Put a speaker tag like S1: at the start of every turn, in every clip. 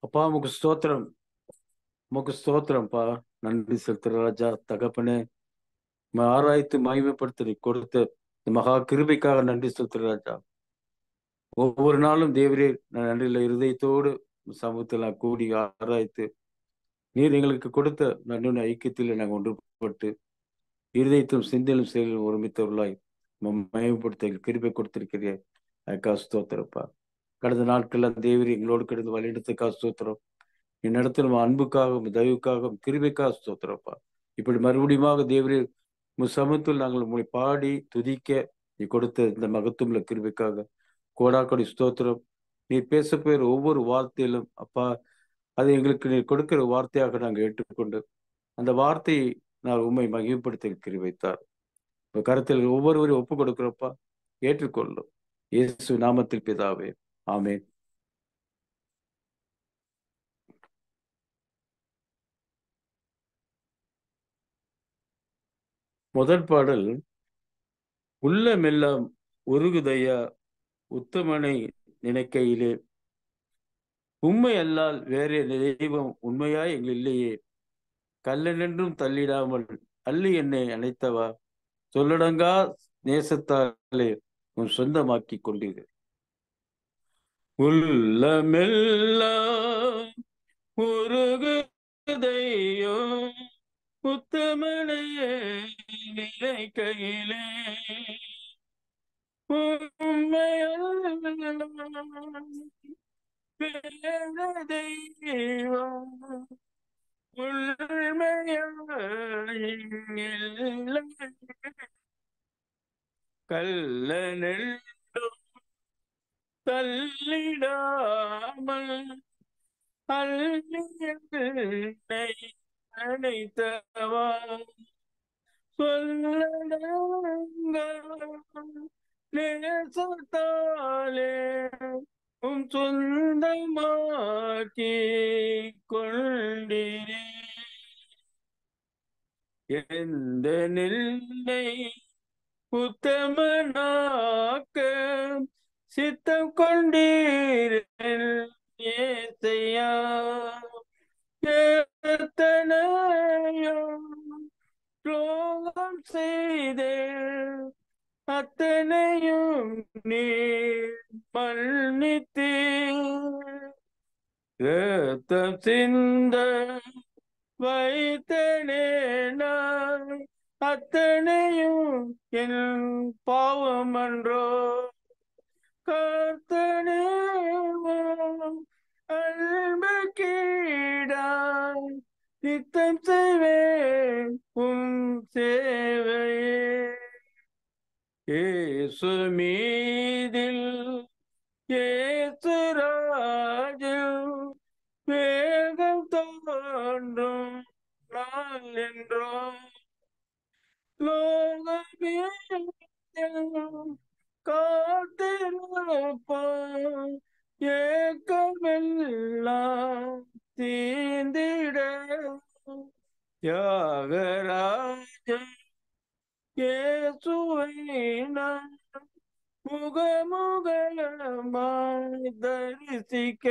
S1: அப்பா உமக்கு ஸ்தோத்திரம் உமக்கு ஸ்தோத்திரம்ப்பா நன்றி செலுத்துற ராஜா தகப்பனே உம்மை ஆராய்த்து மகிமைப்படுத்த நீ கொடுத்த இந்த மகா கிருபைக்காக நன்றி செலுத்துற ராஜா ஒவ்வொரு நாளும் தேவரே நான் நன்றியுள்ள இருதயத்தோடு உம் சமூகத்தில் நான் கூடி ஆராய்த்து நீர் எங்களுக்கு கொடுத்த நன்னுன ஐக்கியத்தில் நாங்கள் ஒன்றுபட்டு இருதயத்திலும் சிந்தையிலும் செயலிலும் ஒருமித்தவர்களாய் உம்மை மகிமைப்படுத்த எங்களுக்கு கிருபை கொடுத்திருக்கிறீர் அதுக்காக ஸ்தோத்திரப்பா கடந்த நாட்கள்ல தேவரி எங்களோடு கிடந்து வழிநடத்துக்காக ஸ்தோத்திரம் என்னிடத்தில் அன்புக்காகவும் தயவுக்காகவும் கிருபைக்காக ஸ்தோத்திரப்பா இப்படி மறுபடியும் தேவரி உம் சமூகத்தில் நாங்கள் உங்களை பாடி துதிக்க நீ கொடுத்த இந்த மகத்துவமுள்ள கிருபைக்காக கோடாக்கொடி ஸ்தோத்திரம் நீ பேச பேர் ஒவ்வொரு வார்த்தையிலும் அப்பா அது எங்களுக்கு நீ கொடுக்கிற வார்த்தையாக நாங்கள் ஏற்றுக்கொண்டு அந்த வார்த்தையை நான் உண்மை மகிமைப்படுத்த கிருபைத்தார் உங்க கருத்தில் ஒவ்வொருவரையும் ஒப்பு கொடுக்கிறப்பா ஏற்றுக்கொள்ளும் இயேசு நாமத்தில் பிதாவே ஆமென் முதல் பாடல் உள்ளமெல்லாம் உருகுதையா உத்தமனை நினைக்கையிலே உண்மை அல்லால் வேறே தெய்வம் உண்மையாய் எங்கள் இல்லையே கல்லனென்றும் தள்ளிடாமல் அள்ளி என்னை அணைத்தவா சொல்லடங்கா நேசத்தாலே உன் சொந்தமாக்கி கொண்டீர்கள் உள்ளமெல்லாம் உருகுதையோ உத்தமனையே நிலை கையிலே தெய்வம் கல்லனெல்லும் தள்ளிடாமல் அள்ளியை அனைத்தவா சொல்லடங்க நேசத்தாலே உம் சொந்தமாக்கி கொண்டிரே எந்த நிலை உத்தமனாக்க சித்தம் கொண்டீரன் ஏசையா எத்தனையோ துரோகம் செய்தே அத்தனையும் நீ மன்னித்தே ரத்தம் சிந்த வைத்தனே நான் அத்தனையும் என் பாவம் அன்றோ கர்த்தனே அன்பு கீடாய் நித்தம் செய்வேன் உன் சேவையே ஏசு மீதில் ஏசு ராஜில் வேகம் தோன்றும் நாள் என்றோம் லோகமே காத்திருப்போம் ஏக்கமெல்லாம் தீந்திட தியாகராஜன் இயேசுவை நான் முகமுகமாய் தரிசிக்க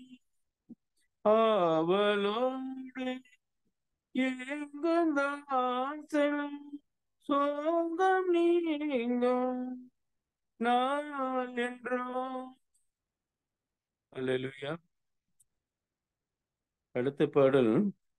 S1: ஆவலோடு எங்குந்தான் செல்லும் சோகம் நீங்கும் நாள் என்றோ அல்லேலூயா அடுத்த பாடல்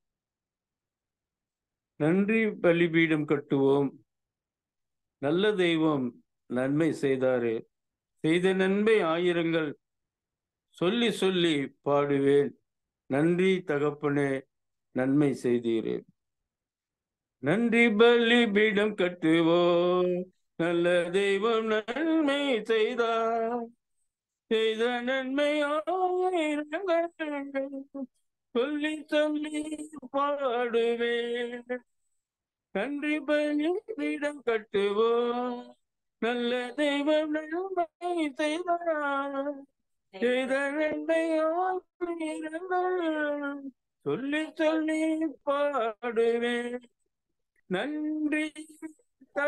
S1: நன்றி பலிபீடம் கட்டுவோம் நல்ல தெய்வம் நன்மை செய்தாரே செய்த நன்மை ஆயிரங்கள் சொல்லி சொல்லி பாடுவேன் நன்றி தகப்பனே நன்மை செய்தீரே நன்றி பலிபீடம் கட்டுவோம் நல்ல தெய்வம் நன்மை செய்தார் செய்த நன்மை ஆயிரங்கள் சொல்லி சொல்லி பாடுவேன் நன்றி பலிபீடம் கட்டுவோம் நல்ல தெய்வம் நன்மை செய்தார் செய்த நன்மை ஆயிரங்கள் சொல்லி சொல்லி பாடுவேன் நன்றி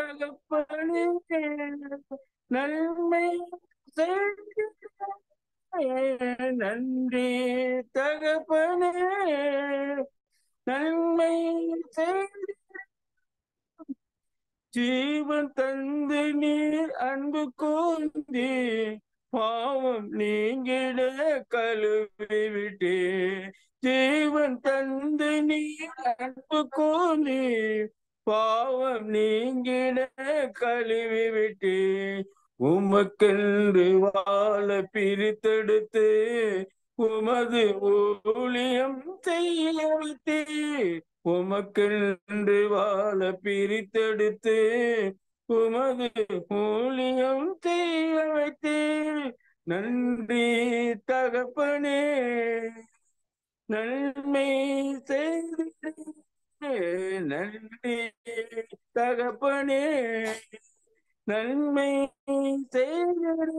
S1: தகப்பனே நன்மை செய்த நன்றி தகப்பனே நன்மை செய்து ஜீவன் தந்து நீர் அன்பு கூர்ந்தே பாவம் நீங்கிட கழுவி விட்டே ஜீவன் தந்து நீர் அன்பு கூர்ந்தே பாவம் நீங்கிட கழுவி விட்டே உமக்கென்று வாழ பிரித்தெடுத்து உமது ஊழியம் செய்ய வைத்தே உமக்கென்று வாழ பிரித்தெடுத்து உமது ஊழியம் செய்ய வைத்தே நன்றி தகப்பனே நன்மை செய்து நன்றி தகப்பனே நன்மை செய்து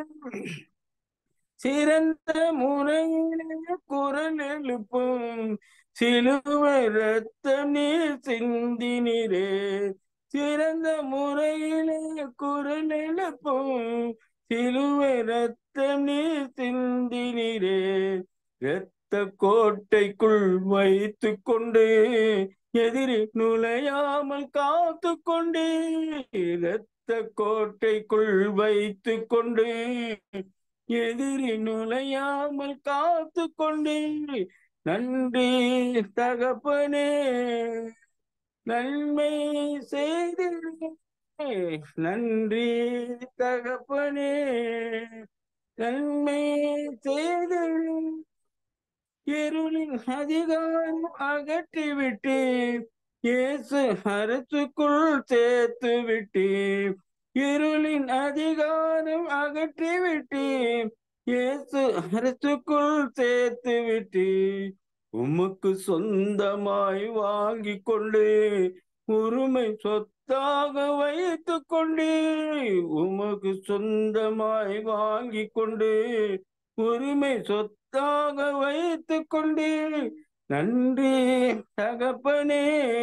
S1: சிறந்த முறையிலே குரல் எழுப்பும் சிலுவை ரத்தம் நீர் சிந்தினிரே சிறந்த முறையிலே குரல் எழுப்பும் சிலுவை ரத்தம் நீர் சிந்தினிரே இரத்த கோட்டைக்குள் வைத்து கொண்டு எதிரி நுழையாமல் காத்து கொண்டே இரத்த கோட்டைக்குள் வைத்து கொண்டு எதிரி நுழையாமல் காத்து கொண்டே நன்றி தகப்பனே நன்மை செய்து நன்றி தகப்பனே நன்மை செய்து இருளின் அதிகாரம் அகற்றிவிட்டு இயேசு அரசுக்குள் சேர்த்து விட்டு இருளின் அதிகாரம் அகற்றிவிட்டு இயேசு அரசுக்குள் சேர்த்து விட்டு உமக்கு சொந்தமாய் வாங்கி கொண்டு உரிமை சொத்தாக வைத்து கொண்டு உமக்கு சொந்தமாய் வாங்கி கொண்டு உரிமை சொத்தாக வைத்து கொண்டு நன்றி தகப்பனே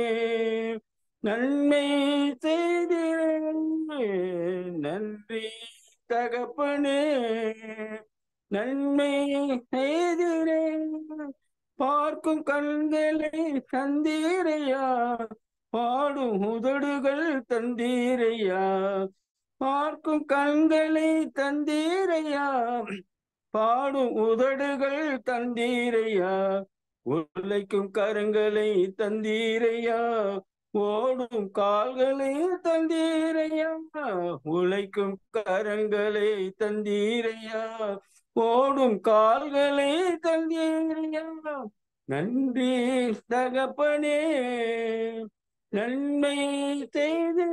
S1: நன்மை செய்திரே நன்றி தகப்பனே நன்மை செய்திரே பார்க்கும் கண்களை தந்தீரையா பாடும் உதடுகள் தந்தீரையா பார்க்கும் கண்களை தந்தீரையா பாடும் உதடுகள் தந்தீரையா உழைக்கும் கரங்களை தந்தீரையா ஓடும் கால்களை தந்தீரையா உழைக்கும் கரங்களை தந்தீரையா ஓடும் கால்களை தந்தீரையா நன்றி தகப்பனே நன்மை செய்து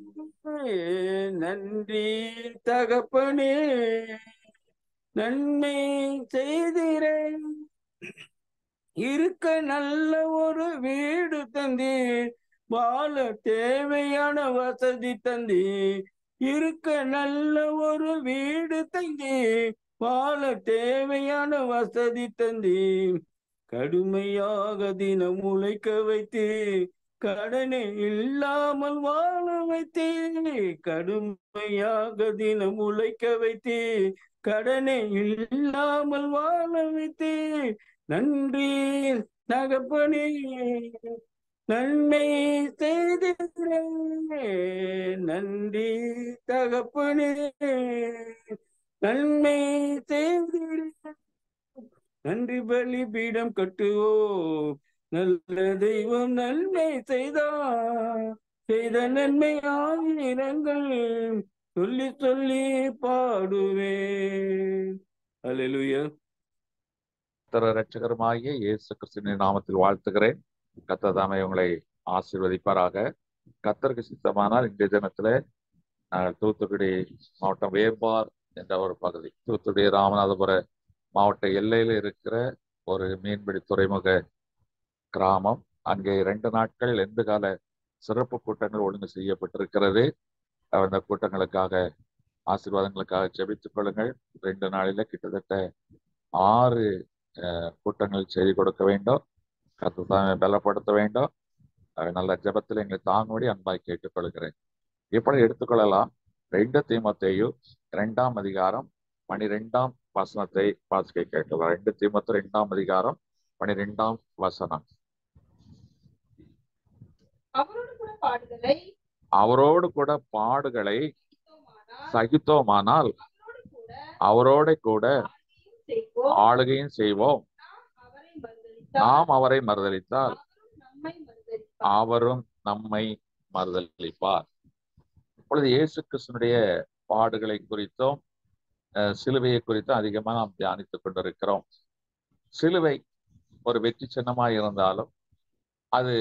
S1: நன்றி தகப்பனே நன்மை செய்திரேன் இருக்க நல்ல ஒரு வீடு தந்தீர் வாழ தேவையான வசதி தந்தி இருக்க நல்ல ஒரு வீடு தந்தி வாழ தேவையான வசதி தந்தி கடுமையாக தினம் உழைக்க வைத்து கடனை இல்லாமல் வாழ வைத்தே கடுமையாக தினம் உழைக்க வைத்து கடனை இல்லாமல் வாழ வைத்தே நன்றி தகப்பனே நன்மை செய்திரே நன்றி தகப்பனே நன்மை செய்திரே நன்றி பலிபீடம் கட்டுவோம் நல்ல தெய்வம் நன்மை செய்தா செய்த நன்மை ஆயிரங்கள் சொல்லி சொல்லி பாடுவேன் அல்லேலூயா
S2: கர்த்தர் ரட்சகருமாகிய இயேசு கிறிஸ்துவின் நாமத்தில் வாழ்த்துகிறேன் கர்த்தர் தாமே உங்களை ஆசீர்வதிப்பாராக கர்த்தருக்கு சித்தமானால் இன்றைய தினத்துல நாங்கள் தூத்துக்குடி மாவட்டம் வேம்பார் என்ற ஒரு பகுதி தூத்துக்குடி ராமநாதபுர மாவட்ட எல்லையில இருக்கிற ஒரு மீன்பிடி துறைமுக கிராமம் அங்கே இரண்டு நாட்கள் எந்த கால சிறப்பு கூட்டங்கள் ஒழுங்கு செய்யப்பட்டிருக்கிறது அந்த கூட்டங்களுக்காக ஆசீர்வாதங்களுக்காக ஜெபித்துக் கொள்ளுங்கள் ரெண்டு நாளில கிட்டத்தட்ட ஆறு அஹ், கூட்டங்கள் செய்து கொடுக்க வேண்டும் கர்த்தர் தாமே பலப்படுத்த வேண்டும் அஹ், நல்ல ஜெபத்தில் எங்களை தாங்கும்படி அன்பாய் கேட்டுக்கொள்கிறேன் எப்படி எடுத்துக்கொள்ளலாம் ரெண்டு தீமத்தேயு இரண்டாம் அதிகாரம் பனிரெண்டாம் வசனத்தை வாசிக்க கேட்கலாம் ரெண்டு தீமத்து ரெண்டாம் அதிகாரம் பனிரெண்டாம் வசனம்
S3: அவரோடு கூட பாடுதலை
S2: அவரோடு கூட பாடுகளை
S3: சகித்தோமானால்
S2: சகித்தோமானால்
S3: அவரோடு கூட
S2: அவரோட கூட
S3: ஆளுகையும் செய்வோம்
S2: ஆளுகையும் செய்வோம்
S3: நாம் அவரை மறுதலித்தால்
S2: நாம் அவரை மறுதலித்தால்
S3: அவரும் நம்மை
S2: அவரும்
S3: மறுதலிப்பார்
S2: நம்மை மறுதலிப்பார் இப்பொழுது இயேசு கிறிஸ்தனுடைய பாடுகளை குறித்தும் அஹ், சிலுவையை குறித்தும் அதிகமாக நாம் தியானித்துக் கொண்டிருக்கிறோம் சிலுவை ஒரு வெற்றி சின்னமாய் இருந்தாலும் அது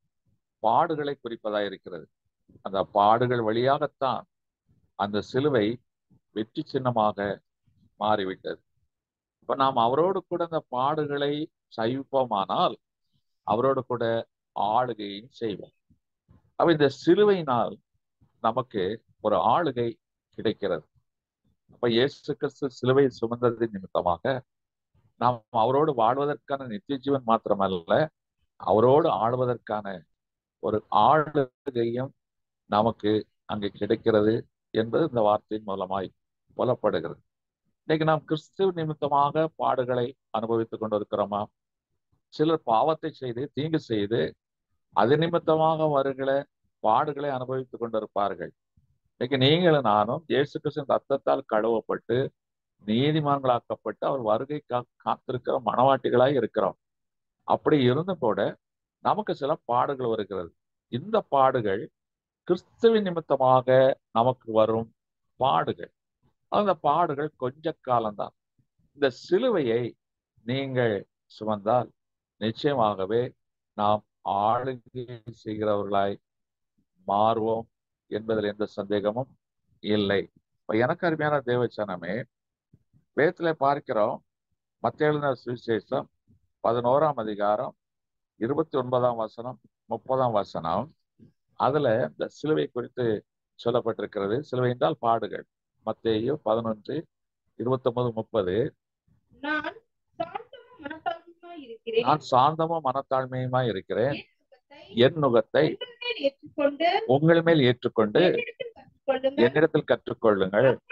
S2: பாடுகளை குறிப்பதாய் இருக்கிறது அந்த பாடுகள் வழியாகத்தான் அந்த சிலுவை வெற்றி சின்னமாக மாறிவிட்டது இப்ப நாம் அவரோடு கூட அந்த பாடுகளை சகிப்போமானால் அவரோடு கூட ஆளுகையும் செய்வோம் அப்ப இந்த சிலுவையினால் நமக்கு ஒரு ஆளுகை கிடைக்கிறது அப்ப இயேசு கிறிஸ்து சிலுவை சுமந்தது நிமித்தமாக நாம் அவரோடு வாழ்வதற்கான நித்திய ஜீவன் மாத்திரமல்ல அவரோடு ஆளுவதற்கான ஒரு ஆளுகையும் நமக்கு அங்கு கிடைக்கிறது என்பது இந்த வார்த்தையின் மூலமாய் புலப்படுகிறது இன்னைக்கு நாம் கிறிஸ்துவ நிமித்தமாக பாடுகளை அனுபவித்துக் கொண்டிருக்கிறோமா சிலர் பாவத்தை செய்து தீங்கு செய்து அது நிமித்தமாக வருகிற பாடுகளை அனுபவித்துக் கொண்டிருப்பார்கள் இன்னைக்கு நீங்களும் நானும் இயேசு கிறிஸ்துவின் ரத்தத்தால் கழுவப்பட்டு நீதிமான்களாக்கப்பட்டு அவர் வருகை கா காத்திருக்கிற மனவாட்டிகளாய் இருக்கிறோம் அப்படி இருந்தும் கூட நமக்கு சில பாடுகள் வருகிறது இந்த பாடுகள் கிறிஸ்துவின் நிமித்தமாக நமக்கு வரும் பாடுகள் அந்த பாடுகள் கொஞ்ச காலம்தான் இந்த சிலுவையை நீங்கள் சுமந்தால் நிச்சயமாகவே நாம் ஆளுகை செய்கிறவர்களாய் மாறுவோம் என்பதில் எந்த சந்தேகமும் இல்லை இப்ப எனக்கு அருமையான தேவச்சனமே வேதத்துல பார்க்கிறோம் மத்திய எழுதின சுவிசேஷம் பதினோராம் அதிகாரம் இருபத்தி ஒன்பதாம் வசனம் முப்பதாம் வசனம் அதுல இந்த சிலுவை குறித்து சொல்லப்பட்டிருக்கிறது சிலுவை என்றால் பாடுகள் மத்தேயு பதினொன்று இருபத்தி ஒன்பது முப்பது
S3: நான் சாந்தமும் மனத்தாழ்மையுமாய் இருக்கிறேன்
S2: நான் சாந்தமும் மனத்தாழ்மையுமா இருக்கிறேன்
S3: என் நுகத்தை
S2: என் நுகத்தை
S3: உங்கள் மேல் ஏற்றுக்கொண்டு
S2: உங்கள் மேல் ஏற்றுக்கொண்டு
S3: என்னிடத்தில் கற்றுக்கொள்ளுங்கள்
S2: என்னிடத்தில் கற்றுக்கொள்ளுங்கள்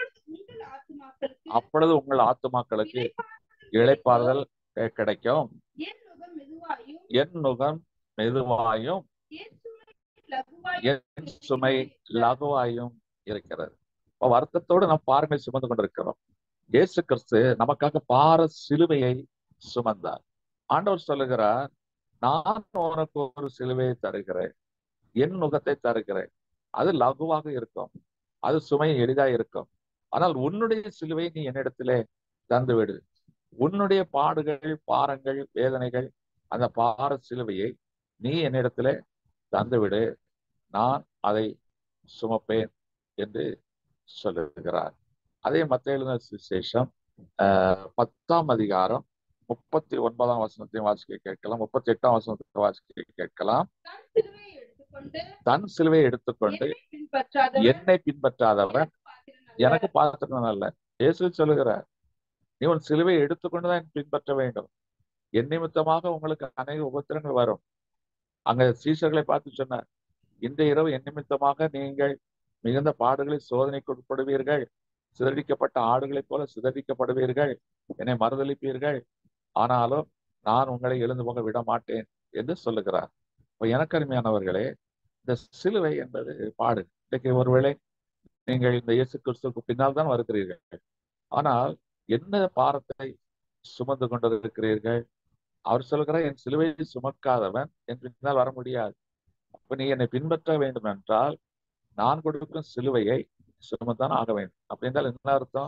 S3: அப்பொழுது உங்கள் ஆத்துமாக்களுக்கு
S2: அப்பொழுது உங்கள் ஆத்துமாக்களுக்கு இளைப்பாறுதல் கி- கிடைக்கும்
S3: என் நுகம் மெதுவாயும்
S2: என் நுகம் மெதுவாயும்
S3: என் சுமை லகுவாயும்
S2: என் சுமை லகுவாயும் இருக்கிறது இப்ப வருத்தத்தோடு நாம் பாருமை சுமந்து கொண்டிருக்கிறோம் இயேசு கிறிஸ்து நமக்காக பார சிலுவையை சுமந்தார் ஆண்டவர் சொல்லுகிறார் நான் உனக்கு ஒரு சிலுவையை தருகிறேன் என் நுகத்தை தருகிறேன் அது லகுவாக இருக்கும் அது சுமை எளிதா இருக்கும் ஆனால் உன்னுடைய சிலுவை நீ என்னிடத்திலே தந்து விடு உன்னுடைய பாடுகள் பாரங்கள் வேதனைகள் அந்த பார சிலுவையை நீ என்னிடத்திலே தந்து விடு நான் அதை சுமப்பேன் என்று சொல்லுகிறார் அதே மத்திய எழுதின சுவிசேஷம் ஆஹ் பத்தாம் அதிகாரம் முப்பத்தி ஒன்பதாம் வசனத்தையும் வாசிக்க கேட்கலாம் முப்பத்தி எட்டாம் வசனத்தை வாசிக்க கேட்கலாம்
S3: தன் சிலுவையை எடுத்துக்கொண்டு
S2: தன் சிலுவையை எடுத்துக்கொண்டு
S3: என்னை பின்பற்றாதவன்
S2: என்னை பின்பற்றாதவன்
S3: எனக்கு பாத்திரன்
S2: எனக்கு பாத்திரம்
S3: அல்ல.
S2: அல்ல இயேசு சொல்லுகிறார் நீ உன் சிலுவையை எடுத்துக்கொண்டுதான் என்னை பின்பற்ற வேண்டும் என் நிமித்தமாக உங்களுக்கு அநேக உபத்திரங்கள் வரும் அங்க சீசர்களை பார்த்து சொன்னார் இந்த இரவு என் நிமித்தமாக நீங்கள் மிகுந்த பாடுகளை சோதனைக்கு உட்படுவீர்கள் சிதறடிக்கப்பட்ட ஆடுகளைப் போல சிதறடிக்கப்படுவீர்கள் என்னை மறுதளிப்பீர்கள் ஆனாலும் நான் உங்களை எழுந்து போக விட மாட்டேன் என்று சொல்லுகிறார் இப்ப எனக்கு அருமையானவர்களே இந்த சிலுவை என்பது பாடு இன்றைக்கு ஒருவேளை நீங்கள் இந்த இயேசு கிறிஸ்துவுக்கு பின்னால் தான் வருகிறீர்கள் ஆனால் என்ன பாரத்தை சுமந்து கொண்டிருக்கிறீர்கள் அவர் சொல்கிறார் என் சிலுவையை சுமக்காதவன் என் பின்னால் வர முடியாது அப்ப நீ என்னை பின்பற்ற வேண்டும் என்றால் நான் கொடுக்கும் சிலுவையை சுமந்தான் ஆக வேண்டும் அப்படி என்றால் என்ன அர்த்தம்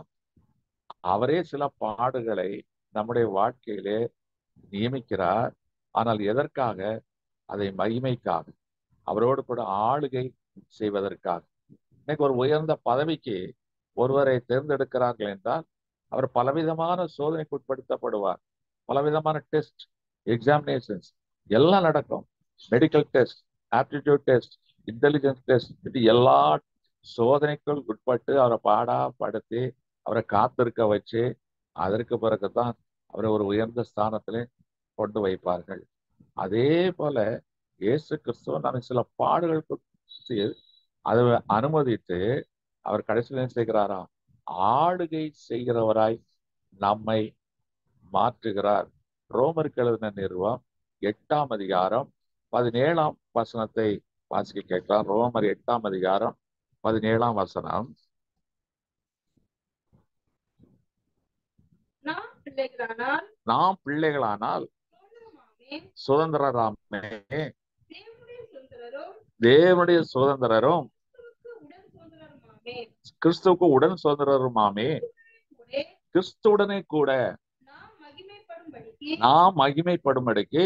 S2: அவரே சில பாடுகளை நம்முடைய வாழ்க்கையிலே நியமிக்கிறார் ஆனால் எதற்காக அதை மகிமைக்காக அவரோடு கூட ஆளுகை செய்வதற்காக இன்னைக்கு ஒரு உயர்ந்த பதவிக்கு ஒருவரை தேர்ந்தெடுக்கிறார்கள் என்றால் அவர் பலவிதமான சோதனைக்கு உட்படுத்தப்படுவார் பலவிதமான டெஸ்ட் எக்ஸாமினேஷன்ஸ் எல்லாம் நடக்கும் medical test aptitude test intelligence test இது எல்லா சோதனைக்குள் உட்பட்டு அவரை பாடா படுத்தி அவரை காத்திருக்க வச்சு அதற்கு பிறகுதான் அவரை ஒரு உயர்ந்த ஸ்தானத்திலே கொண்டு வைப்பார்கள் அதே போல இயேசு கிறிஸ்துவ நமக்கு சில பாடுகள் கொடுத்து அதை அனுமதித்து அவர் கடைசியில் என்ன செய்கிறாரா ஆளுகை செய்கிறவராய் நம்மை மாற்றுகிறார் ரோமருக்கு எழுதின நிறுவம் எட்டாம் அதிகாரம் பதினேழாம் வசனத்தை வாசிக்க கேட்கலாம் ரோமர் எட்டாம் அதிகாரம் பதினேழாம் வசனம்
S3: நாம் பிள்ளைகளானால்
S2: நாம் பிள்ளைகளானால்
S3: சுதந்திரமாமே
S2: சுதந்திரராமே
S3: தேவனுடைய சுதந்திரரும்
S2: தேவனுடைய சுதந்திரரும்
S3: கிறிஸ்துவுக்கு உடன் சுதந்திரருமாமே
S2: கிறிஸ்துவுக்கு உடன் சுதந்திரருமாமே
S3: கூட
S2: கிறிஸ்துவுடனே கூட
S3: நாம் மகிமைப்படும்படிக்கு
S2: நாம் மகிமைப்படும்படிக்கு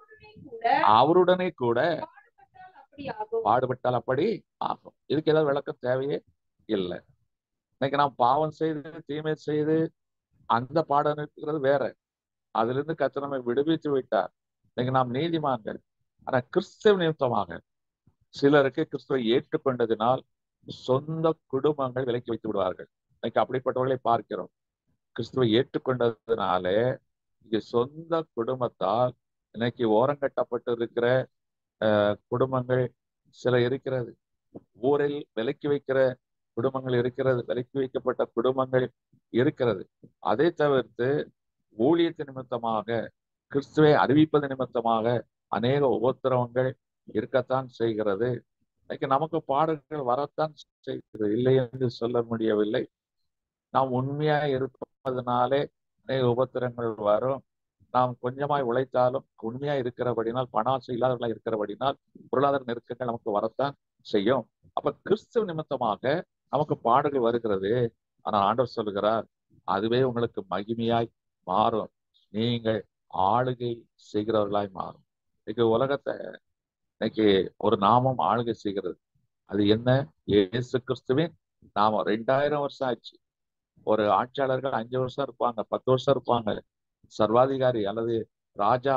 S3: அவருடனே கூட
S2: அவருடனே கூட
S3: பாடுபட்டால் அப்படி ஆகும்
S2: பாடுபட்டால் அப்படி ஆகும் இதுக்கு ஏதாவது விளக்கம் தேவையே இல்லை இன்னைக்கு நாம் பாவம் செய்து தீமை செய்து அந்த பாடம் இருக்கிறது வேற அதுல இருந்து கத்த நம்மை விடுவித்து விட்டார் இன்னைக்கு நாம் நீதிமான்கள் ஆனா கிறிஸ்தவ நிமித்தமாக சிலருக்கு கிறிஸ்துவை ஏற்றுக்கொண்டதினால் சொந்த குடும்பங்கள் விலக்கி வைத்து விடுவார்கள் இன்னைக்கு அப்படிப்பட்டவர்களை பார்க்கிறோம் கிறிஸ்துவை ஏற்றுக்கொண்டதுனாலே இங்க சொந்த குடும்பத்தால் இன்னைக்கு ஓரங்கட்டப்பட்டு இருக்கிற அஹ், குடும்பங்கள் சில இருக்கிறது ஊரில் விலக்கி வைக்கிற குடும்பங்கள் இருக்கிறது விலக்கி வைக்கப்பட்ட குடும்பங்கள் இருக்கிறது அதை தவிர்த்து ஊழியத்து நிமித்தமாக கிறிஸ்துவை அறிவிப்பது நிமித்தமாக அநேக உபத்திரவங்கள் இருக்கத்தான் செய்கிறது இன்னைக்கு நமக்கு பாடல்கள் வரத்தான் செய்கிறது இல்லை என்று சொல்ல முடியவில்லை நாம் உண்மையா இருப்பதனாலே அநேக உபத்திரங்கள் வரும் நாம் கொஞ்சமாய் உழைத்தாலும் உண்மையா இருக்கிறபடினால் பண ஆசை இல்லாதவர்களா இருக்கிறபடினால் பொருளாதார நெருக்கங்கள் நமக்கு வரத்தான் செய்யும் அப்ப கிறிஸ்துவ நிமித்தமாக நமக்கு பாடுகள் வருகிறது ஆனா ஆண்டவர் சொல்லுகிறார் அதுவே உங்களுக்கு மகிமையாய் மாறும் நீங்கள் ஆளுகை செய்கிறவர்களாய் மாறும் இன்னைக்கு உலகத்தை இன்னைக்கு ஒரு நாமம் ஆளுகை செய்கிறது அது என்ன இயேசு கிறிஸ்துவின் நாமம் ரெண்டாயிரம் வருஷம் ஆச்சு ஒரு ஆட்சியாளர்கள் அஞ்சு வருஷம் இருப்பாங்க பத்து வருஷம் இருப்பாங்க சர்வாதிகாரி அல்லது ராஜா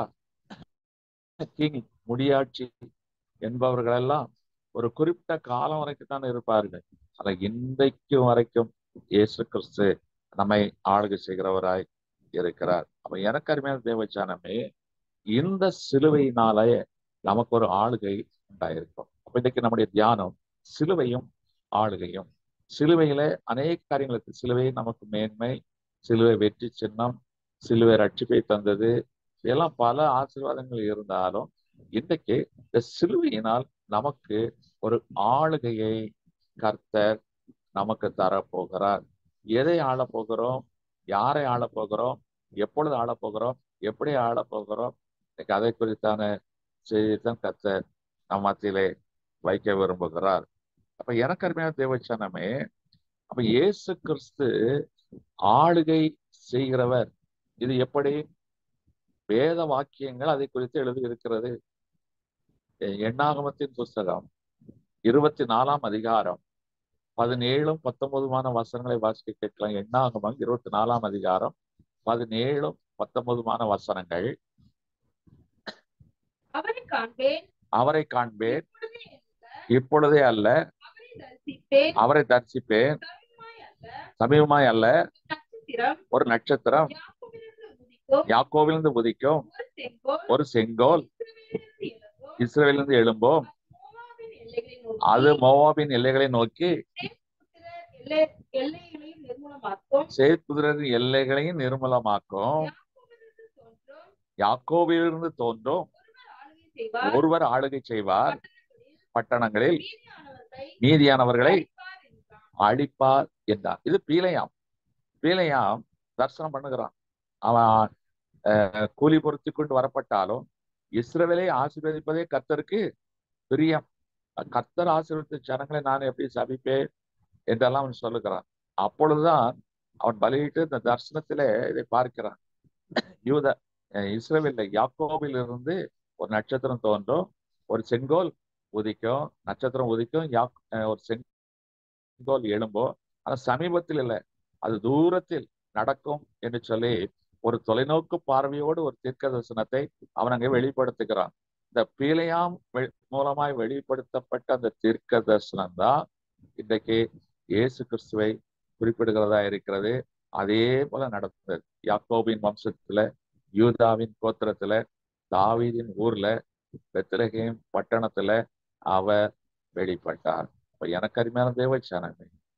S2: கிங் முடியாட்சி என்பவர்கள் எல்லாம் ஒரு குறிப்பிட்ட காலம் வரைக்கும் தான் இருப்பார்கள் ஆனா இன்றைக்கு வரைக்கும் இயேசு கிறிஸ்து நம்மை ஆளுகை செய்கிறவராய் இருக்கிறார் அப்ப எனக்கு அருமையான தேவச்சானமே இந்த சிலுவையினாலே நமக்கு ஒரு ஆளுகை உண்டாயிருக்கும் அப்ப இன்னைக்கு நம்முடைய தியானம் சிலுவையும் ஆளுகையும் சிலுவையில அநேக காரியங்களுக்கு சிலுவை நமக்கு மேன்மை சிலுவை வெற்றி சின்னம் சிலுவை ரட்சிப்பை தந்தது இதெல்லாம் பல ஆசீர்வாதங்கள் இருந்தாலும் இன்றைக்கு இந்த சிலுவையினால் நமக்கு ஒரு ஆளுகையை கர்த்தர் நமக்கு தரப்போகிறார் எதை ஆளப் போகிறோம் யாரை ஆளப் போகிறோம் எப்பொழுது ஆளப் போகிறோம் எப்படி ஆளப் போகிறோம் இன்னைக்கு அதை குறித்தான செய்திதான் கர்த்தர் நம் மத்தியிலே வைக்க விரும்புகிறார் அப்ப எனக்கு அருமையான தேவச்சனமே அப்ப இயேசு கிறிஸ்து ஆளுகை செய்கிறவர் இது எப்படி வேத வாக்கியங்கள் அதை குறித்து எழுதி இருக்கிறது எண்ணாகமத்தின் புஸ்தகம் இருபத்தி நாலாம் அதிகாரம் பதினேழும் பத்தொன்பதுமான வசனங்களை வாசிக்க கேட்கலாம் எண்ணாகமம் இருபத்தி நாலாம் அதிகாரம் பதினேழும் பத்தொன்பதுமான வசனங்கள்
S3: அவரை காண்பேன்
S2: அவரை காண்பேன்
S3: இப்பொழுதே அல்ல,
S2: இப்பொழுதே அல்ல
S3: அவரை
S2: அவரை
S3: தரிசிப்பேன்
S2: தரிசிப்பேன்
S3: சமீபமாய்
S2: சமீபமாய்
S3: அல்ல,
S2: அல்ல
S3: நட்சத்திரம்
S2: ஒரு நட்சத்திரம்
S3: யாக்கோபிலிருந்து
S2: யாக்கோவிலிருந்து
S3: உதிக்கும்
S2: உதிக்கும்
S3: ஒரு செங்கோல்
S2: ஒரு செங்கோல்
S3: இஸ்ரவேலிலிருந்து எழும்பும்
S2: இஸ்ரவேலிருந்து எழும்போம்
S3: மோவாபின் எல்லைகளை நோக்கி
S2: அது மோவாபின் எல்லைகளை நோக்கி
S3: புத்திரர் எல்லை எல்லைகளையும் நிர்மூலமாக்கும்
S2: சேத்துதிரின் எல்லைகளையும் நிர்மூலமாக்கும்
S3: யாக்கோபிலிருந்து தோன்றும்
S2: யாக்கோவிலிருந்து தோன்றும்
S3: ஒருவர் ஆளுகை செய்வார்
S2: ஒருவர் ஆளுகை செய்வார் பட்டணங்களில்
S3: மீதியானவர்களை
S2: நீதியானவர்களை
S3: அழிப்பார் என்றான்.
S2: அழிப்பார் என்றார் இது பீலையாம் பீலையாம் தரிசனம் பண்ணுகிறான் அவன் அஹ், கூலி பொருத்தி கொண்டு வரப்பட்டாலும் இஸ்ரவேலை ஆசீர்வதிப்பதே கர்த்தருக்கு பிரியம் கர்த்தர் ஆசீர்வதித்த ஜனங்களை நான் எப்படி சபிப்பேன் என்றெல்லாம் அவன் சொல்லுகிறான் அப்பொழுதுதான் அவன் பலியிட்டு இந்த தரிசனத்திலே இதை பார்க்கிறான் யூத அஹ், இஸ்ரவேல்ல யாக்கோபில் இருந்து ஒரு நட்சத்திரம் தோன்றும் ஒரு செங்கோல் உதிக்கும் நட்சத்திரம் உதிக்கும் யாக் அஹ், ஒரு செங்கோல் எழும்போ ஆனா சமீபத்தில் இல்லை அது தூரத்தில் நடக்கும் என்று சொல்லி ஒரு தொலைநோக்கு பார்வையோடு ஒரு தீர்க்க தரிசனத்தை அவன் அங்கே வெளிப்படுத்துகிறான் இந்த பீலையாம் வெ- மூலமாய் வெளிப்படுத்தப்பட்ட அந்த தீர்க்க தரிசனம் தான் இன்றைக்கு இயேசு கிறிஸ்துவை குறிப்பிடுகிறதா இருக்கிறது அதே போல நடந்தது யாக்கோபின் வம்சத்துல யூதாவின் கோத்திரத்துல தாவீதின் ஊர்ல பெத்லகேம் பட்டணத்துல அவர் வெளிப்பட்டார் இப்ப எனக்கு அருமையான தேவச்சானமே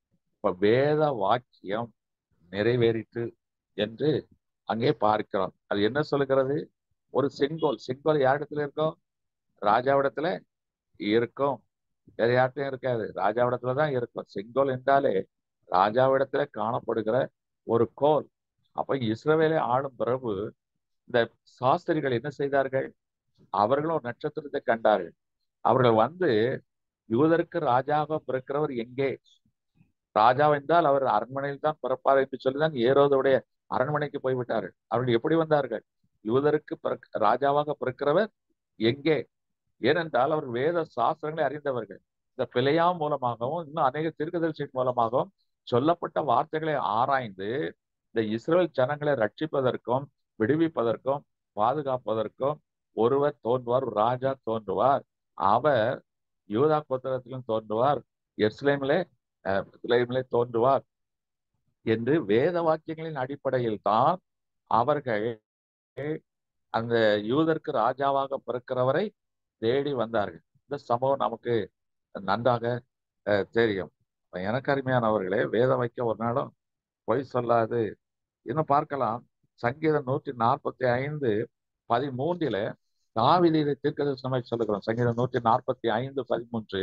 S2: இப்ப வேத வாக்கியம் நிறைவேறிற்று என்று அங்கே பார்க்கிறோம் அது என்ன சொல்லுகிறது ஒரு செங்கோல் செங்கோல் யாரிடத்துல இருக்கும் ராஜாவிடத்துல இருக்கும் வேற யார்ட்டையும் இருக்காது ராஜாவிடத்துல தான் இருக்கும் செங்கோல் என்றாலே ராஜாவிடத்துல காணப்படுகிற ஒரு கோல் அப்ப இஸ்ரவேலை ஆளும் பிரபு இந்த சாஸ்திரிகள் என்ன செய்தார்கள் அவர்களும் ஒரு நட்சத்திரத்தை கண்டார்கள் அவர்கள் வந்து யூதருக்கு ராஜாவாக பிறக்கிறவர் எங்கே ராஜா என்றால் அவர் அரண்மனையில் தான் பிறப்பார் என்று சொல்லிதான் ஏரோதுடைய அரண்மனைக்கு போய்விட்டார்கள் அவர்கள் எப்படி வந்தார்கள் யூதருக்கு பிறக்க ராஜாவாக பிறக்கிறவர் எங்கே ஏனென்றால் அவர் வேத சாஸ்திரங்களை அறிந்தவர்கள் இந்த பிழையா மூலமாகவும் இன்னும் அநேக தீர்க்கதரிசி மூலமாகவும் சொல்லப்பட்ட வார்த்தைகளை ஆராய்ந்து இந்த இஸ்ரேல் ஜனங்களை ரட்சிப்பதற்கும் விடுவிப்பதற்கும் பாதுகாப்பதற்கும் ஒருவர் தோன்றுவார் ஒரு ராஜா தோன்றுவார் அவர் யூதா கோத்திரத்திலும் தோன்றுவார் எர்ஸ்லேமிலே எர்ஸ்லேமிலே தோன்றுவார் என்று வேத வாக்கியங்களின் அடிப்படையில் தான் அவர்கள் அந்த யூதருக்கு ராஜாவாக பிறக்கிறவரை தேடி வந்தார்கள் இந்த சம்பவம் நமக்கு நன்றாக தெரியும் எனக்கு அருமையானவர்களே வேத வைக்க ஒரு நாளும் பொய் சொல்லாது இன்னும் பார்க்கலாம் சங்கீதம் நூற்றி நாற்பத்தி ஐந்து பதிமூன்றில தாவிதியை தீர்க்கதரிசனமை சொல்லுகிறோம் சங்கீதம் நூற்றி நாற்பத்தி ஐந்து பதிமூன்று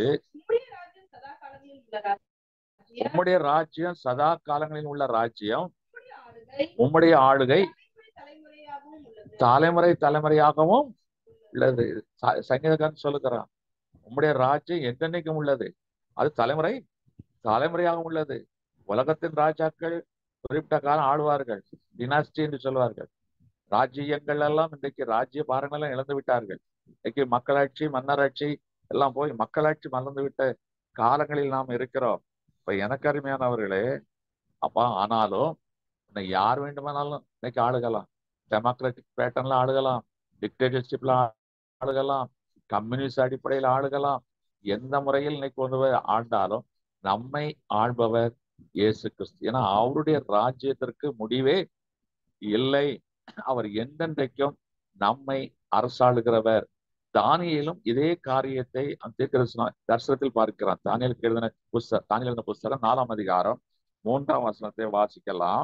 S2: உம்முடைய ராஜ்யம் சதா காலங்களில் உள்ள ராஜ்யம் உம்முடைய ஆளுகை தலைமுறை தலைமுறையாகவும் உள்ளது சங்கீதக்காரன் சொல்லுகிறான் உம்முடைய ராஜ்யம் எந்தென்னைக்கும் உள்ளது அது தலைமுறை தலைமுறையாகவும் உள்ளது உலகத்தின் ராஜாக்கள் குறிப்பிட்ட காலம் ஆளுவார்கள் டினாஸ்டி என்று சொல்வார்கள் ராஜ்யங்கள் எல்லாம் இன்றைக்கு ராஜ்ய பாரங்கள் எல்லாம் இழந்து விட்டார்கள் இன்னைக்கு மக்களாட்சி மன்னராட்சி எல்லாம் போய் மக்களாட்சி மறந்து விட்ட காலங்களில் நாம் இருக்கிறோம் இப்ப எனக்கு அருமையானவர்களே அப்பா ஆனாலும் இன்னைக்கு யார் வேண்டுமானாலும் இன்னைக்கு ஆளுகலாம் டெமோக்ராட்டிக் பேட்டர்ன்ல ஆளுகலாம் டிக்டேட்டர்ஷிப்ல ஆளுகலாம் கம்யூனிஸ்ட் அடிப்படையில் ஆளுகலாம் எந்த முறையில் இன்னைக்கு கொண்டு ஆண்டாலும் நம்மை ஆள்பவர் இயேசு கிறிஸ்து ஏன்னா அவருடைய ராஜ்யத்திற்கு முடிவே இல்லை அவர் எந்தெந்தைக்கும் நம்மை அரசாளுகிறவர் தானியலும் இதே காரியத்தை தரிசனத்தில் பார்க்கிறான் தானியலுக்கு எழுதின புஸ்தகம் தானியல் எழுதின புஸ்தகம் நாலாம் அதிகாரம் மூன்றாம் வசனத்தை வாசிக்கலாம்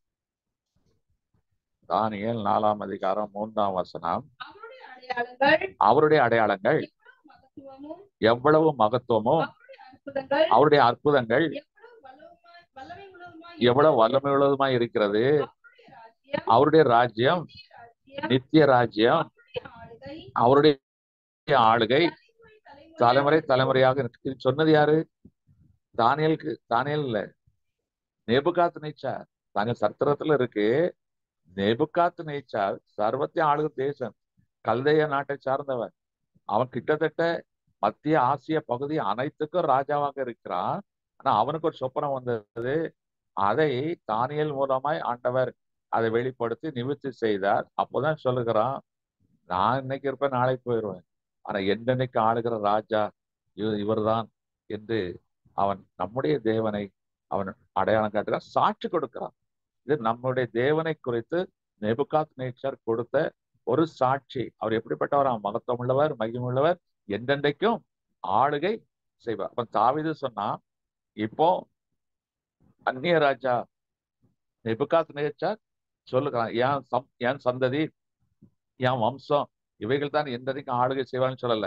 S2: தானியல் நாலாம் அதிகாரம் மூன்றாம் வசனம் அவருடைய அடையாளங்கள் எவ்வளவு மகத்துவமும் அவருடைய அற்புதங்கள் எவ்வளவு வல்லமை உள்ளதுமாய் இருக்கிறது அவருடைய ராஜ்யம் நித்திய ராஜ்யம் அவருடைய ஆளுகை தலைமுறை தலைமுறையாக சொன்னது யாரு தானியலுக்கு தானியல் இல்ல நெபுகாத்து நீச்சார் தானியல் சத்திரத்துல இருக்கு நெபுகாத்து நீச்சார் சர்வத்தையும் ஆளுக தேசம் கல்தைய நாட்டை சார்ந்தவன் அவன் கிட்டத்தட்ட மத்திய ஆசிய பகுதி அனைத்துக்கும் ராஜாவாக இருக்கிறான் ஆனா அவனுக்கு ஒரு சொப்பனம் வந்தது அதை தானியல் மூலமாய் ஆண்டவர் அதை வெளிப்படுத்தி நிவர்த்தி செய்தார் அப்போதான் சொல்லுகிறான் நான் இன்னைக்கு இருப்பேன் நாளைக்கு போயிடுவேன் ஆனா என்னன்னைக்கு ஆளுகிற ராஜா இவர்தான் என்று அவன் நம்முடைய தேவனை அவன் அடையாளம் காட்டுகிறான் சாட்சி கொடுக்கிறான் இது நம்முடைய தேவனை குறித்து நெபுகாத் நேச்சர் கொடுத்த ஒரு சாட்சி அவர் எப்படிப்பட்டவர் அவன் மகத்துவம் உள்ளவர் மகிமுள்ளவர் எந்தெந்தைக்கும் ஆளுகை செய்வார் அப்ப தாவிது சொன்னா இப்போ அந்நிய ராஜா நெபுகாத் நேச்சர் சொல்லுகிறான் என் சம் என் சந்ததி என் வம்சம் இவைகள் தான் எந்ததைக்கும் ஆளுகை செய்வான்னு சொல்லல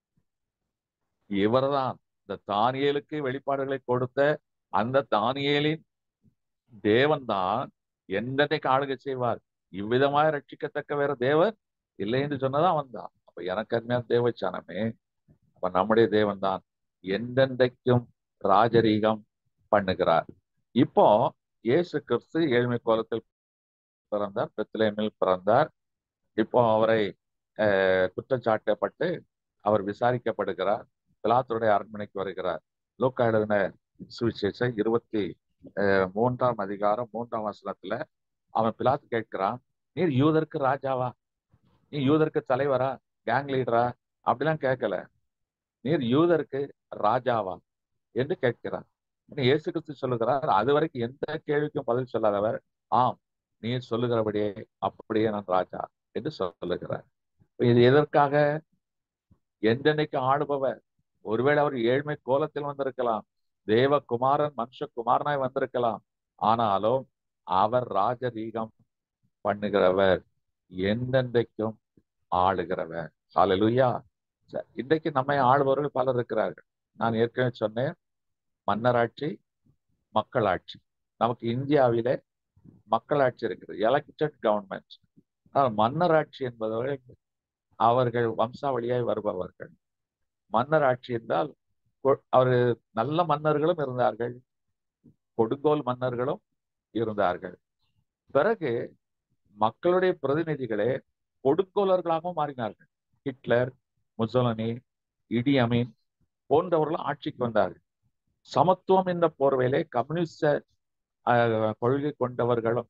S2: இவர்தான் இந்த தானியலுக்கு வெளிப்பாடுகளை கொடுத்த அந்த தானியலின் தேவன் தான் எந்ததைக்கு ஆளுகை செய்வார் இவ்விதமாய் ரட்சிக்கத்தக்க வேற தேவர் இல்லை என்று சொன்னதான் வந்தான் அப்ப எனக்கு அருமையான தேவச்சானமே அப்ப நம்முடைய தேவன் தான் எந்தெந்தைக்கும் ராஜரீகம் பண்ணுகிறார் இப்போ இயேசு கிறிஸ்து ஏழ்மை கோலத்தில் பிறந்தார் பெத்லேமில் பிறந்தார் இப்போ அவரை குற்றச்சாட்டப்பட்டு அவர் விசாரிக்கப்படுகிறார் பிலாத்தருடைய அரண்மனைக்கு வருகிறார் லோக்கா எழுதின சுவிசேஷம் இருபத்தி மூன்றாம் அதிகாரம் மூன்றாம் வசனத்துல அவன் பிலாத்து கேட்கிறான் நீர் யூதருக்கு ராஜாவா நீ யூதருக்கு தலைவரா கேங் லீடரா அப்படிலாம் கேட்கல நீர் யூதருக்கு ராஜாவா என்று கேட்கிறார் இயேசு கிறிஸ்து சொல்லுகிறார் அது வரைக்கும் எந்த கேள்விக்கும் பதில் சொல்லாதவர் ஆம் நீ சொல்லுகிறபடியே அப்படியே நான் ராஜா என்று சொல்லுகிறார் இது எதற்காக எந்தென்னைக்கு ஆடுபவர் ஒருவேளை அவர் ஏழ்மை கோலத்தில் வந்திருக்கலாம் தேவகுமாரன் மனுஷகுமாரனாய் வந்திருக்கலாம் ஆனாலும் அவர் ராஜரீகம் பண்ணுகிறவர் எந்தெந்தைக்கும் ஆளுகிறவர் ஹalleluya சரி, இன்றைக்கு நம்மை ஆளுபவர்கள் பலர் இருக்கிறார்கள் நான் ஏற்கனவே சொன்னேன் மன்னராட்சி மக்களாட்சி நமக்கு இந்தியாவிலே மக்களாட்சி இருக்கிறது எலெக்டட் கவர்மெண்ட் ஆனால் மன்னராட்சி என்பவர்கள் அவர்கள் வம்சாவளியாய் வருபவர்கள் மன்னராட்சி என்றால் கொ- அவர் நல்ல மன்னர்களும் இருந்தார்கள் கொடுங்கோல் மன்னர்களும் இருந்தார்கள் பிறகு மக்களுடைய பிரதிநிதிகளே கொடுங்கோலர்களாகவும் மாறினார்கள் ஹிட்லர் முசோலினி இடி அமீன் போன்றவர்களும் ஆட்சிக்கு வந்தார்கள் சமத்துவம் என்ற போர்வையிலே கம்யூனிஸ்ட அஹ், கொள்கை கொண்டவர்களும்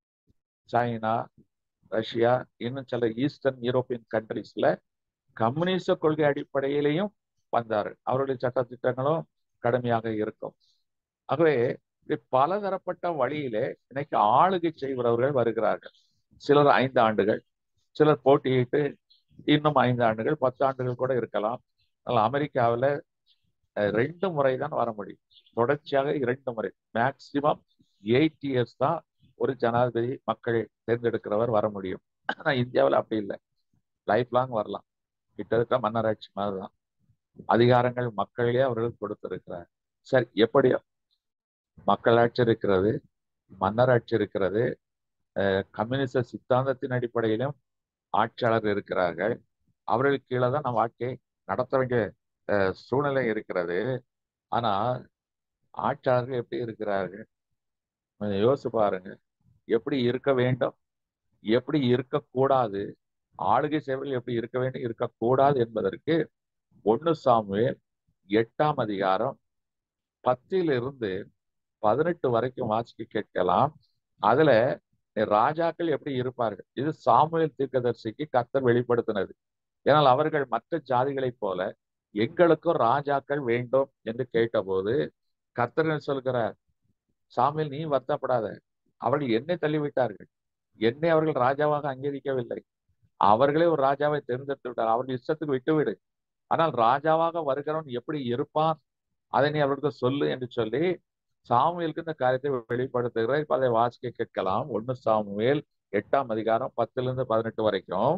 S2: சைனா ரஷ்யா இன்னும் சில ஈஸ்டர்ன் யூரோப்பியன் கண்ட்ரிஸ்ல கம்யூனிச கொள்கை அடிப்படையிலையும் வந்தார்கள் அவருடைய சட்டத்திட்டங்களும் கடுமையாக இருக்கும் ஆகவே இப்படி பலதரப்பட்ட வழியிலே இன்னைக்கு ஆளுகை செய்கிறவர்கள் வருகிறார்கள் சிலர் ஐந்து ஆண்டுகள் சிலர் போட்டியிட்டு இன்னும் ஐந்து ஆண்டுகள் பத்து ஆண்டுகள் கூட இருக்கலாம் ஆனால் அமெரிக்காவில் ரெண்டு முறை தான் வர முடியும் தொடர்ச்சியாக இரண்டு முறை மேக்சிமம் எயிட் இயர்ஸ் தான் ஒரு ஜனாதிபதி மக்கள் தேர்ந்தெடுக்கிறவர் வர முடியும் ஆனா இந்தியாவில் அப்படி இல்லை லைஃப் லாங் வரலாம் கிட்டத்தட்ட மன்னராட்சி மாதிரி தான் அதிகாரங்கள் மக்களே அவர்கள் கொடுத்திருக்கிறார் சரி எப்படியோ மக்களாட்சி இருக்கிறது மன்னராட்சி இருக்கிறது அஹ் கம்யூனிச சித்தாந்தத்தின் அடிப்படையிலும் ஆட்சியாளர் இருக்கிறார்கள் அவர்களுக்கு கீழே தான் நம்ம வாழ்க்கையை நடத்த வேண்டிய அஹ், சூழ்நிலை இருக்கிறது ஆனா ஆட்சியாளர்கள் எப்படி இருக்கிறார்கள் கொஞ்சம் யோசிச்சு பாருங்க எப்படி இருக்க வேண்டும் எப்படி இருக்கக்கூடாது ஆளுகை சேவைகள் எப்படி இருக்க வேண்டும் இருக்கக்கூடாது என்பதற்கு ஒன்னு சாமுவேல் எட்டாம் அதிகாரம் பத்திலிருந்து பதினெட்டு வரைக்கும் வாசிக்க கேட்கலாம் அதுல ராஜாக்கள் எப்படி இருப்பார்கள் இது சாமுவேல் தீர்க்கதரிசிக்கு கர்த்தர் வெளிப்படுத்தினது ஏனால் அவர்கள் மற்ற ஜாதிகளைப் போல எங்களுக்கும் ராஜாக்கள் வேண்டும் என்று கேட்டபோது கர்த்தர் என்ன சொல்கிறார் சாமுவேல் நீ வருத்தப்படாத அவர்கள் என்னை தள்ளிவிட்டார்கள் என்னை அவர்கள் ராஜாவாக அங்கீகரிக்கவில்லை அவர்களே ஒரு ராஜாவை தேர்ந்தெடுத்து விட்டார் அவர்கள் இஷ்டத்துக்கு விட்டுவிடு ஆனால் ராஜாவாக வருகிறவன் எப்படி இருப்பான் அதை நீ அவர்களுக்கு சொல்லு என்று சொல்லி சாமுவேலுக்கு இந்த காரியத்தை வெளிப்படுத்துகிறார் இப்ப அதை வாசிக்க கேட்கலாம் ஒன்னு சாமுவேல் எட்டாம் அதிகாரம் பத்துல இருந்து பதினெட்டு வரைக்கும்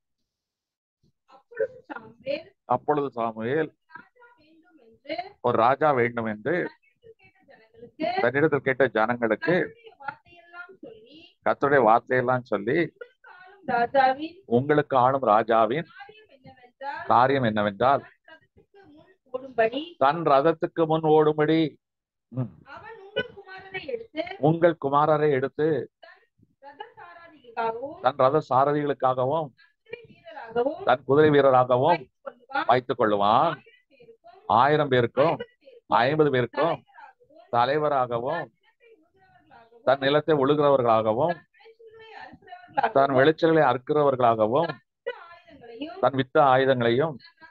S3: அப்பொழுது சாமுவேல்
S2: அப்பொழுது சாமுவேல்
S3: ராஜா வேண்டும் என்று
S2: ஒரு ராஜா வேண்டும் என்று
S3: தன்னிடத்தில் கேட்ட ஜனங்களுக்கு
S2: தன்னிடத்தில் கேட்ட ஜனங்களுக்கு
S3: கர்த்தருடைய வார்த்தையெல்லாம் சொல்லி
S2: கர்த்தருடைய வார்த்தையெல்லாம் சொல்லி
S3: உங்களுக்கு ஆளும் ராஜாவின்
S2: உங்களுக்கு ஆளும் ராஜாவின்
S3: காரியம் என்னவென்றால்
S2: காரியம் என்னவென்றால்
S3: தன் ரதத்துக்கு முன் ஓடும்படி
S2: தன் ரதத்துக்கு முன் ஓடும்படி ம்,
S3: அவன் உங்கள் குமாரரை எடுத்து
S2: உங்கள் குமாரரை எடுத்து
S3: ரத சாராதிகளுக்காகவும்
S2: தன் ரத சாரதிகளுக்காகவும்
S3: குதிரை வீரராகவும்
S2: தன் குதிரை வீரராகவும்
S3: வைத்துக் கொள்வான்.
S2: வைத்துக் கொள்ளுவான்
S3: ஆயிரம் பேருக்கும்
S2: ஆயிரம் பேருக்கும் ஐம்பது பேருக்கும் தலைவராகவும் தன் நிலத்தை உழுகிறவர்களாகவும் தன் வெளிச்சல்களை அறுக்கிறவர்களாகவும் தன் வித்த ஆயுதங்களையும்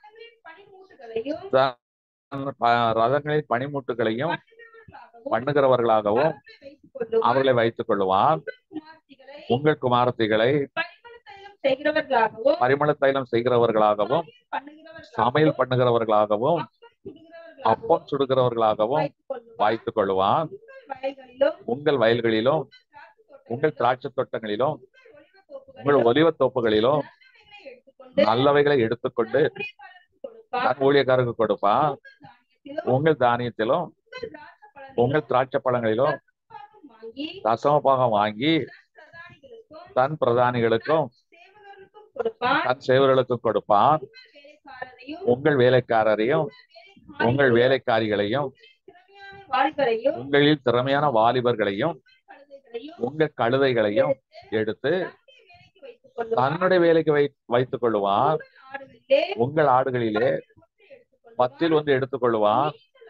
S2: தன் ப- ரதங்களின் பனிமூட்டுகளையும் பண்ணுகிறவர்களாகவும் அவர்களை வைத்துக் கொள்ளுவான் உங்கள் குமாரத்திகளை
S3: செய்கிறவர்களாகவும்
S2: பரிமள தைலம் செய்கிறவர்களாகவும் சமையல் பண்ணுகிறவர்களாகவும் அப்பம் சுடுகிறவர்களாகவும் வைத்துக் கொள்ளுவான் உங்கள் வயல்களிலும் உங்கள் திராட்சை தோட்டங்களிலும் உங்கள் ஒலிவ தோப்புகளிலும் நல்லவைகளை எடுத்துக்கொண்டு தன் ஊழியக்காரருக்கு கொடுப்பான் உங்கள் தானியத்திலும் உங்கள் திராட்சை பழங்களிலும் தசமபாகம் வாங்கி தன் பிரதானிகளுக்கும் தன் சேவர்களுக்கும் கொடுப்பான் உங்கள் வேலைக்காரரையும் உங்கள் வேலைக்காரிகளையும்
S3: வாலிபரையும்
S2: உங்களில் திறமையான வாலிபர்களையும் உங்கள் கழுதைகளையும் எடுத்து தன்னுடைய வேலைக்கு வை வைத்துக் கொள்ளுவான் உங்கள் ஆடுகளிலே பத்தில் ஒன்று எடுத்துக் கொள்ளுவான்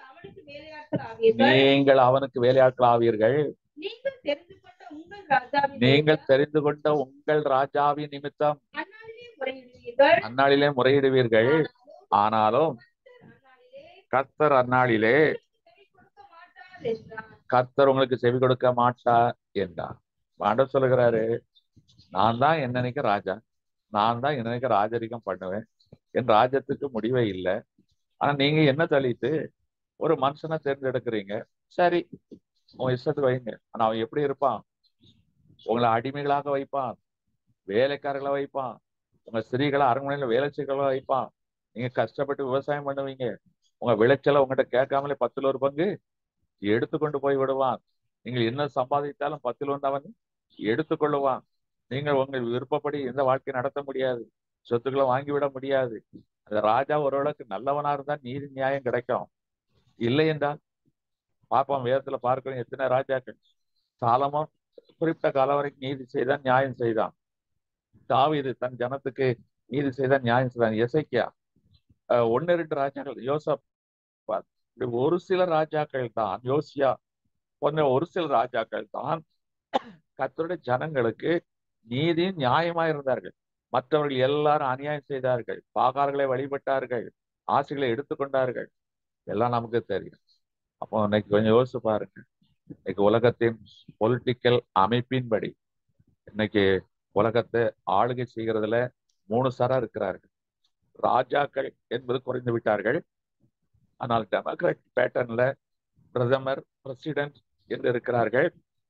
S2: நீங்கள் அவனுக்கு வேலையாட்கள் ஆவீர்கள்
S3: நீங்கள் தெரிந்து கொண்ட உங்கள் ராஜாவின்
S2: நீங்கள் தெரிந்து கொண்ட உங்கள் ராஜாவின் நிமித்தம்
S3: அந்நாளிலே முறையிடுவீர்கள்
S2: அந்நாளிலே முறையிடுவீர்கள் ஆனாலும்
S3: அந்நாளிலே
S2: கர்த்தர் அந்நாளிலே
S3: செவி கொடுக்க மாட்டார் என்றார்
S2: கர்த்தர் உங்களுக்கு செவி கொடுக்க மாட்டார் என்றார் ஆண்டவர் சொல்லுகிறாரு நான் தான் என்னன்னைக்கு ராஜா நான் தான் என்னன்னைக்கு ராஜரிகம் பண்ணுவேன் என் ராஜ்யத்துக்கு முடிவே இல்லை ஆனா நீங்க என்ன தள்ளிட்டு ஒரு மனுஷனை தேர்ந்தெடுக்கிறீங்க சரி உன் இஷ்டத்துக்கு வைங்க ஆனா அவன் எப்படி இருப்பான் உங்களை அடிமைகளாக வைப்பான் வேலைக்காரர்களை வைப்பான் உங்க ஸ்திரீகளை அரண்மனையில வேலை செய்கிறவங்கள வைப்பான் நீங்க கஷ்டப்பட்டு விவசாயம் பண்ணுவீங்க உங்க விளைச்சலை உங்ககிட்ட கேட்காமலே பத்துல ஒரு பங்கு எடுத்துக்கொண்டு போய் விடுவான் நீங்கள் என்ன சம்பாதித்தாலும் பத்தில் ஒன்று அவன் எடுத்துக்கொள்ளுவான் நீங்கள் உங்கள் விருப்பப்படி எந்த வாழ்க்கை நடத்த முடியாது சொத்துக்களை வாங்கிவிட முடியாது அந்த ராஜா ஓரளவுக்கு நல்லவனா இருந்தா நீதி நியாயம் கிடைக்கும் இல்லை என்றால் பார்ப்போம் வேதத்துல பார்க்கிறோம் எத்தனை ராஜாக்கள் சாலமோன் குறிப்பிட்ட காலம் வரைக்கும் நீதி செய்தான் நியாயம் செய்தான் தாவீது தன் ஜனத்துக்கு நீதி செய்தான் நியாயம் செய்தான் எசைக்கியா அஹ் ஒன்னு ரெண்டு ராஜாக்கள் யோசப் இப்படி ஒரு சில ராஜாக்கள் தான் யோசியா போன்ற ஒரு சில ராஜாக்கள் தான் கர்த்தருடைய ஜனங்களுக்கு நீதியும் நியாயமா இருந்தார்கள் மற்றவர்கள் எல்லாரும் அநியாயம் செய்தார்கள் பாகார்களை வழிபட்டார்கள் ஆசைகளை எடுத்துக்கொண்டார்கள் எல்லாம் நமக்கு தெரியும் அப்போ இன்னைக்கு கொஞ்சம் யோசிச்சு பாருங்க இன்னைக்கு உலகத்தின் பொலிட்டிக்கல் அமைப்பின்படி இன்னைக்கு உலகத்தை ஆளுகை செய்கிறதுல மூணு சரம் இருக்கிறார்கள் ராஜாக்கள் என்பது குறைந்து விட்டார்கள் ஆனால் டெமோக்ராட் பேட்டர்ன்ல பிரதமர் பிரசிடென்ட் என்று இருக்கிறார்கள்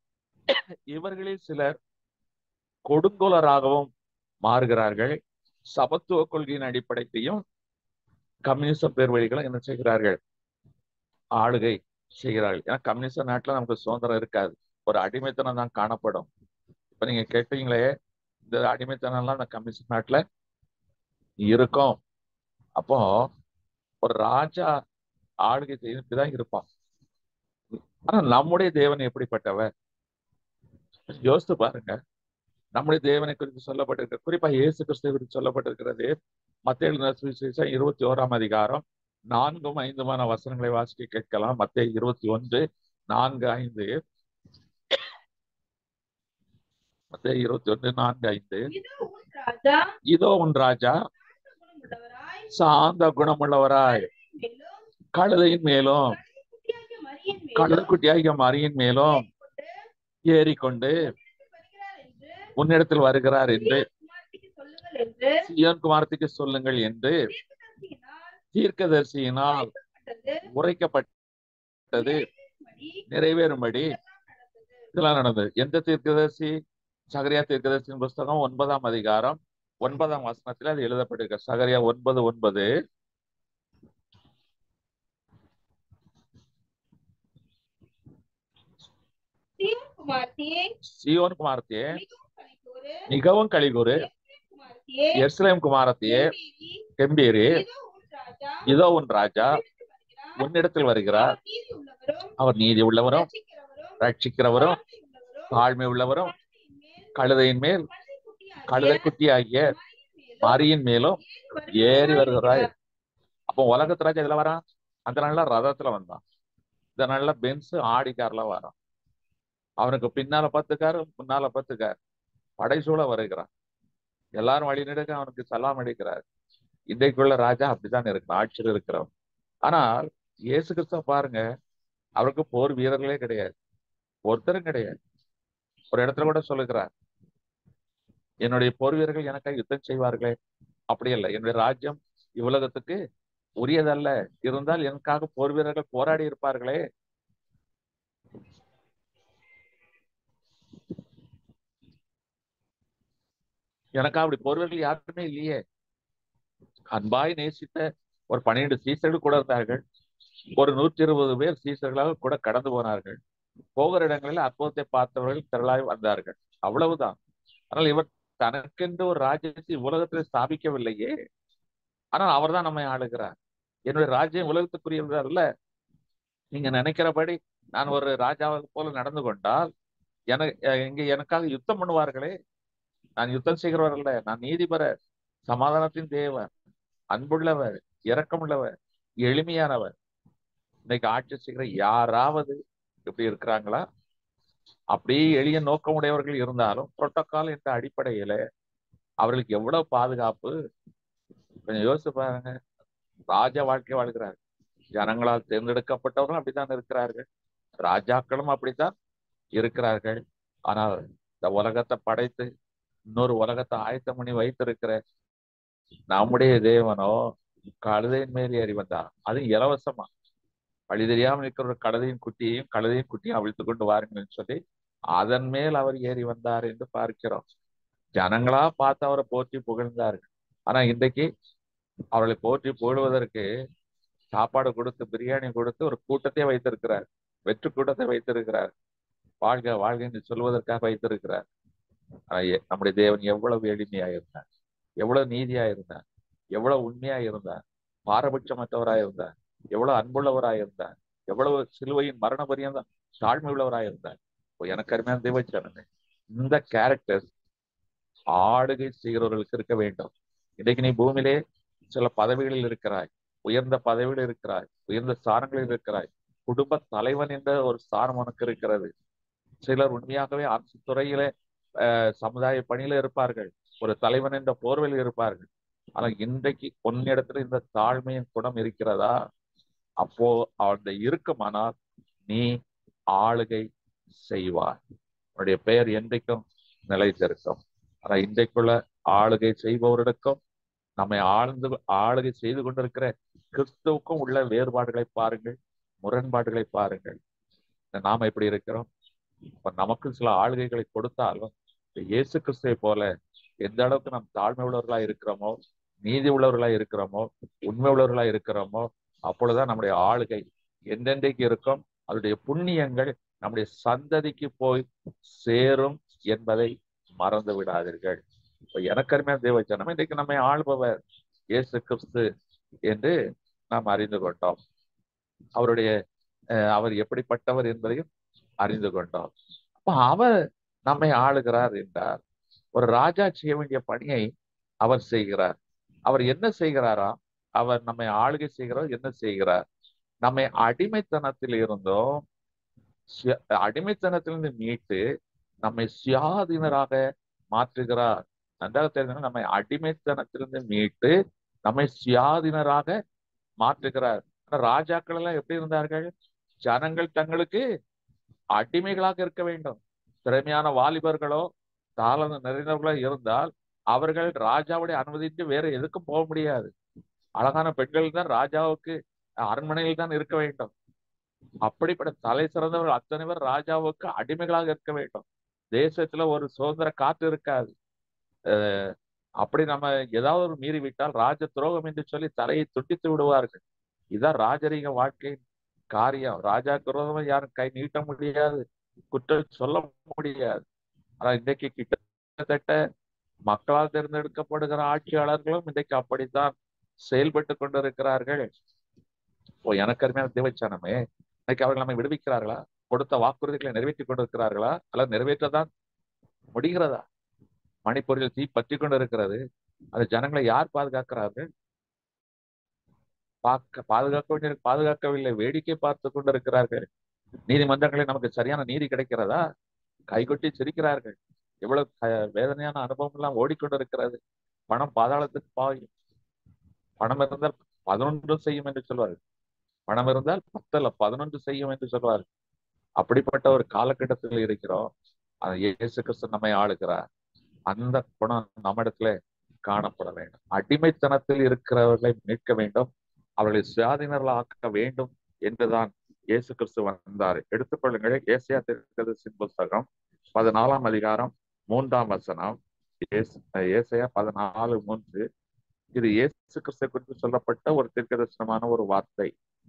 S2: இவர்களில் சிலர் கொடுங்கோலராகவும் மாறுகிறார்கள் சமத்துவ கொள்கையின் அடிப்படையிலையும் கம்யூனிச பேர் வழிகளும் என்ன செய்கிறார்கள் ஆளுகை செய்கிறார்கள் ஏன்னா கம்யூனிச நாட்டுல நமக்கு சுதந்திரம் இருக்காது ஒரு அடிமைத்தனம் தான் காணப்படும் இப்ப நீங்க கேட்டீங்களே இந்த அடிமைத்தனம் எல்லாம் இந்த கம்யூனிஸ்ட் நாட்டுல இருக்கும் அப்போ ஒரு ராஜா ஆளுகை செய்துதான் இருப்பான் ஆனா நம்முடைய தேவன் எப்படிப்பட்டவர் யோசித்து பாருங்க நம்முடைய தேவனை குறித்து சொல்லப்பட்டிருக்க குறிப்பா இயேசு கிறிஸ்துவை குறித்து சொல்லப்பட்டிருக்கிறது மத்திய சுவிசேஷம் இருபத்தி ஓராம் அதிகாரம் நான்கும் ஐந்துமான வசனங்களை வாசிக்க கேட்கலாம் மத்திய இருபத்தி ஒன்று நான்கு ஐந்து மத்திய இருபத்தி ஒன்று நான்கு ஐந்து
S3: இது உன் ராஜா
S2: இதோ உன் ராஜா
S3: குணமுள்ளவராய்
S2: சாந்த குணமுள்ளவராய்
S3: மேலும்
S2: கழுதையின் மேலும்
S3: குட்டியாகிய மரியின் மேலும்
S2: கழுதைக்குட்டியாகிய மரியின் மேலும் ஏறிக்கொண்டு
S3: வருகிறார் என்று
S2: உன்னிடத்தில் வருகிறார் என்று
S3: குமாரத்திக்கு சொல்லுங்கள் என்று
S2: சியோன் குமாரத்துக்கு சொல்லுங்கள் என்று
S3: தீர்க்கதரிசியினால்
S2: தீர்க்கதரிசியினால்
S3: பட்டது
S2: உரைக்கப்பட்டது
S3: படி
S2: நிறைவேறும்படி
S3: நடந்தது
S2: இதெல்லாம் நடந்தது எந்த தீர்க்கதரிசி சகரியா தீர்க்கதரிசியின் புஸ்தகம் ஒன்பதாம் அதிகாரம் ஒன்பதாம் வசனத்தில் அது எழுதப்பட்டிருக்கு சகரியா ஒன்பது ஒன்பது
S3: சீயோன் குமாரத்தியே
S2: சியோன் குமாரத்தியே
S3: மிகவும் கலிகூறு
S2: மிகவும் கழிகுறு
S3: எருசலேம் குமாரத்தியே
S2: எருசலேம் குமாரத்தியே
S3: கெம்பீரி,
S2: கெம்பீரு
S3: இதோ உன் ராஜா
S2: இதோ உன் ராஜா
S3: உன்னிடத்தில் வருகிறார்.
S2: உன்னிடத்தில் வருகிறார்
S3: அவர் நீதி உள்ளவரும்
S2: அவர் நீதி உள்ளவரும்
S3: ரட்சிக்கிறவரும்
S2: ரட்சிக்கிறவரும்
S3: தாழ்மை உள்ளவரும்
S2: தாழ்மை உள்ளவரும்
S3: கழுதையின் மேல்
S2: கழுதையின் மேல்
S3: கழுதை
S2: கழுதைக்குட்டியாகிய மரியின் மேலும் ஏறி வருகிறாய் அப்போ உலகத்து ராஜா இதுல வரான் அந்த நாள்ல ரதத்துல வந்தான் இந்த நாள்ல பென்ஸ் ஆடி கார்ல வரான் அவனுக்கு பின்னால பத்து கார் முன்னால பத்து கார் படைசூழ வருகிறான் எல்லாரும் வழி நெடுக்க அவனுக்கு சலாம் அடிக்கிறார் இன்றைக்குள்ள ராஜா அப்படித்தான் இருக்கிறான் ஆட்சியில் இருக்கிறவன் ஆனால் இயேசு கிறிஸ்துவ பாருங்க அவருக்கு போர் வீரர்களே கிடையாது ஒருத்தரும் கிடையாது ஒரு இடத்துல கூட சொல்லுகிறார் என்னுடைய போர் வீரர்கள் எனக்காக யுத்தம் செய்வார்களே அப்படி இல்லை என்னுடைய ராஜ்யம் இவ்வுலகத்துக்கு உரியதல்ல இருந்தால் எனக்காக போர் வீரர்கள் போராடி இருப்பார்களே எனக்கு அப்படி போர் வீரர்கள் யாருமே இல்லையே அன்பாய் நேசித்த ஒரு பன்னிரண்டு சீசர்கள் கூட இருந்தார்கள் ஒரு நூற்றி இருபது பேர் சீசர்களாக கூட கடந்து போனார்கள் போகிற இடங்களில் அற்புதத்தை பார்த்தவர்கள் திரளாய் வந்தார்கள் அவ்வளவுதான் ஆனால் இவர் தனக்கென்று ஒரு ராஜ்யத்தை உலகத்தில் ஸ்தாபிக்கவில்லையே ஆனால் அவர்தான் நம்மை ஆளுகிறார் என்னுடைய ராஜ்யம் உலகத்துக்குரியவர் அல்ல நீங்க நினைக்கிறபடி நான் ஒரு ராஜாவை போல நடந்து கொண்டால் எனக்கு இங்க எனக்காக யுத்தம் பண்ணுவார்களே நான் யுத்தம் செய்கிறவர் அல்ல நான் நீதிபரர் சமாதானத்தின் தேவன் அன்புள்ளவர் இரக்கமுள்ளவர் எளிமையானவர் இன்னைக்கு ஆட்சி செய்கிற யாராவது இப்படி இருக்கிறாங்களா அப்படியே எளிய நோக்கமுடையவர்கள் இருந்தாலும் புரோட்டோகால் என்ற அடிப்படையில அவர்களுக்கு எவ்வளவு பாதுகாப்பு கொஞ்சம் யோசிச்சு பாருங்க ராஜா வாழ்க்கை வாழ்கிறார் ஜனங்களால் தேர்ந்தெடுக்கப்பட்டவர்களும் அப்படித்தான் இருக்கிறார்கள் ராஜாக்களும் அப்படித்தான் இருக்கிறார்கள் ஆனால் இந்த உலகத்தை படைத்து இன்னொரு உலகத்தை ஆயத்தம் பண்ணி வைத்திருக்கிற நம்முடைய தேவனோ கழுதையின் மேல் ஏறி வந்தார் அது இலவசமா வழி தெரியாமல் இருக்கிற ஒரு கழுதையின் குட்டியையும் கழுதையின் குட்டியும் அவிழ்த்து கொண்டு வாருங்கள்னு சொல்லி அதன் மேல் அவர் ஏறி வந்தார் என்று பார்க்கிறோம் ஜனங்களா பார்த்து அவரை போற்றி புகழ்ந்தார்கள் ஆனா இன்றைக்கு அவர்களை போற்றி புகழ்வதற்கு சாப்பாடு கொடுத்து பிரியாணி கொடுத்து ஒரு கூட்டத்தை வைத்திருக்கிறார் வெற்று கூட்டத்தை வைத்திருக்கிறார் வாழ்க வாழ்க என்று சொல்வதற்காக வைத்திருக்கிறார் ஆனா எ- நம்முடைய தேவன் எவ்வளவு எளிமையா இருந்தார் எவ்வளவு நீதியா இருந்தார் எவ்வளவு உண்மையா இருந்தார் பாரபட்சமற்றவராய் இருந்தார் எவ்வளவு அன்புள்ளவராய் இருந்தார் எவ்வளவு சிலுவையின் மரண பரியந்தம் தாழ்மை உள்ளவராய் இருந்தார் இப்போ எனக்கு அருமையான தேவச்சனமே இந்த கேரக்டர்ஸ் ஆளுகை செய்கிறவர்களுக்கு இருக்க வேண்டும் இன்றைக்கு நீ பூமியிலே சில பதவிகளில் இருக்கிறாய் உயர்ந்த பதவியில் இருக்கிறாய் உயர்ந்த ஸ்தானங்களில் இருக்கிறாய் குடும்ப தலைவன் என்ற ஒரு ஸ்தானம் உனக்கு இருக்கிறது சிலர் உண்மையாகவே அரசு துறையிலே அஹ், சமுதாய பணியில இருப்பார்கள் ஒரு தலைவன் என்ற போர்வையில் இருப்பார்கள் ஆனா இன்றைக்கு உன்னிடத்துல இந்த தாழ்மையின் குணம் இருக்கிறதா அப்போ அந்த இருக்குமானால் நீ ஆளுகை செய்வாய் உன்னுடைய பெயர் என்றைக்கும் நிலைத்திருக்கும் ஆனா இன்றைக்குள்ள ஆளுகை செய்பவர்களுக்கும் நம்மை ஆழ்ந்து ஆளுகை செய்து கொண்டிருக்கிற கிறிஸ்துவுக்கும் உள்ள வேறுபாடுகளை பாருங்கள் முரண்பாடுகளை பாருங்கள் இந்த நாம எப்படி இருக்கிறோம் இப்ப நமக்கு சில ஆளுகைகளை கொடுத்தாலும் இந்த இயேசு கிறிஸ்துவை போல எந்த அளவுக்கு நாம் தாழ்மை உள்ளவர்களா இருக்கிறோமோ நீதி உள்ளவர்களா இருக்கிறோமோ உண்மை உள்ளவர்களா இருக்கிறோமோ அப்பொழுதுதான் நம்முடைய ஆளுகை எந்தெந்தைக்கு இருக்கும் அதனுடைய புண்ணியங்கள் நம்முடைய சந்ததிக்கு போய் சேரும் என்பதை மறந்து விடாதீர்கள் இப்ப எனக்கு அருமையான தேவச்சனம் இன்றைக்கு நம்மை ஆள்பவர் இயேசு கிறிஸ்து என்று நாம் அறிந்து கொண்டோம் அவருடைய அஹ், அவர் எப்படிப்பட்டவர் என்பதையும் அறிந்து கொண்டோம் அப்ப அவர் நம்மை ஆளுகிறார் என்றார் ஒரு ராஜா செய்ய வேண்டிய பணியை அவர் செய்கிறார் அவர் என்ன செய்கிறாரா அவர் நம்மை ஆளுகை செய்கிறார் என்ன செய்கிறார் நம்மை அடிமைத்தனத்தில் இருந்தோம் சுய- அடிமைத்தனத்திலிருந்து மீட்டு நம்மை சுயாதீனராக மாற்றுகிறார் நன்றாக தெரிஞ்சு நம்மை அடிமைத்தனத்திலிருந்து மீட்டு நம்மை சுயாதீனராக மாற்றுகிறார் ஆனா ராஜாக்கள் எல்லாம் எப்படி இருந்தார்கள் ஜனங்கள் தங்களுக்கு அடிமைகளாக இருக்க வேண்டும் திறமையான வாலிபர்களோ தாளம் நிறைந்தவர்களோ இருந்தால் அவர்கள் ராஜாவுடைய அனுமதித்து வேற எதுக்கும் போக முடியாது அழகான பெண்கள் தான் ராஜாவுக்கு அரண்மனையில் தான் இருக்க வேண்டும் அப்படிப்பட்ட தலை சிறந்தவர்கள் அத்தனை பேர் ராஜாவுக்கு அடிமைகளாக இருக்க வேண்டும் தேசத்துல ஒரு சுதந்திர காற்று இருக்காது அஹ் அப்படி நம்ம ஏதாவது ஒரு மீறி விட்டால் ராஜ துரோகம் என்று சொல்லி தலையை துண்டித்து விடுவார்கள் இதான் ராஜரீக வாழ்க்கையின் காரியம் ராஜாக்கு விரோதமா யாரும் கை நீட்ட முடியாது குற்றம் சொல்ல முடியாது ஆனா இன்றைக்கு கிட்டத்தட்ட மக்களால் தேர்ந்தெடுக்கப்படுகிற ஆட்சியாளர்களும் இன்றைக்கு அப்படித்தான் செயல்பட்டு கொண்டிருக்கிறார்கள் ஓ எனக்கு அருமையான தேவச்சானமே இன்னைக்கு அவர்கள் நம்மை விடுவிக்கிறார்களா கொடுத்த வாக்குறுதிகளை நிறைவேற்றி கொண்டிருக்கிறார்களா அல்லது நிறைவேற்றதான் முடிகிறதா மணிப்பூரில் தீ பற்றி கொண்டிருக்கிறது அது ஜனங்களை யார் பாதுகாக்கிறார்கள் பார்க்க பாதுகாக்க வேண்டிய பாதுகாக்கவில்லை வேடிக்கை பார்த்து கொண்டிருக்கிறார்கள் நீதிமன்றங்களில் நமக்கு சரியான நீதி கிடைக்கிறதா கைகொட்டி சிரிக்கிறார்கள் எவ்வளவு க- வேதனையான அனுபவம் எல்லாம் ஓடிக்கொண்டிருக்கிறது பணம் பாதாளத்துக்கு பாயும் பணம் இருந்தால் பதினொன்று செய்யும் என்று சொல்வார்கள் பணம் இருந்தால் பத்தல்ல பதினொன்று செய்யும் என்று சொல்வார்கள் அப்படிப்பட்ட ஒரு காலகட்டத்தில் இருக்கிறோம் அது இயேசு கிறிஸ்து நம்மை ஆளுகிறார் அந்த குணம் நம்மிடத்துல காணப்பட வேண்டும் அடிமைத்தனத்தில் இருக்கிறவர்களை மீட்க வேண்டும் அவர்களை சுயாதீனர்களாக ஆக்க வேண்டும் என்றுதான் இயேசு கிறிஸ்து வந்தார் எடுத்துக்கொள்ளுங்கள் ஏசியா திருக்கதர்சின் புஸ்தகம் பதினாலாம் அதிகாரம் மூன்றாம் வசனம் ஏஸ்- ஏசாயா பதினாலு மூன்று இது இயேசு கிறிஸ்து குறித்து சொல்லப்பட்ட ஒரு தீர்க்கதரிசனமான ஒரு வார்த்தை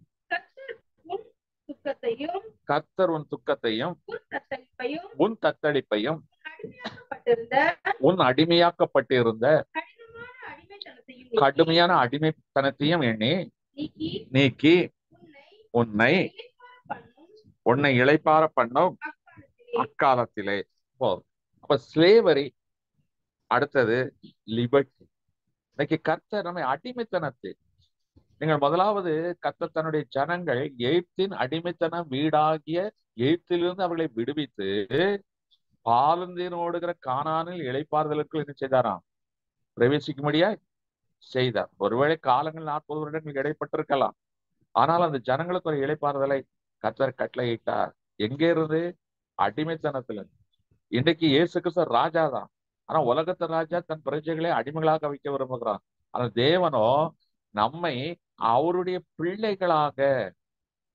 S4: உன் துக்கத்தையும்
S2: கர்த்தர் உன் துக்கத்தையும்
S4: உன் தத்தளிப்பையும்
S2: உன் தத்தளிப்பையும்
S4: அடிமையாக்கப்பட்டிருந்த
S2: உன் அடிமையாக்கப்பட்டிருந்த
S4: கடினமான அடிமைத்தனத்தையும் நீக்கி,
S2: கடுமையான அடிமைத்தனத்தையும் எண்ணி
S4: நீக்கி
S2: நீக்கி
S4: உன்னை
S2: உன்னை
S4: இளைப்பாறப் பண்ணும்
S2: உன்னை இளைப்பார பண்ணும்
S4: அக்காலத்திலே
S2: அக்காலத்திலே போ அப்ப ஸ்லேவரி அடுத்தது லிபர்ட்டி இன்னைக்கு கர்த்தர் நம்மை அடிமைத்தனத்தில் நீங்கள் முதலாவது கர்த்தர் தன்னுடைய ஜனங்கள் எய்ப்தின் அடிமைத்தன வீடாகிய எய்ப்திலிருந்து அவர்களை விடுவித்து பாலந்தீன் ஓடுகிற கானானில் இளைப்பாறுதலுக்கு என்ன செய்தாராம் பிரவேசிக்கும்படியா செய்தார் ஒருவேளை காலங்கள் நாற்பது வருடங்கள் இடைப்பட்டிருக்கலாம் ஆனால் அந்த ஜனங்களுக்கு ஒரு இளைப்பாறுதலை கர்த்தர் கட்டளையிட்டார் எங்கே இருந்து அடிமைத்தனத்துல இருந்து. இன்றைக்கு இயேசு கிறிஸ்து ராஜா தான் ஆனா உலகத்து ராஜா தன் பிரஜைகளை அடிமைகளாக வைக்க விரும்புகிறான் ஆனா தேவனோ நம்மை அவருடைய பிள்ளைகளாக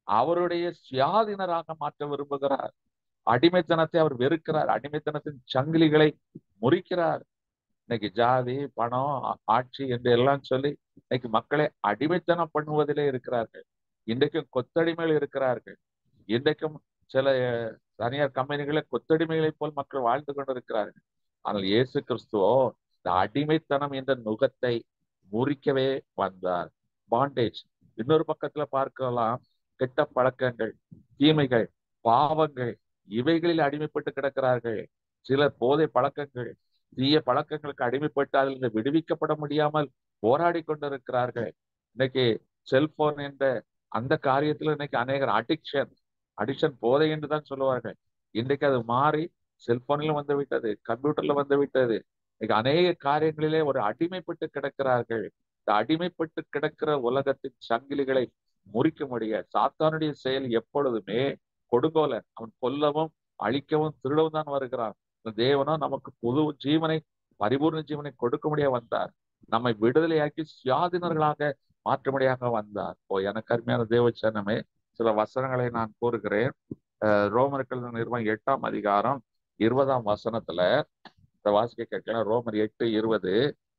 S2: அவருடைய சுயாதீனராக மாற்ற விரும்புகிறார் அடிமைத்தனத்தை அவர் வெறுக்கிறார் அடிமைத்தனத்தின் சங்கிலிகளை முறிக்கிறார் இன்னைக்கு ஜாதி பணம் ஆ- ஆட்சி என்று எல்லாம் சொல்லி இன்னைக்கு மக்களை அடிமைத்தனம் பண்ணுவதிலே இருக்கிறார்கள் இன்றைக்கும் கொத்தடிமைகள் இருக்கிறார்கள் இன்றைக்கும் சில அஹ், தனியார் கம்பெனிகளை கொத்தடிமைகளைப் போல் மக்கள் வாழ்ந்து கொண்டிருக்கிறார்கள் ஆனால் இயேசு கிறிஸ்துவோ இந்த அடிமைத்தனம் என்ற நுகத்தை முறிக்கவே வந்தார் பாண்டேஜ் இன்னொரு பக்கத்துல பார்க்கலாம் கெட்ட பழக்கங்கள் தீமைகள் பாவங்கள் இவைகளில் அடிமைப்பட்டு கிடக்கிறார்கள் சிலர் போதை பழக்கங்கள் தீய பழக்கங்களுக்கு அடிமைப்பட்டு அதிலிருந்து விடுவிக்கப்பட முடியாமல் போராடி கொண்டிருக்கிறார்கள் இன்னைக்கு செல்போன் என்ற அந்த காரியத்துல இன்னைக்கு அநேகர் அடிக்ஷன் அடிக்ஷன் போதை என்று தான் சொல்லுவார்கள் இன்றைக்கு அது மாறி செல்போனிலும் வந்து விட்டது கம்ப்யூட்டர்ல வந்து விட்டது இன்னைக்கு அநேக காரியங்களிலே ஒரு அடிமைப்பட்டு கிடக்கிறார்கள் இந்த அடிமைப்பட்டு கிடக்கிற உலகத்தின் சங்கிலிகளை முறிக்க முடிய சாத்தானுடைய செயல் எப்பொழுதுமே கொடுங்கோலன் அவன் கொல்லவும் அழிக்கவும் திருடவும் தான் வருகிறான் இந்த தேவனோ நமக்கு புது ஜீவனை பரிபூர்ண ஜீவனை கொடுக்க முடிய வந்தார் நம்மை விடுதலையாக்கி சுயாதீனர்களாக மாற்றும்படியாக வந்தார் ஓ எனக்கு அருமையான தேவச்சனமே சில வசனங்களை நான் கூறுகிறேன் அஹ் ரோமர்கள் நிறுவனம் எட்டாம் அதிகாரம் இருபதாம் வசனத்துல இந்த வாசிக்க கேட்கலாம் ரோமர் எட்டு இருபது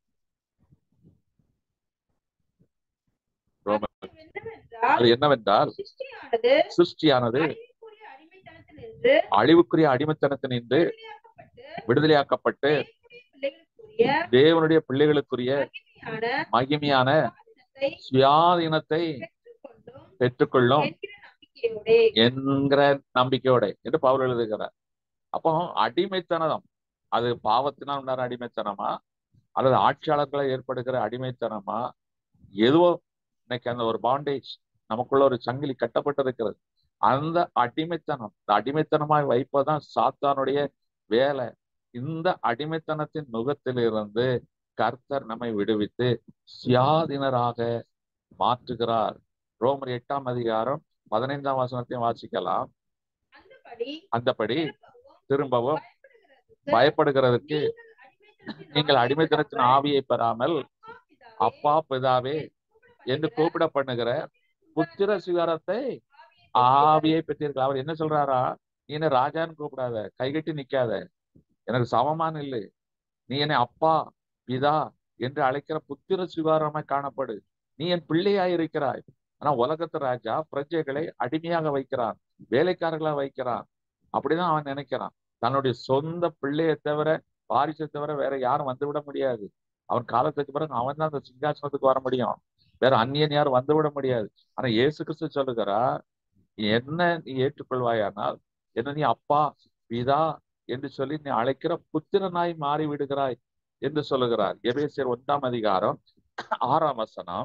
S2: ரோமர்
S4: என்னவென்றால்
S2: அது என்னவென்றால்
S4: சிருஷ்டியானது
S2: சிருஷ்டியானது
S4: அழிவுக்குரிய அடிமைத்தனத்தினின்று
S2: அழிவுக்குரிய அடிமைத்தனத்தினின்று
S4: விடுதலையாக்கப்பட்டு
S2: விடுதலையாக்கப்பட்டு
S4: தேவனுடைய பிள்ளைகளுக்குரிய
S2: தேவனுடைய பிள்ளைகளுக்குரிய
S4: மகிமையான
S2: மகிமையான
S4: சுயாதீனத்தை
S2: சுயாதீனத்தை
S4: பெற்றுக்கொண்டும்
S2: பெற்றுக்கொள்ளும்
S4: என்கிற நம்பிக்கையோடே
S2: என்கிற நம்பிக்கையோட என்று பவுல் எழுதுகிறார் அப்போ அடிமைத்தனம் அது பாவத்தினால் உண்டான அடிமைத்தனமா அல்லது ஆட்சியாளர்களை ஏற்படுகிற அடிமைத்தனமா எதுவோ இன்னைக்கு அந்த ஒரு பாண்டேஜ் நமக்குள்ள ஒரு சங்கிலி கட்டப்பட்டிருக்கிறது அந்த அடிமைத்தனம் இந்த அடிமைத்தனமாய் வைப்பதுதான் சாத்தானுடைய வேலை இந்த அடிமைத்தனத்தின் நுகத்திலிருந்து கர்த்தர் நம்மை விடுவித்து சுயாதீனராக மாற்றுகிறார் ரோமர் எட்டாம் அதிகாரம் பதினைந்தாம் வசனத்தையும் வாசிக்கலாம்
S4: அந்தபடி
S2: அந்தபடி
S4: திரும்பவும்
S2: திரும்பவும்
S4: பயப்படுகிறதற்கு
S2: பயப்படுகிறதற்கு நீங்கள் அடிமைத்தனத்தின் ஆவியை பெறாமல் அப்பா பிதாவே என்று கூப்பிட பண்ணுகிற புத்திர சிகாரத்தை ஆவியை பெற்றீர்கள் அவர் என்ன சொல்றாரா நீ என்ன ராஜான்னு கூப்பிடாத கைகட்டி நிக்காத எனக்கு சமமான இல்லை நீ என்னை அப்பா பிதா என்று அழைக்கிற புத்திர சுகாரமாய் காணப்படு நீ என் பிள்ளையாய் இருக்கிறாய் ஆனா உலகத்து ராஜா பிரஜைகளை அடிமையாக வைக்கிறான் வேலைக்காரர்களா வைக்கிறான் அப்படிதான் அவன் நினைக்கிறான் தன்னுடைய சொந்த பிள்ளையை தவிர வாரிசை தவிர வேற யாரும் வந்து விட முடியாது அவன் காலத்துக்கு பிறகு அவன் தான் அந்த சிங்காசனத்துக்கு வர முடியும் வேற அந்நியன் யாரும் வந்து விட முடியாது ஆனா இயேசு கிறிஸ்து சொல்லுகிறார் என்ன நீ ஏற்றுக்கொள்வாயானால் என்ன நீ அப்பா பிதா என்று சொல்லி நீ அழைக்கிற புத்திரனாய் மாறி விடுகிறாய் என்று சொல்லுகிறார் எபேசியர் ஒன்றாம் அதிகாரம் ஆறாம் வசனம்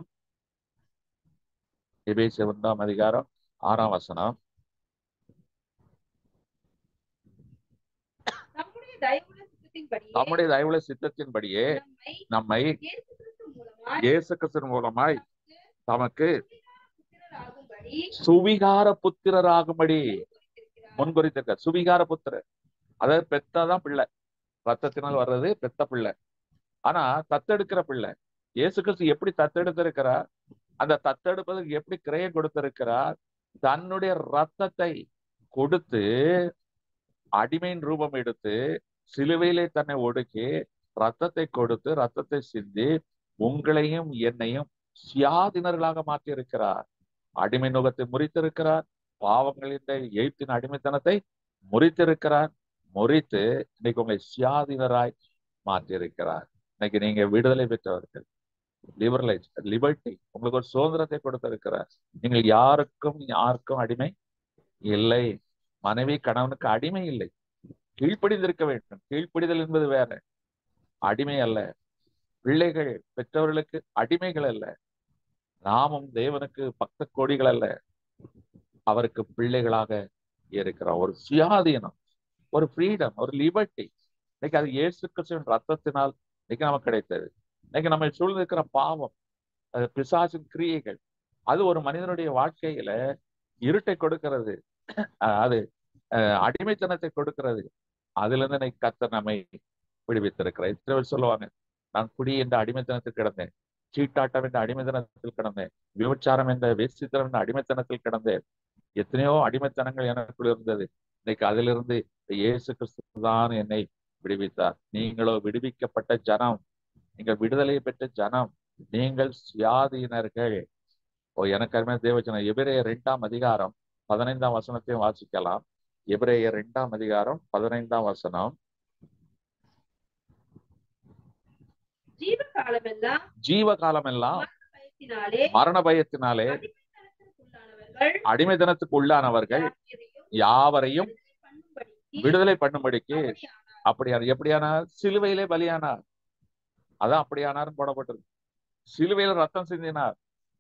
S2: எபேசியர் ஒன்றாம் அதிகாரம் ஆறாம் வசனம்
S4: நம்முடைய தயவுள்ள சித்தத்தின்படியே
S2: நம்முடைய தயவுள்ள சித்தத்தின்படியே
S4: நம்மை
S2: நம்மை
S4: இயேசு கிறிஸ்து மூலமாய்
S2: இயேசு கிறிஸ்துவின் மூலமாய் தமக்கு
S4: புத்திரராகும்படி
S2: சுவிகார புத்திரராகும்படி
S4: குறித்திருக்கிறார்.
S2: முன்குறித்திருக்க சுவிகார புத்திரர் அதாவது பெத்தாதான் பிள்ளை ரத்தத்தினால் வர்றது பெத்த பிள்ளை ஆனா தத்தெடுக்கிற பிள்ளை இயேசு கிறிஸ்து எப்படி தத்தெடுத்திருக்கிறார் அந்த தத்தெடுப்பதற்கு எப்படி கிரையம் கொடுத்திருக்கிறார் தன்னுடைய ரத்தத்தை கொடுத்து அடிமையின் ரூபம் எடுத்து சிலுவையிலே தன்னை ஒடுக்கி ரத்தத்தை கொடுத்து ரத்தத்தை சிந்தி உங்களையும் என்னையும் சுயாதீனர்களாக மாற்றி இருக்கிறார் அடிமை நுகத்தை முறித்திருக்கிறார் பாவங்களின் எய்த்தின் அடிமைத்தனத்தை முறித்திருக்கிறார் முறித்து இன்னைக்கு உங்களை சுயாதீனராய் மாற்றியிருக்கிறார் இன்னைக்கு நீங்க விடுதலை பெற்றவர்கள் லிபரலைஸ் லிபர்ட்டி உங்களுக்கு ஒரு சுதந்திரத்தை கொடுத்திருக்கிறார் நீங்கள் யாருக்கும் யாருக்கும் அடிமை இல்லை மனைவி கணவனுக்கு அடிமை இல்லை கீழ்ப்படிந்திருக்க வேண்டும் கீழ்ப்படிதல் என்பது வேற அடிமை அல்ல பிள்ளைகள் பெற்றவர்களுக்கு அடிமைகள் அல்ல நாமும் தேவனுக்கு பக்த கோடிகள் அல்ல அவருக்கு பிள்ளைகளாக இருக்கிறோம் ஒரு சுயாதீனம் ஒரு ஃப்ரீடம் ஒரு லிபர்ட்டி இன்னைக்கு அது இயேசு கிறிஸ்துவின் ரத்தத்தினால் இன்னைக்கு நமக்கு கிடைத்தது இன்னைக்கு நம்ம சூழ்ந்திருக்கிற பாவம் அது பிசாசின் கிரியைகள் அது ஒரு மனிதனுடைய வாழ்க்கையில இருட்டை கொடுக்கிறது அஹ் அது அஹ் அடிமைத்தனத்தை கொடுக்கிறது அதுல இருந்து இன்னைக்கு கர்த்தர் நம்மை விடுவித்திருக்கிறார் எத்தனை பேர் சொல்லுவாங்க நான் குடி என்ற அடிமைத்தனத்தில் கிடந்தேன் சீட்டாட்டம் என்ற அடிமைத்தனத்தில் கிடந்தேன் விபச்சாரம் என்ற வேசித்தனம் என்ற அடிமைத்தனத்தில் கிடந்தேன் எத்தனையோ அடிமைத்தனங்கள் எனக்குள்ள இருந்தது இன்னைக்கு அதிலிருந்து இயேசு கிறிஸ்து தான் என்னை விடுவித்தார் நீங்களோ விடுவிக்கப்பட்ட ஜனம் நீங்கள் விடுதலை பெற்ற ஜனம் நீங்கள் சுயாதீனர்கள் ஓ எனக்கு அருமையான தேவச்சனம் எபிரேய இரண்டாம் அதிகாரம் பதினைந்தாம் வசனத்தையும் வாசிக்கலாம் எபிரேய இரண்டாம் அதிகாரம் பதினைந்தாம் வசனம்
S4: ஜீவ காலமெல்லாம்
S2: ஜீவ காலமெல்லாம்
S4: பயத்தினாலே
S2: மரண பயத்தினாலே
S4: அடிமைத்தனத்திற்குள்ளானவர்கள்
S2: அடிமைத்தனத்துக்கு உள்ளானவர்கள்
S4: யாவரையும்
S2: யாவரையும்
S4: பண்ணும்படிக்கு
S2: விடுதலை பண்ணும்படிக்கு
S4: அப்படியானார்.
S2: அப்படியார் எப்படியானார் சிலுவையிலே பலியானார் அதான் அப்படியானார்னு போடப்பட்டிருக்கு சிலுவையில ரத்தம் சிந்தினார்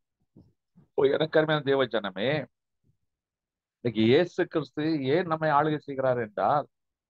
S2: ஓ எனக்கு அருமையான தேவ ஜனமே இன்னைக்கு இயேசு கிறிஸ்து ஏன் நம்மை ஆளுகை செய்கிறார் என்றால்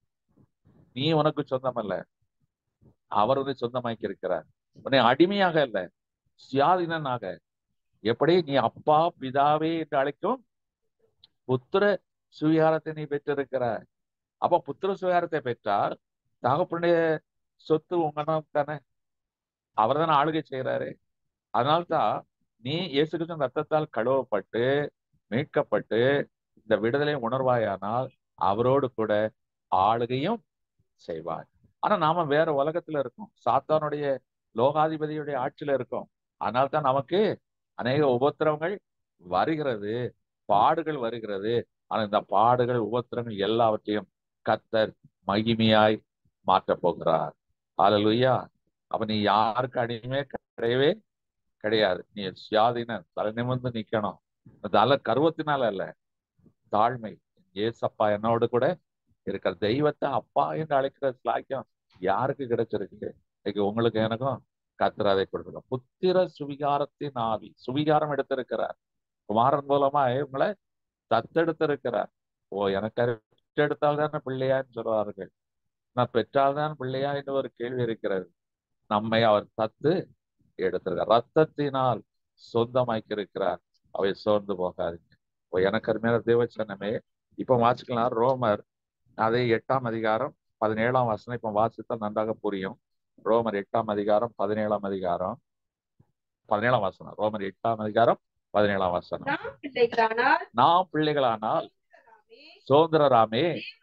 S2: நீ உனக்கு சொந்தமல்ல அவர் உன்னை சொந்தமாக்கி இருக்கிறார் உன்னை அடிமையாக அல்ல சுயாதீனனாக எப்படி நீ அப்பா பிதாவே என்று அழைக்கும் புத்திர சுவிகாரத்தை நீ பெற்றிருக்கிறாய் அப்ப புத்திர சுவிகாரத்தை பெற்றால் தகப்பனுடைய சொத்து உங்க தானே அவர் தானே ஆளுகை செய்யறாரு அதனால்தான் நீ இயேசு கிறிஸ்துவின் ரத்தத்தால் கழுவப்பட்டு மீட்கப்பட்டு இந்த விடுதலை உணர்வாயானால் அவரோடு கூட ஆளுகையும் செய்வார் ஆனா நாம வேற உலகத்துல இருக்கோம் சாத்தானுடைய லோகாதிபதியுடைய ஆட்சியில இருக்கோம் அதனால தான் நமக்கு அநேக உபத்திரவங்கள் வருகிறது பாடுகள் வருகிறது ஆனா இந்த பாடுகள் உபத்திரங்கள் எல்லாவற்றையும் கத்தர் மகிமையாய் மாற்றப் போகிறார் ஹalleluya அப்ப நீ யாருக்கு அடிமையே கிடையவே கிடையாது நீ சுயாதீன தலை நிமிர்ந்து நிக்கணும் தல கருவத்தினால அல்ல தாழ்மை ஏசப்பா என்னோடு கூட இருக்கிற தெய்வத்தை அப்பா என்று அழைக்கிற ஸ்லாக்கியம் யாருக்கு கிடைச்சிருக்கு இன்னைக்கு உங்களுக்கு எனக்கும் கத்தர் அதை கொடுத்துருக்க புத்திர சுவிகாரத்தின் ஆவி சுவிகாரம் எடுத்திருக்கிறார் குமாரன் மூலமா உங்களை தத்தெடுத்திருக்கிறார் ஓ எனக்கு பெற்றெடுத்தால் தானே பிள்ளையான்னு சொல்வார்கள் நான் பெற்றால்தான் பிள்ளையா என்று ஒரு கேள்வி இருக்கிறது நம்மை அவர் தத்து எடுத்திருக்கார் ரத்தத்தினால் சொந்தமாக்கி இருக்கிறார் அவை சோர்ந்து போகாதீங்க ஓ எனக்கு அருமையான தேவச்சனமே இப்ப வாசிக்கலாம் ரோமர் அதே எட்டாம் அதிகாரம் பதினேழாம் வசனம் இப்ப வாசித்தால் நன்றாக புரியும் ரோமர் எட்டாம் அதிகாரம் பதினேழாம் அதிகாரம் பதினேழாம் வசனம் ரோமர் எட்டாம் அதிகாரம் பதினேழாம் வசனம்
S4: நாம் பிள்ளைகளானால்
S2: நாம் பிள்ளைகளானால்
S4: சுதந்திரராமே,
S2: சுதந்திரராமே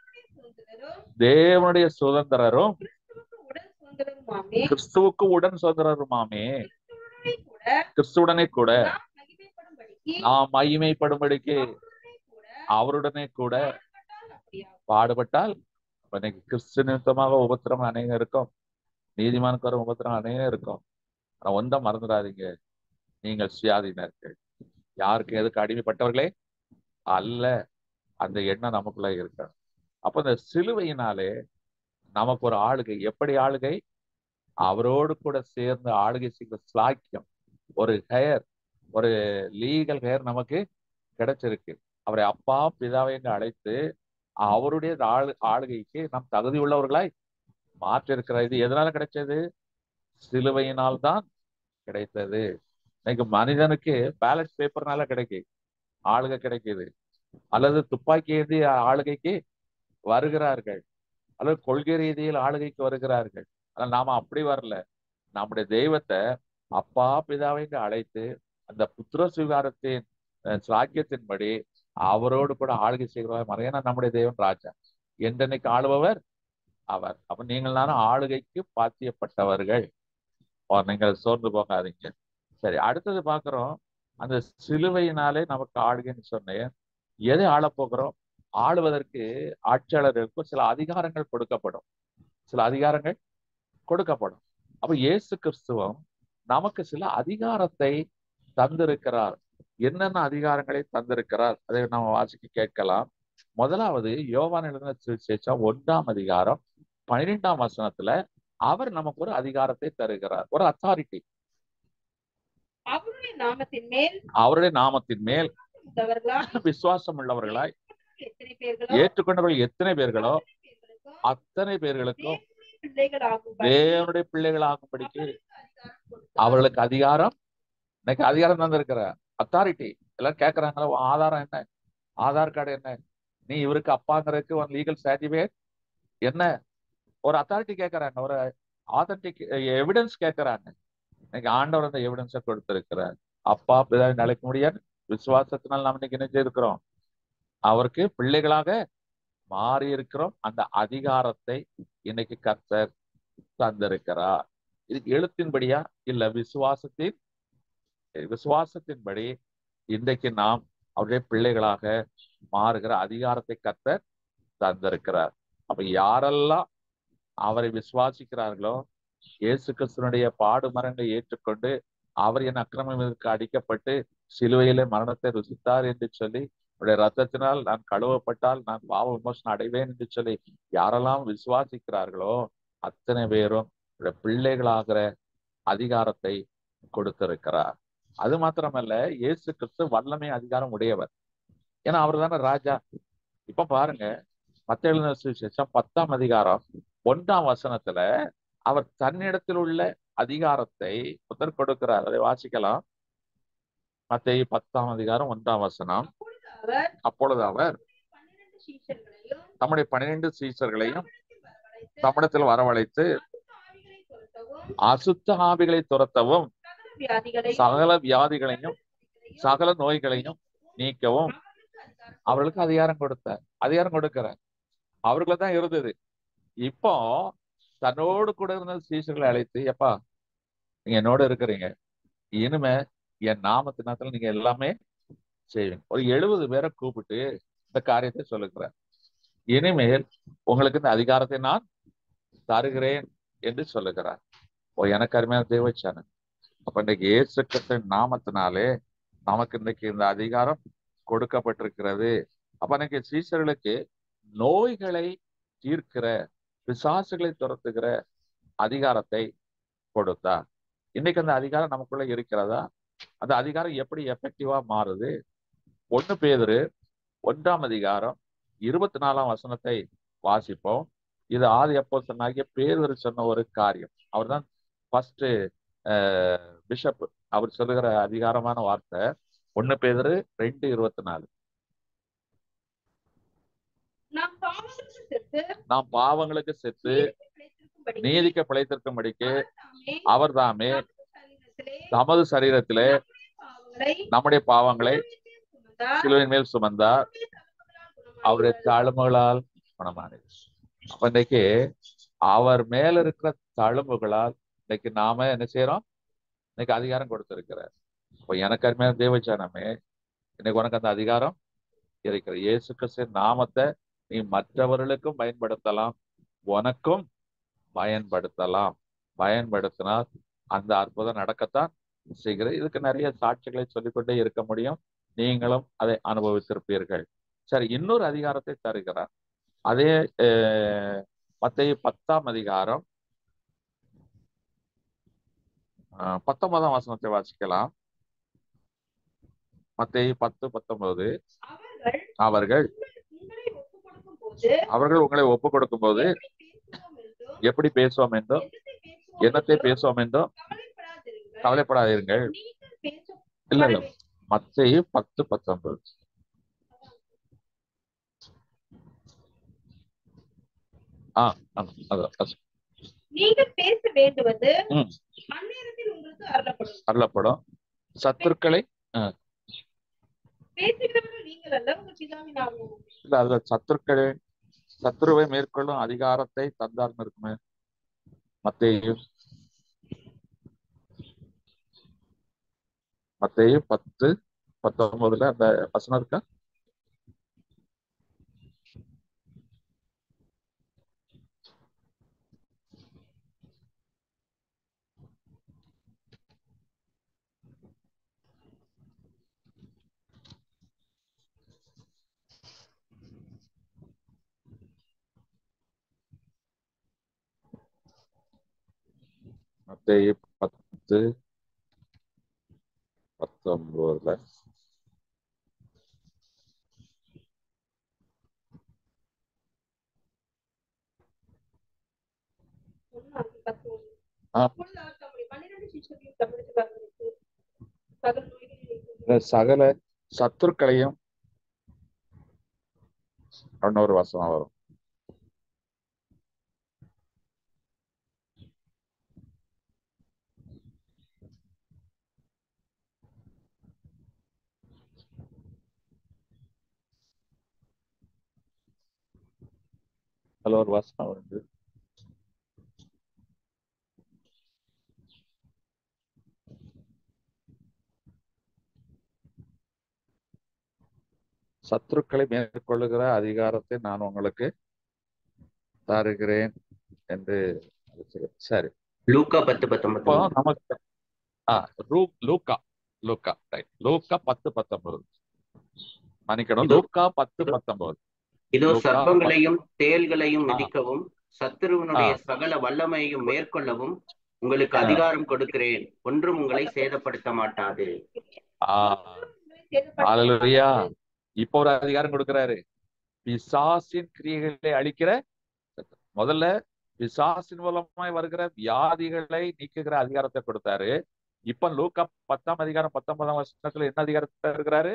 S4: தேவனுடைய சுதந்திரரும்
S2: தேவனுடைய சுதந்திரரும்
S4: கிறிஸ்துவுக்கு உடன் சுதந்திரருமாமே
S2: கிறிஸ்துவுக்கு உடன் சுதந்திரருமாமே
S4: கிறிஸ்துவுடனே கூட
S2: கிறிஸ்துவுடனே கூட
S4: நாம் மகிமைப்படும்படிக்கு
S2: நாம் மகிமைப்படும்படிக்கு
S4: அவருடனே கூட
S2: அவருடனே கூட
S4: பாடுபட்டால் அப்படியாகும்.
S2: பாடுபட்டால் இப்ப இன்னைக்கு கிறிஸ்து நிமித்தமாக உபத்திரம் அநேகம் இருக்கும் நீதிமானுக்கு வரும் உபத்திரம் அநேகம் இருக்கும் ஆனா ஒன்றை மறந்துடாதீங்க நீங்கள் சுயாதீனர்கள் யாருக்கு எதுக்கு அடிமைப்பட்டவர்களே அல்ல அந்த எண்ணம் நமக்குள்ள இருக்கணும் அப்ப இந்த சிலுவையினாலே நமக்கு ஒரு ஆளுகை எப்படி ஆளுகை அவரோடு கூட சேர்ந்து ஆளுகை செய்கிற ஸ்லாக்கியம் ஒரு ஹெயர் ஒரு லீகல் ஹெயர் நமக்கு கிடைச்சிருக்கு அவரை அப்பா பிதாவை என்று அழைத்து அவருடைய ஆளு ஆளுகைக்கு நாம் தகுதி உள்ளவர்களாய் மாற்றிருக்கிறார் இது எதனால கிடைச்சது சிலுவையினால் தான் கிடைத்தது இன்னைக்கு மனிதனுக்கு பேலட் பேப்பர்னால கிடைக்குது ஆளுகை கிடைக்குது அல்லது துப்பாக்கி ஏந்தி ஆளுகைக்கு வருகிறார்கள் அல்லது கொள்கை ரீதியில் ஆளுகைக்கு வருகிறார்கள் ஆனா நாம அப்படி வரல நம்முடைய தெய்வத்தை அப்பா பிதாவை அழைத்து அந்த புத்திர சுகாரத்தின் சாக்கியத்தின்படி அவரோடு கூட ஆளுகை செய்கிறவர் மறையனா நம்முடைய தேவன் ராஜா என்றன்னைக்கு ஆளுபவர் அவர் அப்ப நீங்கள் நானும் ஆளுகைக்கு பாத்தியப்பட்டவர்கள் நீங்கள் சோர்ந்து போகாதீங்க சரி அடுத்தது பாக்குறோம் அந்த சிலுவையினாலே நமக்கு ஆளுகைன்னு சொன்னேன் எதை ஆளப் போகிறோம் ஆளுவதற்கு ஆட்சியாளர்களுக்கு சில அதிகாரங்கள் கொடுக்கப்படும் சில அதிகாரங்கள் கொடுக்கப்படும் அப்ப இயேசு கிறிஸ்துவம் நமக்கு சில அதிகாரத்தை தந்திருக்கிறார் என்னென்ன அதிகாரங்களை தந்திருக்கிறார் அதை நம்ம வாசிக்க கேட்கலாம் முதலாவது யோவான் எழுதின சுவிசேஷம் ஒன்றாம் அதிகாரம் பன்னிரெண்டாம் வசனத்துல அவர் நமக்கு ஒரு அதிகாரத்தை தருகிறார் ஒரு அத்தாரிட்டி
S4: அவருடைய நாமத்தின் மேல்
S2: அவருடைய நாமத்தின் மேல்
S4: உள்ளவர்களாய்
S2: விசுவாசம் உள்ளவர்களாய்
S4: எத்தனை பேர்களோ
S2: ஏற்றுக்கொண்டவர்கள் எத்தனை பேர்களோ
S4: அத்தனை பேர்களுக்கும்
S2: அத்தனை பேர்களுக்கும்
S4: பிள்ளைகளாகும்படி
S2: தேவனுடைய பிள்ளைகளாகும்படிக்கு
S4: அவர்களுக்கு அதிகாரம் கொடுத்தார்.
S2: அவர்களுக்கு அதிகாரம் இன்னைக்கு அதிகாரம் தந்திருக்கிற அத்தாரிட்டி எல்லாம் கேட்கறாங்களா உன் ஆதாரம் என்ன ஆதார் கார்டு என்ன நீ இவருக்கு அப்பாங்கிறதுக்கு ஒரு லீகல் சர்டிபிகேட் என்ன ஒரு அத்தாரிட்டி கேட்கறாங்க ஒரு ஆத்தன்டிக் எவிடன்ஸ் கேட்கறாங்க இன்னைக்கு ஆண்டவர் அந்த எவிடன்ஸை கொடுத்திருக்கிறார் அப்பா பிதாவை அழைக்க முடியாது விசுவாசத்தினால் நாம் இன்னைக்கு என்ன செய்திருக்கிறோம் அவருக்கு பிள்ளைகளாக மாறி இருக்கிறோம் அந்த அதிகாரத்தை இன்னைக்கு கர்த்தர் தந்திருக்கிறார் இதுக்கு எழுத்தின்படியா இல்ல விசுவாசத்தின் விசுவாசத்தின்படி இன்றைக்கு நாம் அவருடைய பிள்ளைகளாக மாறுகிற அதிகாரத்தை கர்த்தர் தந்திருக்கிறார் அப்ப யாரெல்லாம் அவரை விசுவாசிக்கிறார்களோ இயேசு கிறிஸ்துவனுடைய பாடு மரங்களை ஏற்றுக்கொண்டு அவர் என் அக்கிரமத்திற்கு அடிக்கப்பட்டு சிலுவையிலே மரணத்தை ருசித்தார் என்று சொல்லி அவருடைய ரத்தத்தினால் நான் கழுவப்பட்டால் நான் பாவ விமோசனம் அடைவேன் என்று சொல்லி யாரெல்லாம் விசுவாசிக்கிறார்களோ அத்தனை பேரும் அவருடைய பிள்ளைகளாகிற அதிகாரத்தை கொடுத்திருக்கிறார் அது மாத்திரமல்ல இயேசு கிறிஸ்து வல்லமை அதிகாரம் உடையவர் ஏன்னா அவர் தானே ராஜா இப்ப பாருங்க மத்த எழுதின சுவிசேஷம் பத்தாம் அதிகாரம் ஒன்றாம் வசனத்துல அவர் தன்னிடத்தில் உள்ள அதிகாரத்தை புத்தர் கொடுக்கிறார் அதை வாசிக்கலாம் மத்திய பத்தாம் அதிகாரம் ஒன்றாம் வசனம்
S4: அப்பொழுது அவர்
S2: அப்பொழுது அவர்
S4: பன்னிரண்டு சீஷர்களையும்
S2: நம்முடைய பன்னிரண்டு சீசர்களையும்
S4: தம்மிடத்தில் வரவழைத்து,
S2: தமிழத்தில் வரவழைத்து
S4: அசுத்த ஆவிகளை துரத்தவும்,
S2: அசுத்த ஆவிகளை துரத்தவும்
S4: சகல வியாதிகளையும்,
S2: சகல வியாதிகளையும் சகல நோய்களையும் நீக்கவும்
S4: அவர்களுக்கு
S2: அவர்களுக்கு
S4: அதிகாரம்
S2: அதிகாரம் கொடுத்தார் அதிகாரம் கொடுக்கிறார் அவர்களை தான் இருந்தது இப்போ தன்னோடு கூட இருந்த சீசர்களை அழைத்து எப்பா நீங்க என்னோட இருக்கிறீங்க இனிமே என் நாமத்தினத்துல நீங்க எல்லாமே செய்வீங்க ஒரு எழுபது பேரை கூப்பிட்டு இந்த காரியத்தை சொல்லுகிறார் இனிமேல் உங்களுக்கு இந்த அதிகாரத்தை நான் தருகிறேன் என்று சொல்லுகிறார் ஓ எனக்கு அருமையான தேவச்சானன் அப்ப இன்னைக்கு இயேசு கிறிஸ்துவின் நாமத்தினாலே நமக்கு இன்னைக்கு இந்த அதிகாரம் கொடுக்கப்பட்டிருக்கிறது அப்ப இன்னைக்கு சீசர்களுக்கு நோய்களை தீர்க்கிற பிசாசுகளை துரத்துகிற அதிகாரத்தை கொடுத்தார் இன்னைக்கு அந்த அதிகாரம் நமக்குள்ள இருக்கிறதா அந்த அதிகாரம் எப்படி எஃபெக்டிவா மாறுது ஒண்ணு பேதரு ஒன்றாம் அதிகாரம் இருபத்தி நாலாம் வசனத்தை வாசிப்போம் இது ஆதி அப்போ சொன்னாகிய பேதரு சொன்ன ஒரு காரியம் அவர்தான் ஃபர்ஸ்ட் பிஷப் அவர் சொல்லுகிற அதிகாரமான வார்த்தை ஒண்ணு பேதரு ரெண்டு இருபத்தி நாலு
S4: நாம் பாவங்களுக்கு செத்து
S2: நாம் பாவங்களுக்கு செத்து
S4: நீதிக்கு பிழைத்திருக்கும்படிக்கு
S2: நீதிக்க பிழைத்திருக்கும்படிக்கு
S4: அவர் தாமே
S2: அவர்தாமே
S4: நமது
S2: தமது
S4: சரீரத்திலே
S2: சரீரத்திலே
S4: பாவங்களை
S2: நம்முடைய பாவங்களை
S4: சுமந்தார்.
S2: சிலுவையின் மேல் சுமந்தார் அவருடைய தழும்புகளால் குணமானது அப்ப இன்னைக்கு அவர் மேல இருக்கிற தழும்புகளால் இன்னைக்கு நாம என்ன செய்யறோம் இன்னைக்கு அதிகாரம் கொடுத்திருக்கிறார் இப்போ எனக்கு அருமையான தேவச்சானமே இன்னைக்கு உனக்கு அந்த அதிகாரம் இருக்கிற இயேசு கிறிஸ்துவின் நாமத்தை நீ மற்றவர்களுக்கும் பயன்படுத்தலாம் உனக்கும் பயன்படுத்தலாம் பயன்படுத்தினால் அந்த அற்புதம் நடக்கத்தான் செய்கிறது இதுக்கு நிறைய சாட்சிகளை சொல்லிக்கொண்டே இருக்க முடியும் நீங்களும் அதை அனுபவித்திருப்பீர்கள் சரி இன்னொரு அதிகாரத்தை தருகிறார் அதே அஹ், மத்தேயு பத்தாம் அதிகாரம் அஹ், பத்தொன்பதாம் வசனத்தை வாசிக்கலாம் மத்தேயு பத்து பத்தொன்பது
S4: அவர்கள்
S2: அவர்கள்
S4: உங்களை ஒப்புக் கொடுக்கும் போது
S2: அவர்கள் உங்களை ஒப்பு கொடுக்கும் போது
S4: எப்படி பேசுவோம் என்றும்
S2: எப்படி பேசுவோம் என்றும்
S4: என்னத்தை
S2: என்னத்தை
S4: பேசுவோம் என்றும்
S2: பேசுவோம் என்றும்
S4: கவலைப்படாதிருங்கள்
S2: கவலைப்படாதீர்கள்
S4: நீங்கள் பேசும்
S2: இல்ல இல்ல மத்தேயு பத்து பத்தொன்பது ஆ ஆ, அது அது
S4: நீங்கள் பேச வேண்டுவது
S2: ம்.
S4: அந்நேரத்தில் உங்களுக்கு அருளப்படும்
S2: அருளப்படும் சத்துருக்களை
S4: பேசுகிறவர்கள் நீங்கள் அல்ல உங்கள் பிதாவின் ஆவியும்
S2: இல்ல அதுல சத்துருக்களை சத்துருவை மேற்கொள்ளும் அதிகாரத்தை தந்தார்னு இருக்குமே மத்தேயு மத்தேயு பத்து பத்தொன்பதுல அந்த வசனம் இருக்கா மத்தேயு பத்து பத்தொன்பதுல
S4: ஒண்ணாவது பத்தொன்பது.
S2: ஆ.
S4: அப்பொழுது அவர் தம்முடைய பன்னிரண்டு சிஷ்யர்களையும் தம்மிடத்தில் வரவழைத்து, சகல நோய்களையும் நீக்கும்
S2: இந்த சகல சத்துருக்களையும் இன்னொரு வசனம் வரும் அதுல ஒரு வசனம் வந்து சத்துருக்களை மேற்கொள்ளுகிற அதிகாரத்தை நான் உங்களுக்கு தருகிறேன் என்று அறிவிக்கிறேன். சரி
S5: லூக்கா பத்து
S2: இப்போ
S5: பத்தொன்பது
S2: நமக்கு ஆ ரூ லூக்கா லூக்கா ரைட் லூக்கா பத்து பத்தொன்பது மன்னிக்கணும்
S5: இதோ-
S2: லூக்கா பத்து பத்தொன்பது
S5: இதோ
S2: லூக்கா
S5: சர்ப்பங்களையும் தேள்களையும்
S2: ஆ.
S5: மிதிக்கவும் சத்துருவனுடைய சகல வல்லமையையும் மேற்கொள்ளவும் உங்களுக்கு
S2: ஆ.
S5: அதிகாரம் கொடுக்கிறேன் ஒன்றும் உங்களை சேதப்படுத்த மாட்டாது
S2: ஆ ஹalleluya இப்போ ஒரு அதிகாரம் கொடுக்கிறாரு பிசாசின் கிரியைகளை அழிக்கிற முதல்ல பிசாசின் மூலமாய் வருகிற வியாதிகளை நீக்குகிற அதிகாரத்தை கொடுத்தாரு இப்ப லூக்கா பத்தாம் அதிகாரம் பத்தொன்பதாம் வருஷத்துல என்ன அதிகாரத்தை இருக்கிறாரு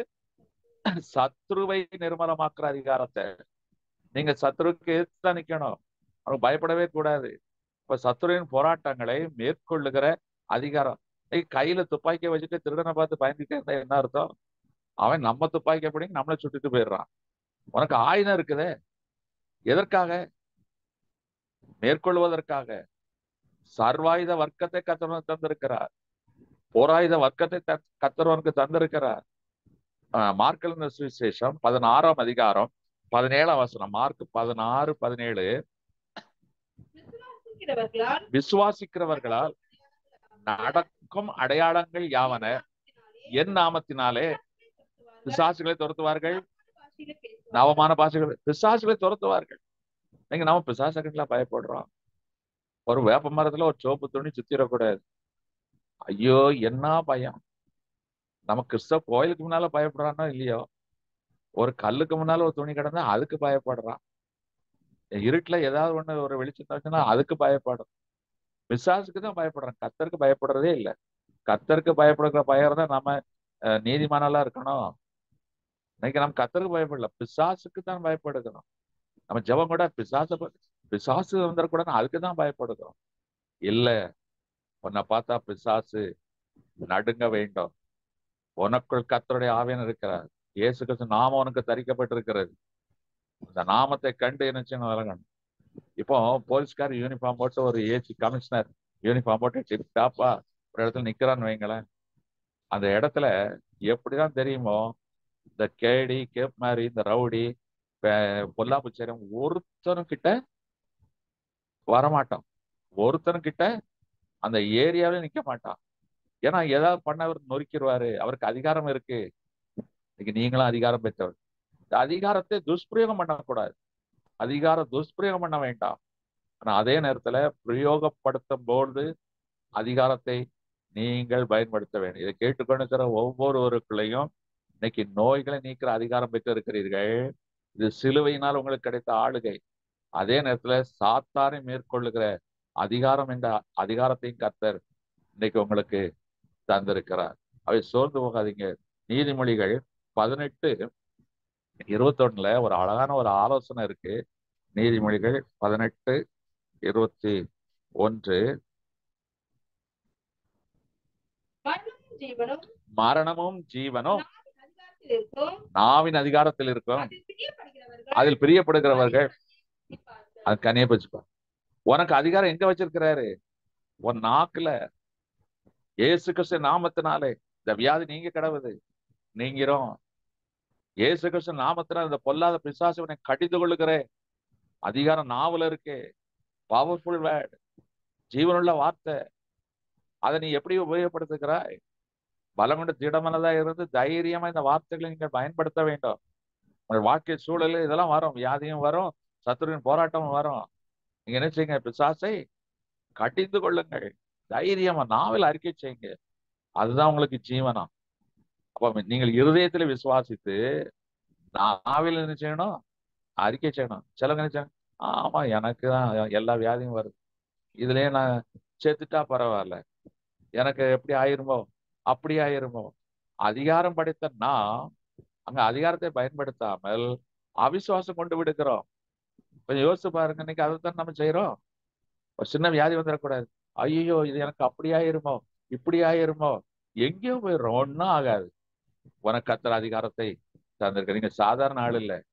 S2: சத்ருவை நிர்மலமாக்குற அதிகாரத்தை நீங்க சத்ருவுக்கு எதிர்த்து நிக்கணும் அவனுக்கு பயப்படவே கூடாது இப்ப சத்ருவின் போராட்டங்களை மேற்கொள்ளுகிற அதிகாரம் நீ கையில துப்பாக்கியை வச்சுட்டு திருடனை பார்த்து பயந்துட்டே இருந்தா என்ன அர்த்தம் அவன் நம்ம துப்பாக்கி அப்படி நம்மளை சுட்டுட்டு போயிடுறான் உனக்கு ஆயுதம் இருக்குதே எதற்காக மேற்கொள்வதற்காக சர்வாயுத வர்க்கத்தை கத்தவனுக்கு தந்திருக்கிறார் போராயுத வர்க்கத்தை த- கத்தவனுக்கு தந்திருக்கிறார் ஆஹ் மார்க்கல் சுவிசேஷம் பதினாறாம் அதிகாரம் பதினேழாம் வசனம் மார்க் பதினாறு பதினேழு
S4: விசுவாசிக்கிறவர்களால்
S2: விசுவாசிக்கிறவர்களால் நடக்கும் அடையாளங்கள் யாவன என் நாமத்தினாலே பிசாசுகளை துரத்துவார்கள் நவமான பாஷைகள் பிசாசுகளை துரத்துவார்கள் நீங்க நம்ம பிசாசுக்கெல்லாம் பயப்படுறோம் ஒரு வேப்ப மரத்துல ஒரு சோப்பு துணி சுத்திடக்கூடாது ஐயோ என்ன பயம் நம்ம கிறிஸ்தவ கோயிலுக்கு முன்னால பயப்படுறானோ இல்லையோ ஒரு கல்லுக்கு முன்னால ஒரு துணி கிடந்தா அதுக்கு பயப்படுறான் இருட்டுல ஏதாவது ஒண்ணு ஒரு வெளிச்சம் வச்சுன்னா அதுக்கு பயப்படும் பிசாசுக்கு தான் பயப்படுறான் கத்தருக்கு பயப்படுறதே இல்லை கத்தருக்கு பயப்படுகிற பயம் தான் நம்ம அஹ், நீதிமானெல்லாம் இருக்கணும் இன்னைக்கு நம்ம கத்தருக்கு பயப்படல பிசாசுக்கு தான் பயப்படுகிறோம் நம்ம ஜெபம் கூட பிசாச பிசாசு வந்துடக்கூடாது அதுக்கு தான் பயப்படுகிறோம் இல்ல உன்னை பார்த்தா பிசாசு நடுங்க வேண்டும் உனக்குள் கத்தருடைய ஆவியன் இருக்கிறார் இயேசு கிறிஸ்து நாமம் உனக்கு தரிக்கப்பட்டிருக்கிறது இந்த நாமத்தை கண்டு என்ன விளங்கணும் இப்போ போலீஸ்கார் யூனிஃபார்ம் போட்டு ஒரு ஏசி கமிஷனர் யூனிஃபார்ம் போட்டு டிப் டாப்பா ஒரு இடத்துல நிக்கிறான்னு வைங்களேன் அந்த இடத்துல எப்படிதான் தெரியுமோ இந்த கேடி கேப் மாதிரி இந்த ரவுடி பொல்லாப்புச்சேரம் ஒருத்தரும் கிட்ட வரமாட்டான் ஒருத்தரும் கிட்ட அந்த ஏரியாவில நிக்க மாட்டான் ஏன்னா ஏதாவது பண்ண அவர் நொறுக்கிடுவாரு அவருக்கு அதிகாரம் இருக்கு இன்னைக்கு நீங்களும் அதிகாரம் பெற்றவர் இந்த அதிகாரத்தை துஷ்பிரயோகம் பண்ணக்கூடாது அதிகாரம் துஷ்பிரயோகம் பண்ண வேண்டாம் ஆனா அதே நேரத்துல பிரயோகப்படுத்தும் போது அதிகாரத்தை நீங்கள் பயன்படுத்த வேண்டும் இதை கேட்டுக்கொண்டிருக்கிற ஒவ்வொருவருக்குள்ளேயும் இன்னைக்கு நோய்களை நீக்கிற அதிகாரம் பெற்று இருக்கிறீர்கள் இது சிலுவையினால் உங்களுக்கு கிடைத்த ஆளுகை அதே நேரத்துல சாத்தானை மேற்கொள்ளுகிற அதிகாரம் என்ற அதிகாரத்தையும் கர்த்தர் இன்னைக்கு உங்களுக்கு தந்திருக்கிறார் அவை சோர்ந்து போகாதீங்க நீதிமொழிகள் பதினெட்டு இருபத்தொன்னுல ஒரு அழகான ஒரு ஆலோசனை இருக்கு நீதிமொழிகள் பதினெட்டு இருபத்தி ஒன்று
S4: மரணமும் ஜீவனும்
S2: மரணமும் ஜீவனும்
S4: நாவின் அதிகாரத்தில் இருக்கும்
S2: நாவின் அதிகாரத்தில் இருக்கும்
S4: அதில் பிரியப்படுகிறவர்கள்
S2: அதில் பிரியப்படுகிறவர்கள்
S4: சிந்திப்பார்கள்.
S2: அது கனிய பச்சுப்பா உனக்கு அதிகாரம் எங்க வச்சிருக்கிறாரு உன் நாக்குல இயேசு கிறிஸ்து நாமத்தினாலே இந்த வியாதி நீங்க கிடவுது நீங்கிறோம் இயேசு கிறிஸ்து நாமத்தினால் இந்த பொல்லாத பிசாசுவனை கடிந்து கொள்ளுகிறேன் அதிகாரம் நாவல இருக்கு பவர்ஃபுல் வேர்ட் ஜீவனுள்ள வார்த்தை அதை நீ எப்படி உபயோகப்படுத்துகிறாய் பலம் கொண்ட திடமனதா இருந்து தைரியமா இந்த வார்த்தைகளை நீங்கள் பயன்படுத்த வேண்டும் உங்கள் வாழ்க்கை சூழலில் இதெல்லாம் வரும் வியாதியும் வரும் சத்துருவின் போராட்டமும் வரும் நீங்க என்ன செய்யுங்க பிசாசை கடிந்து கொள்ளுங்கள் தைரியமா நாவல் அறிக்கை செய்யுங்க அதுதான் உங்களுக்கு ஜீவனம் அப்ப நீங்கள் இருதயத்துல விசுவாசித்து நாவில் என்ன செய்யணும் அறிக்கை செய்யணும் சிலவங்க என்ன செய்யணும் ஆமா எனக்கு தான் எல்லா வியாதியும் வருது இதுலயே நான் செத்துட்டா பரவாயில்ல எனக்கு எப்படி ஆயிருமோ அப்படி ஆயிருமோ அதிகாரம் படைத்த நான் அங்க அதிகாரத்தை பயன்படுத்தாமல் அவிசுவாசம் கொண்டு விடுக்கிறோம் கொஞ்சம் யோசிச்சு பாருங்க இன்னைக்கு அதைத்தான் நம்ம செய்யறோம் ஒரு சின்ன வியாதி வந்துடக்கூடாது ஐயோ இது எனக்கு அப்படி ஆயிருமோ இப்படி ஆயிருமோ எங்கேயோ போயிடுறோம் ஒன்றும் ஆகாது உனக்கு கத்தர் அதிகாரத்தை தந்திருக்க நீங்க சாதாரண ஆள் இல்ல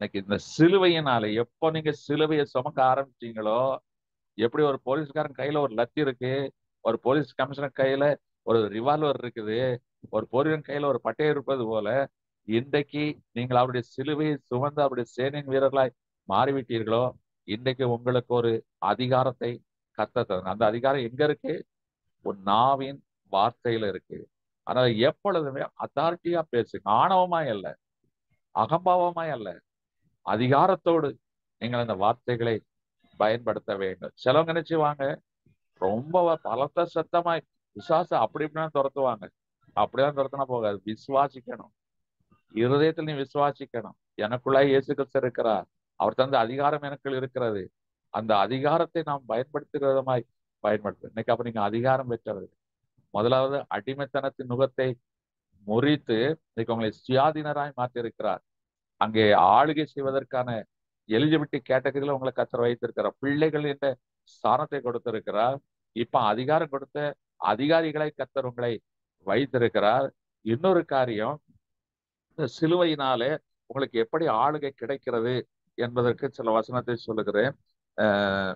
S2: இன்னைக்கு இந்த சிலுவையினால எப்போ நீங்க சிலுவையை சுமக்க ஆரம்பிச்சீங்களோ எப்படி ஒரு போலீஸ்காரன் கையில ஒரு லத்தி இருக்கு ஒரு போலீஸ் கமிஷனர் கையில ஒரு ரிவால்வர் இருக்குது ஒரு போலீசன் கையில ஒரு பட்டை இருப்பது போல இன்றைக்கு நீங்கள் அவருடைய சிலுவையை சுமந்து அவருடைய சேனையின் வீரர்களாய் மாறிவிட்டீர்களோ இன்றைக்கு உங்களுக்கு ஒரு அதிகாரத்தை கத்த அந்த அதிகாரம் எங்க இருக்கு ஒரு நாவின் வார்த்தையில இருக்கு அதனால எப்பொழுதுமே அத்தாரிட்டியா பேசுங்க ஆணவமாய் அல்ல அகம்பாவமாய் அல்ல அதிகாரத்தோடு நீங்கள் அந்த வார்த்தைகளை பயன்படுத்த வேண்டும் சிலவங்க நினைச்சுவாங்க ரொம்ப பலத்த சத்தமாய் விசுவாசம் அப்படி இப்படிதான் துரத்துவாங்க அப்படிதான் துரத்துனா போகாது விசுவாசிக்கணும் இருதயத்தில் நீ விசுவாசிக்கணும் எனக்குள்ளாய் இயேசு கிறிஸ்து இருக்கிறார் அவர் தந்த அதிகாரம் எனக்குள் இருக்கிறது அந்த அதிகாரத்தை நாம் பயன்படுத்துகிற விதமாய் பயன்படுத்து இன்னைக்கு அப்ப நீங்க அதிகாரம் பெற்றவர்கள் முதலாவது அடிமைத்தனத்தின் நுகத்தை முறித்து இன்னைக்கு உங்களை சுயாதீனராய் மாற்றியிருக்கிறார் அங்கே ஆளுகை செய்வதற்கான எலிஜிபிலிட்டி கேட்டகரியில உங்களை கத்தர் வைத்திருக்கிறார் பிள்ளைகள் என்ற ஸ்தானத்தை கொடுத்திருக்கிறார் இப்ப அதிகாரம் கொடுத்த அதிகாரிகளை கத்தர் உங்களை வைத்திருக்கிறார் இன்னொரு காரியம் இந்த சிலுவையினாலே உங்களுக்கு எப்படி ஆளுகை கிடைக்கிறது என்பதற்கு சில வசனத்தை சொல்லுகிறேன் அஹ்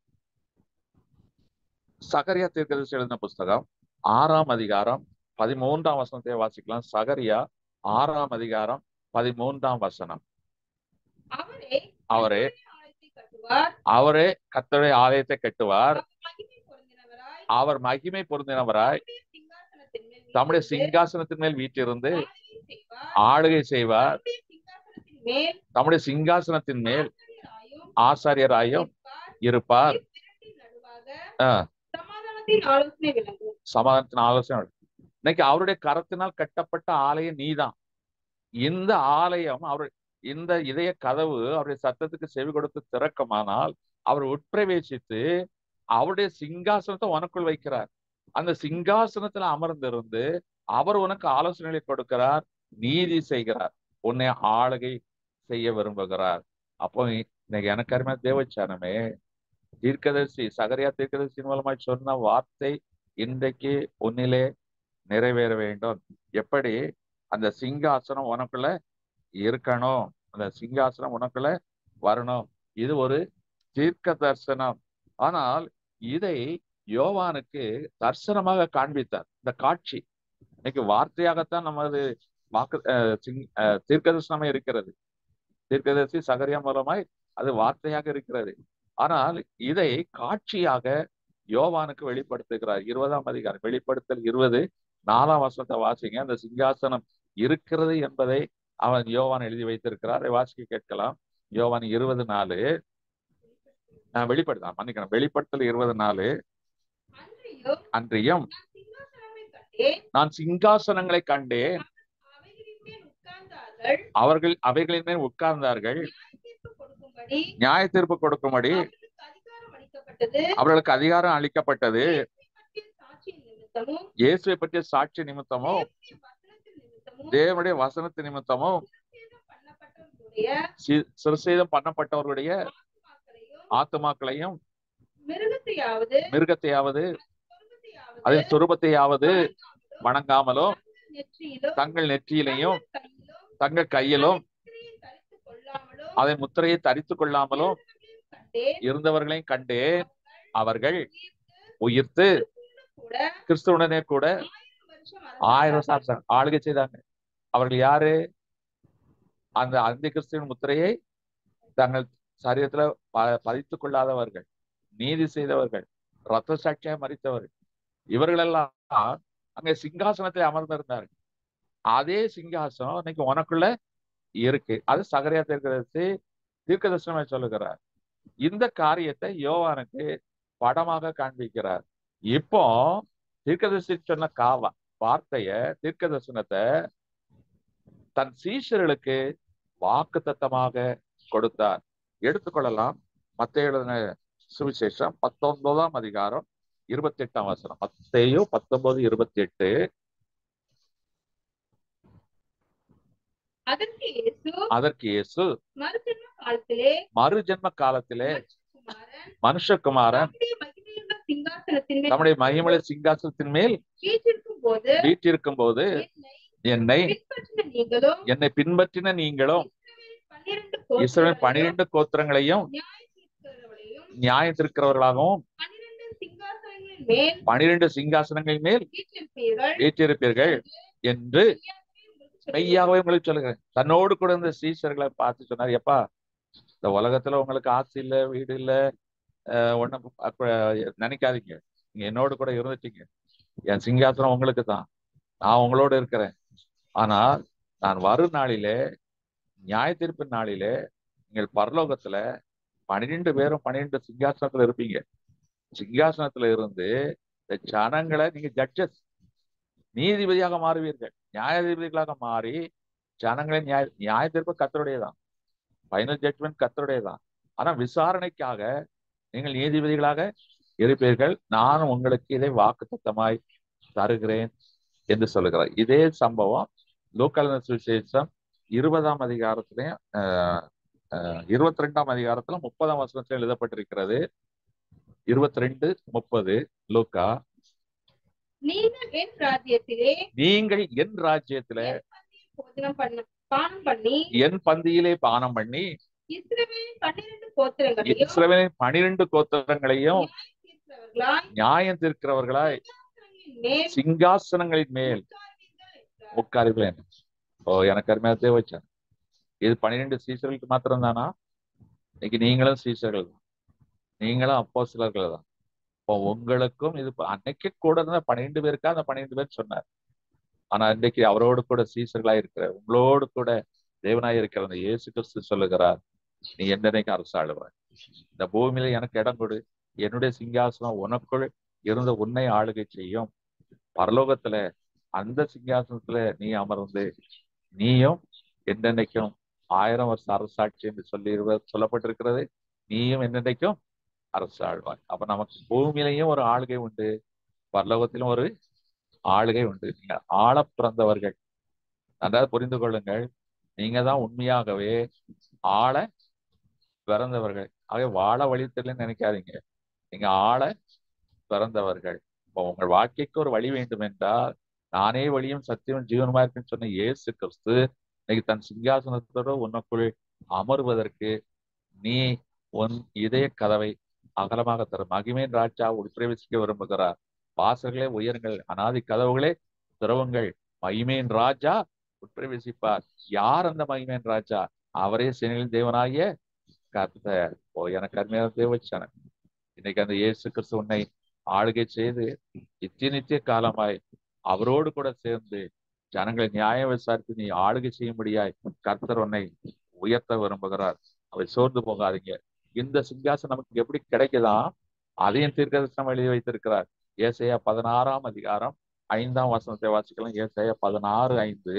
S2: சகரியா தீர்க்கதரிசி எழுதின புஸ்தகம் ஆறாம் அதிகாரம் பதிமூன்றாம் வசனத்தை வாசிக்கலாம் சகரியா ஆறாம் அதிகாரம் பதிமூன்றாம் வசனம்
S4: அவரே
S2: அவரே
S4: ஆலயத்தை கட்டுவார்
S2: அவரே கர்த்தருடைய ஆலயத்தை கட்டுவார்
S4: அவர் மகிமை பொருந்தினவராய்
S2: அவர் மகிமை பொருந்தினவராய்
S4: தம்முடைய சிங்காசனத்தின் மேல்
S2: தம்முடைய
S4: வீற்றிருந்து
S2: சிங்காசனத்தின் மேல் வீட்டிலிருந்து
S4: ஆளுகை செய்வார்.
S2: ஆளுகை செய்வார்
S4: தம்முடைய சிங்காசனத்தின் மேல்
S2: தம்முடைய சிங்காசனத்தின் மேல்
S4: ஆசாரியராயும்
S2: ஆசாரியராயும்
S4: இருப்பார்.
S2: இருப்பார்
S4: இவ்விரண்டின் நடுவாக
S2: ஆஹ்
S4: சமாதானத்தின் ஆலோசனை விளங்கும்
S2: சமாதானத்தின் ஆலோசனை இன்னைக்கு அவருடைய கரத்தினால் கட்டப்பட்ட ஆலயம் நீதான் இந்த ஆலயம் அவர் இந்த இதய கதவு அவருடைய சத்தத்துக்கு செவி கொடுத்து திறக்கமானால் அவர் உட்பிரவேசித்து அவருடைய சிங்காசனத்தை உனக்குள் வைக்கிறார் அந்த சிங்காசனத்துல அமர்ந்திருந்து அவர் உனக்கு ஆலோசனைகளை கொடுக்கிறார் நீதி செய்கிறார் உன்னை ஆளுகை செய்ய விரும்புகிறார் அப்போ இன்னைக்கு எனக்கு அருமையா தேவச்சானமே தீர்க்கதரிசி சகரியா தீர்க்கதரிசி மூலமாய் சொன்ன வார்த்தை இன்றைக்கு உன்னிலே நிறைவேற வேண்டும் எப்படி அந்த சிங்காசனம் உனக்குள்ள இருக்கணும் அந்த சிங்காசனம் உனக்குள்ள வரணும் இது ஒரு தீர்க்க தரிசனம் ஆனால் இதை யோவானுக்கு தரிசனமாக காண்பித்தார் இந்த காட்சி இன்னைக்கு வார்த்தையாகத்தான் நமது வாக்கு அஹ் சிங் அஹ் தீர்க்க தரிசனமே இருக்கிறது தீர்க்கதரிசி சகரியா மூலமாய் அது வார்த்தையாக இருக்கிறது ஆனால் இதை காட்சியாக யோவானுக்கு வெளிப்படுத்துகிறார் இருபதாம் அதிகாரம் வெளிப்படுத்தல் இருபது நாலாம் வசனத்தை வாசிங்க அந்த சிங்காசனம் இருக்கிறது என்பதை அவன் யோவான் எழுதி வைத்திருக்கிறார் அதை வாசிக்க கேட்கலாம் யோவான் இருபது நாலு நான் வெளிப்படுத்தான் மன்னிக்கணும் வெளிப்படுத்தல் இருபது நாலு
S4: அன்றியும்
S2: அன்றியும்
S4: நான் சிங்காசனங்களை கண்டேன்
S2: நான் சிங்காசனங்களை கண்டேன்
S4: அவைகளின் மேல் உட்கார்ந்தார்கள்
S2: அவர்கள் அவைகளின் மேல் உட்கார்ந்தார்கள்
S4: நியாய தீர்ப்பு கொடுக்கும்படி
S2: நியாய தீர்ப்பு கொடுக்கும்படி
S4: அவர்களுக்கு அதிகாரம் அளிக்கப்பட்டது
S2: அவர்களுக்கு அதிகாரம்
S4: இயேசுவை
S2: அளிக்கப்பட்டது
S4: பற்றிய சாட்சி நிமித்தமும்
S2: இயேசுவை பற்றிய சாட்சி நிமித்தமும்
S4: தேவனுடைய வசனத்தின் நிமித்தமும்
S2: தேவனுடைய வசனத்து நிமித்தமும்
S4: பண்ணப்பட்டவர்களுடைய
S2: சி- சிறுசேதம் பண்ணப்பட்டவர்களுடைய
S4: ஆத்துமாக்களையும்
S2: ஆத்துமாக்களையும்
S4: மிருகத்தையாவது
S2: மிருகத்தையாவது
S4: சொர்க்கத்தையாவது
S2: அதன் சுரூபத்தையாவது
S4: வணங்காமலும்
S2: வணங்காமலும்
S4: நெற்றியிலும்
S2: தங்கள் நெற்றியிலையும்
S4: கையிலும்
S2: தங்கள் கையிலும்
S4: முத்திரையை தரித்துக் கொள்ளாமலும்
S2: அதன் முத்திரையை தரித்துக் கொள்ளாமலும்
S4: கண்டேன்
S2: இருந்தவர்களையும் கண்டேன் அவர்கள் உயிர்த்து
S4: கூட
S2: கிறிஸ்துவனுடனே கூட
S4: ஆயிரம் வருஷம்
S2: ஆயிரம் வருஷம் அரசாங்க- ஆளுகை செய்தாங்க அவர்கள் யாரு அந்த அந்த கிறிஸ்துவின் முத்திரையை தங்கள் சரீரத்துல ப- பதித்துக் கொள்ளாதவர்கள் நீதி செய்தவர்கள் ரத்த சாட்சியாக மறித்தவர்கள் இவர்களெல்லாம் அங்க சிங்காசனத்தில் அமர்ந்திருந்தார்கள் அதே சிங்காசனம் இன்னைக்கு உனக்குள்ள இருக்கு அது சகரியா தீர்க்கதரிசி தீர்க்கதரிசனமே சொல்லுகிறார் இந்த காரியத்தை யோவானுக்கு படமாக காண்பிக்கிறார் இப்போ தீர்க்கதரிசி சொன்ன காவா வார்த்தைய தீர்க்க தரிசனத்தை தன் சீஷர்களுக்கு வாக்கு தத்தமாக கொடுத்தார் எடுத்துக்கொள்ளலாம் மத்த எழுதின சுவிசேஷம் பத்தொன்பதாம் அதிகாரம் இருபத்தி எட்டாம் வசனம் மத்தேயு பத்தொன்பது இருபத்தி எட்டு
S4: அதற்கு இயேசு
S2: அதற்கு இயேசு
S4: மறுஜன்ம காலத்திலே
S2: மறு ஜென்ம காலத்திலே
S4: மனுஷகுமாரன்
S2: மனுஷகுமாரன்
S4: தம்முடைய மகிமையுள்ள சிங்காசனத்தின் மேல்
S2: நம்முடைய மகிமலை சிங்காசனத்தின் மேல்
S4: வீற்றிருக்கும் போது
S2: வீற்றிருக்கும் போது
S4: என்னை
S2: என்னை
S4: பின்பற்றின நீங்களும்
S2: என்னை பின்பற்றின நீங்களும்
S4: பன்னிரண்டு
S2: இஸ்ரவேல்
S4: கோத்திரங்களையும்
S2: பனிரெண்டு கோத்திரங்களையும்
S4: நியாயத்தீர்க்கிறவர்களையும்
S2: நியாயத்திருக்கிறவர்களாகவும்
S4: பன்னிரண்டு சிங்காசனங்களின் மேல்
S2: பனிரெண்டு சிங்காசனங்கள் மேல்
S4: வீற்றிருப்பீர்கள்
S2: வீற்றிருப்பீர்கள் என்று
S4: மெய்யாகவே
S2: மெய்யாகவே
S4: உங்களுக்கு சொல்லுகிறேன்.
S2: உங்களுக்கு சொல்லுகிறேன் தன்னோடு கூட இந்த சீசர்களை பார்த்து சொன்னார் எப்பா இந்த உலகத்துல உங்களுக்கு ஆசை இல்ல வீடு இல்ல அஹ் ஒண்ணும் அப்ப நினைக்காதீங்க நீங்க என்னோடு கூட இருந்துட்டீங்க என் சிங்காசனம் உங்களுக்கு தான் நான் உங்களோட இருக்கிறேன் ஆனால் நான் வரும் நாளிலே நியாய தீர்ப்பு நாளிலே நீங்கள் பரலோகத்துல பன்னிரெண்டு பேரும் பன்னிரெண்டு சிங்காசனத்துல இருப்பீங்க சிங்காசனத்துல இருந்து இந்த ஜனங்களை நீங்க ஜட்ஜஸ் நீதிபதியாக மாறுவீர்கள் நியாயாதிபதிகளாக மாறி ஜனங்களை நியாய நியாய தீர்ப்பு கத்தருடையதான் ஃபைனல் ஜட்மெண்ட் கத்தருடையதான் ஆனா விசாரணைக்காக நீங்கள் நீதிபதிகளாக இருப்பீர்கள் நான் உங்களுக்கு இதை வாக்குத்தத்தமாய் தருகிறேன் என்று சொல்லுகிறார் இதே சம்பவம் லோக்கல் சுவிசேஷம் இருபதாம் அதிகாரத்திலையும் இருபத்தி ரெண்டாம் அதிகாரத்துல முப்பதாம் வசனத்தில் எழுதப்பட்டிருக்கிறது இருபத்தி ரெண்டு முப்பது லூக்கா
S4: நீங்கள் என் ராஜ்யத்திலே
S2: நீங்கள் என் ராஜ்யத்தில
S4: போஜனம் பண்ண பானம் பண்ணி
S2: என் பந்தியிலே பானம் பண்ணி
S4: இஸ்ரவேலின் பன்னிரண்டு கோத்திரங்களையும்
S2: இஸ்ரவேலின் பனிரெண்டு கோத்திரங்களையும்
S4: தீர்க்கிறவர்களாய்
S2: நியாயம் தீர்க்கிறவர்களாய்
S4: சிங்காசனங்களின் மேல்
S2: சிங்காசனங்களின் மேல்
S4: உட்காருவீர்கள் என்றார்.
S2: உட்காருவேன் ஓ எனக்கு அருமையாக தேவைச்சான் இது பன்னிரெண்டு சீசர்களுக்கு மாத்திரம் தானா இன்னைக்கு நீங்களும் சீசர்கள் தான் நீங்களும் அப்போ சிலர்கள் தான் இப்போ உங்களுக்கும் இது ப- அன்னைக்கு கூட இருந்த பன்னிரெண்டு பேருக்கா அந்த பன்னிரெண்டு பேர் சொன்னார் ஆனா இன்றைக்கு அவரோடு கூட சீசர்களா இருக்கிற உங்களோடு கூட தேவனாய் இருக்கிற அந்த இயேசு கிறிஸ்து சொல்லுகிறார் நீ என்னைக்கு அரசாளுவாய் இந்த பூமியில எனக்கு இடம் கொடு என்னுடைய சிங்காசனம் உனக்குள் இருந்த உன்னை ஆளுகை செய்யும் பரலோகத்துல அந்த சிங்காசனத்துல நீ அமர்ந்து நீயும் என்னென்னைக்கும் ஆயிரம் வருஷம் அரசாட்சி என்று சொல்லி சொல்லப்பட்டிருக்கிறது நீயும் என்னென்னைக்கும் அரசு ஆழ்வாய் அப்ப நமக்கு பூமியிலையும் ஒரு ஆளுகை உண்டு பரலோகத்திலும் ஒரு ஆளுகை உண்டு நீங்க ஆள பிறந்தவர்கள் நன்றாக புரிந்து கொள்ளுங்கள் நீங்க தான் உண்மையாகவே ஆள பிறந்தவர்கள் ஆகவே வாழ வழி தெரியலன்னு நினைக்காதீங்க நீங்க ஆள பிறந்தவர்கள் இப்போ உங்கள் வாழ்க்கைக்கு ஒரு வழி வேண்டும் என்றால் நானே வழியும் சத்தியம் ஜீவனுமா இருக்குன்னு சொன்ன இயேசு கிறிஸ்து இன்னைக்கு தன் சிங்காசனத்தோட உனக்குள் அமர்வதற்கு நீ உன் இதய கதவை அகலமாக தரும் மகிமேன் ராஜா உட்பிரவேசிக்க விரும்புகிறார் வாசல்களே உயருங்கள் அனாதி கதவுகளே திறவுங்கள் மகிமேன் ராஜா உட்பிரவேசிப்பார் யார் அந்த மகிமேன் ராஜா அவரே சேனையில் தேவனாகிய கர்த்தர் ஓ எனக்கு அருமையான தேவச்சான இன்னைக்கு அந்த இயேசு கிறிஸ்து உன்னை ஆளுகை செய்து நித்திய நித்திய காலமாய் அவரோடு கூட சேர்ந்து ஜனங்களை நியாயம் விசாரித்து நீ ஆளுகை செய்யும்படியாய் கர்த்தர் உன்னை உயர்த்த விரும்புகிறார் அவை சோர்ந்து போகாதீங்க இந்த சிங்காசனம் நமக்கு எப்படி கிடைக்குதா அதையும் தீர்க்கதரிசனம் எழுதி வைத்திருக்கிறார் ஏசையா பதினாறாம் அதிகாரம் ஐந்தாம் வசனத்தை வாசிக்கலாம் ஏசையா பதினாறு ஐந்து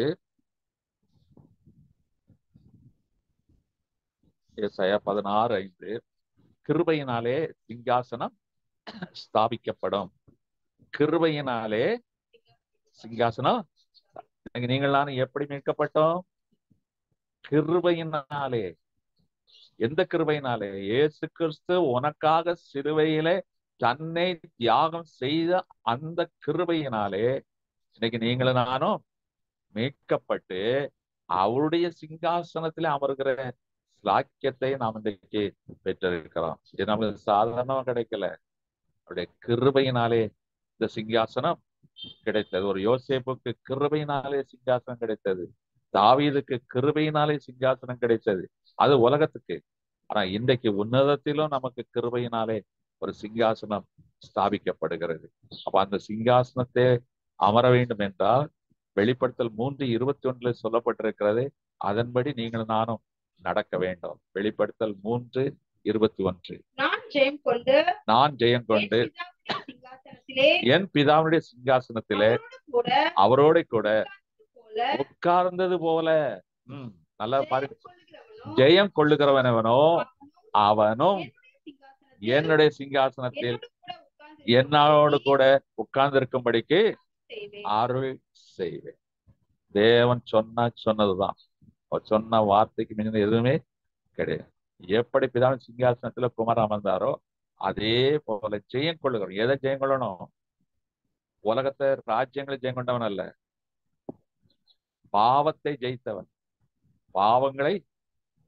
S2: ஏசாயா பதினாறு ஐந்து கிருபையினாலே சிங்காசனம் ஸ்தாபிக்கப்படும் கிருபையினாலே சிங்காசனம் இன்னைக்கு நீங்கள் நானும் எப்படி மீட்கப்பட்டோம் கிருபையினாலே எந்த கிருபையினாலே இயேசு கிறிஸ்து உனக்காக சிலுவையிலே தன்னை தியாகம் செய்த அந்த கிருபையினாலே இன்னைக்கு நீங்களும் நானும் மீட்கப்பட்டு அவருடைய சிங்காசனத்திலே அமர்கிற சாக்கியத்தை நாம் இன்றைக்கு பெற்றிருக்கிறோம் இது நமக்கு சாதாரணமா கிடைக்கல அவருடைய கிருபையினாலே இந்த சிங்காசனம் கிடைத்தது ஒரு யோசேப்புக்கு கிருபையினாலே சிங்காசனம் கிடைத்தது தாவீதுக்கு கிருபையினாலே சிங்காசனம் கிடைத்தது அது உலகத்துக்கு ஆனா இன்றைக்கு உன்னதத்திலும் நமக்கு கிருபையினாலே ஒரு சிங்காசனம் ஸ்தாபிக்கப்படுகிறது அப்ப அந்த சிங்காசனத்தை அமர வேண்டும் என்றால் வெளிப்படுத்தல் மூன்று இருபத்தி ஒன்றுல சொல்லப்பட்டிருக்கிறது அதன்படி நீங்கள் நானும் நடக்க வேண்டும் வெளிப்படுத்தல் மூன்று இருபத்தி ஒன்று
S4: நான் ஜெயம் கொண்டு
S2: நான் ஜெயம் கொண்டு
S4: என் பிதாவுடைய சிங்காசனத்திலே
S2: என் பிதாவுடைய சிங்காசனத்திலே
S4: அவரோடு கூட
S2: அவரோட கூட
S4: போல
S2: உட்கார்ந்தது போல உம் நல்லா பாருங்க
S4: கொள்ளுகிறவனோ
S2: ஜெயம் கொள்ளுகிறவனவனோ அவனும்
S4: என்னுடைய
S2: என்னுடைய சிங்காசனத்தில்
S4: சிங்காசனத்தில்
S2: என்னோடு கூட உட்கார்ந்திருக்கும்படிக்கு
S4: செய்வேன்.
S2: அருள் செய்வேன் தேவன் சொன்னா சொன்னதுதான் அவர் சொன்ன வார்த்தைக்கு மிஞ்சின எதுவுமே கிடையாது எப்படி பிதாவின் சிங்காசனத்துல குமார் அமர்ந்தாரோ அதே போல ஜெயம் கொள்ளுகிறோம் எதை ஜெயம் கொள்ளணும் உலகத்தை ராஜ்யங்களை ஜெயம் கொண்டவன் அல்ல பாவத்தை ஜெயித்தவன் பாவங்களை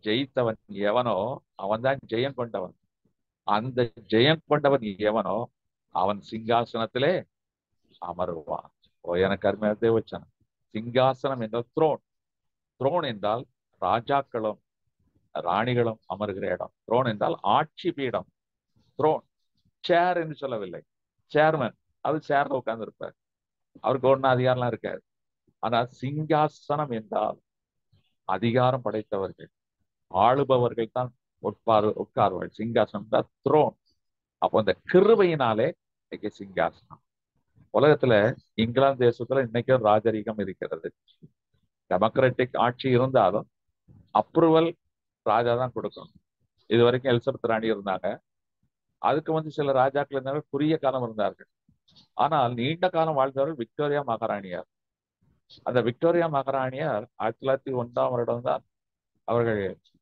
S2: ஜெயித்தவன் எவனோ அவன்தான் ஜெயம் கொண்டவன் அந்த ஜெயம் கொண்டவன் எவனோ அவன் சிங்காசனத்திலே அமருவான் ஓ எனக்கு அருமையாக தேவச்சனம் சிங்காசனம் என்றால் த்ரோன் த்ரோன் என்றால் ராஜாக்களும் ராணிகளும் அமருகிற இடம் த்ரோன் என்றால் ஆட்சி பீடம் த்ரோன் சேர் என்று சொல்லவில்லை சேர்மன் அது சேர்ல உட்கார்ந்து இருப்பார் அவருக்கு ஒன்றும் அதிகாரம்லாம் இருக்காது ஆனா சிங்காசனம் என்றால் அதிகாரம் படைத்தவர்கள் ஆளுபவர்கள் தான் உட்பார் உட்கார்வார்கள் சிங்காசனம் தான் த்ரோன் அப்போ இந்த கிருபையினாலே இன்னைக்கு சிங்காசனம் உலகத்துல இங்கிலாந்து தேசத்துல இன்னைக்கும் ராஜரீகம் இருக்கிறது டெமோக்ராட்டிக் ஆட்சி இருந்தாலும் அப்ரூவல் ராஜா தான் கொடுக்கணும் இது வரைக்கும் எலிசபெத் ராணி இருந்தாங்க அதுக்கு வந்து சில ராஜாக்கள் இருந்தாங்க குறுகிய காலம் இருந்தார்கள் ஆனால் நீண்ட காலம் வாழ்ந்தவர்கள் விக்டோரியா மகாராணியார் அந்த விக்டோரியா மகாராணியார் ஆயிரத்தி தொள்ளாயிரத்தி ஒன்றாம் வருடம் தான் அவர்கள்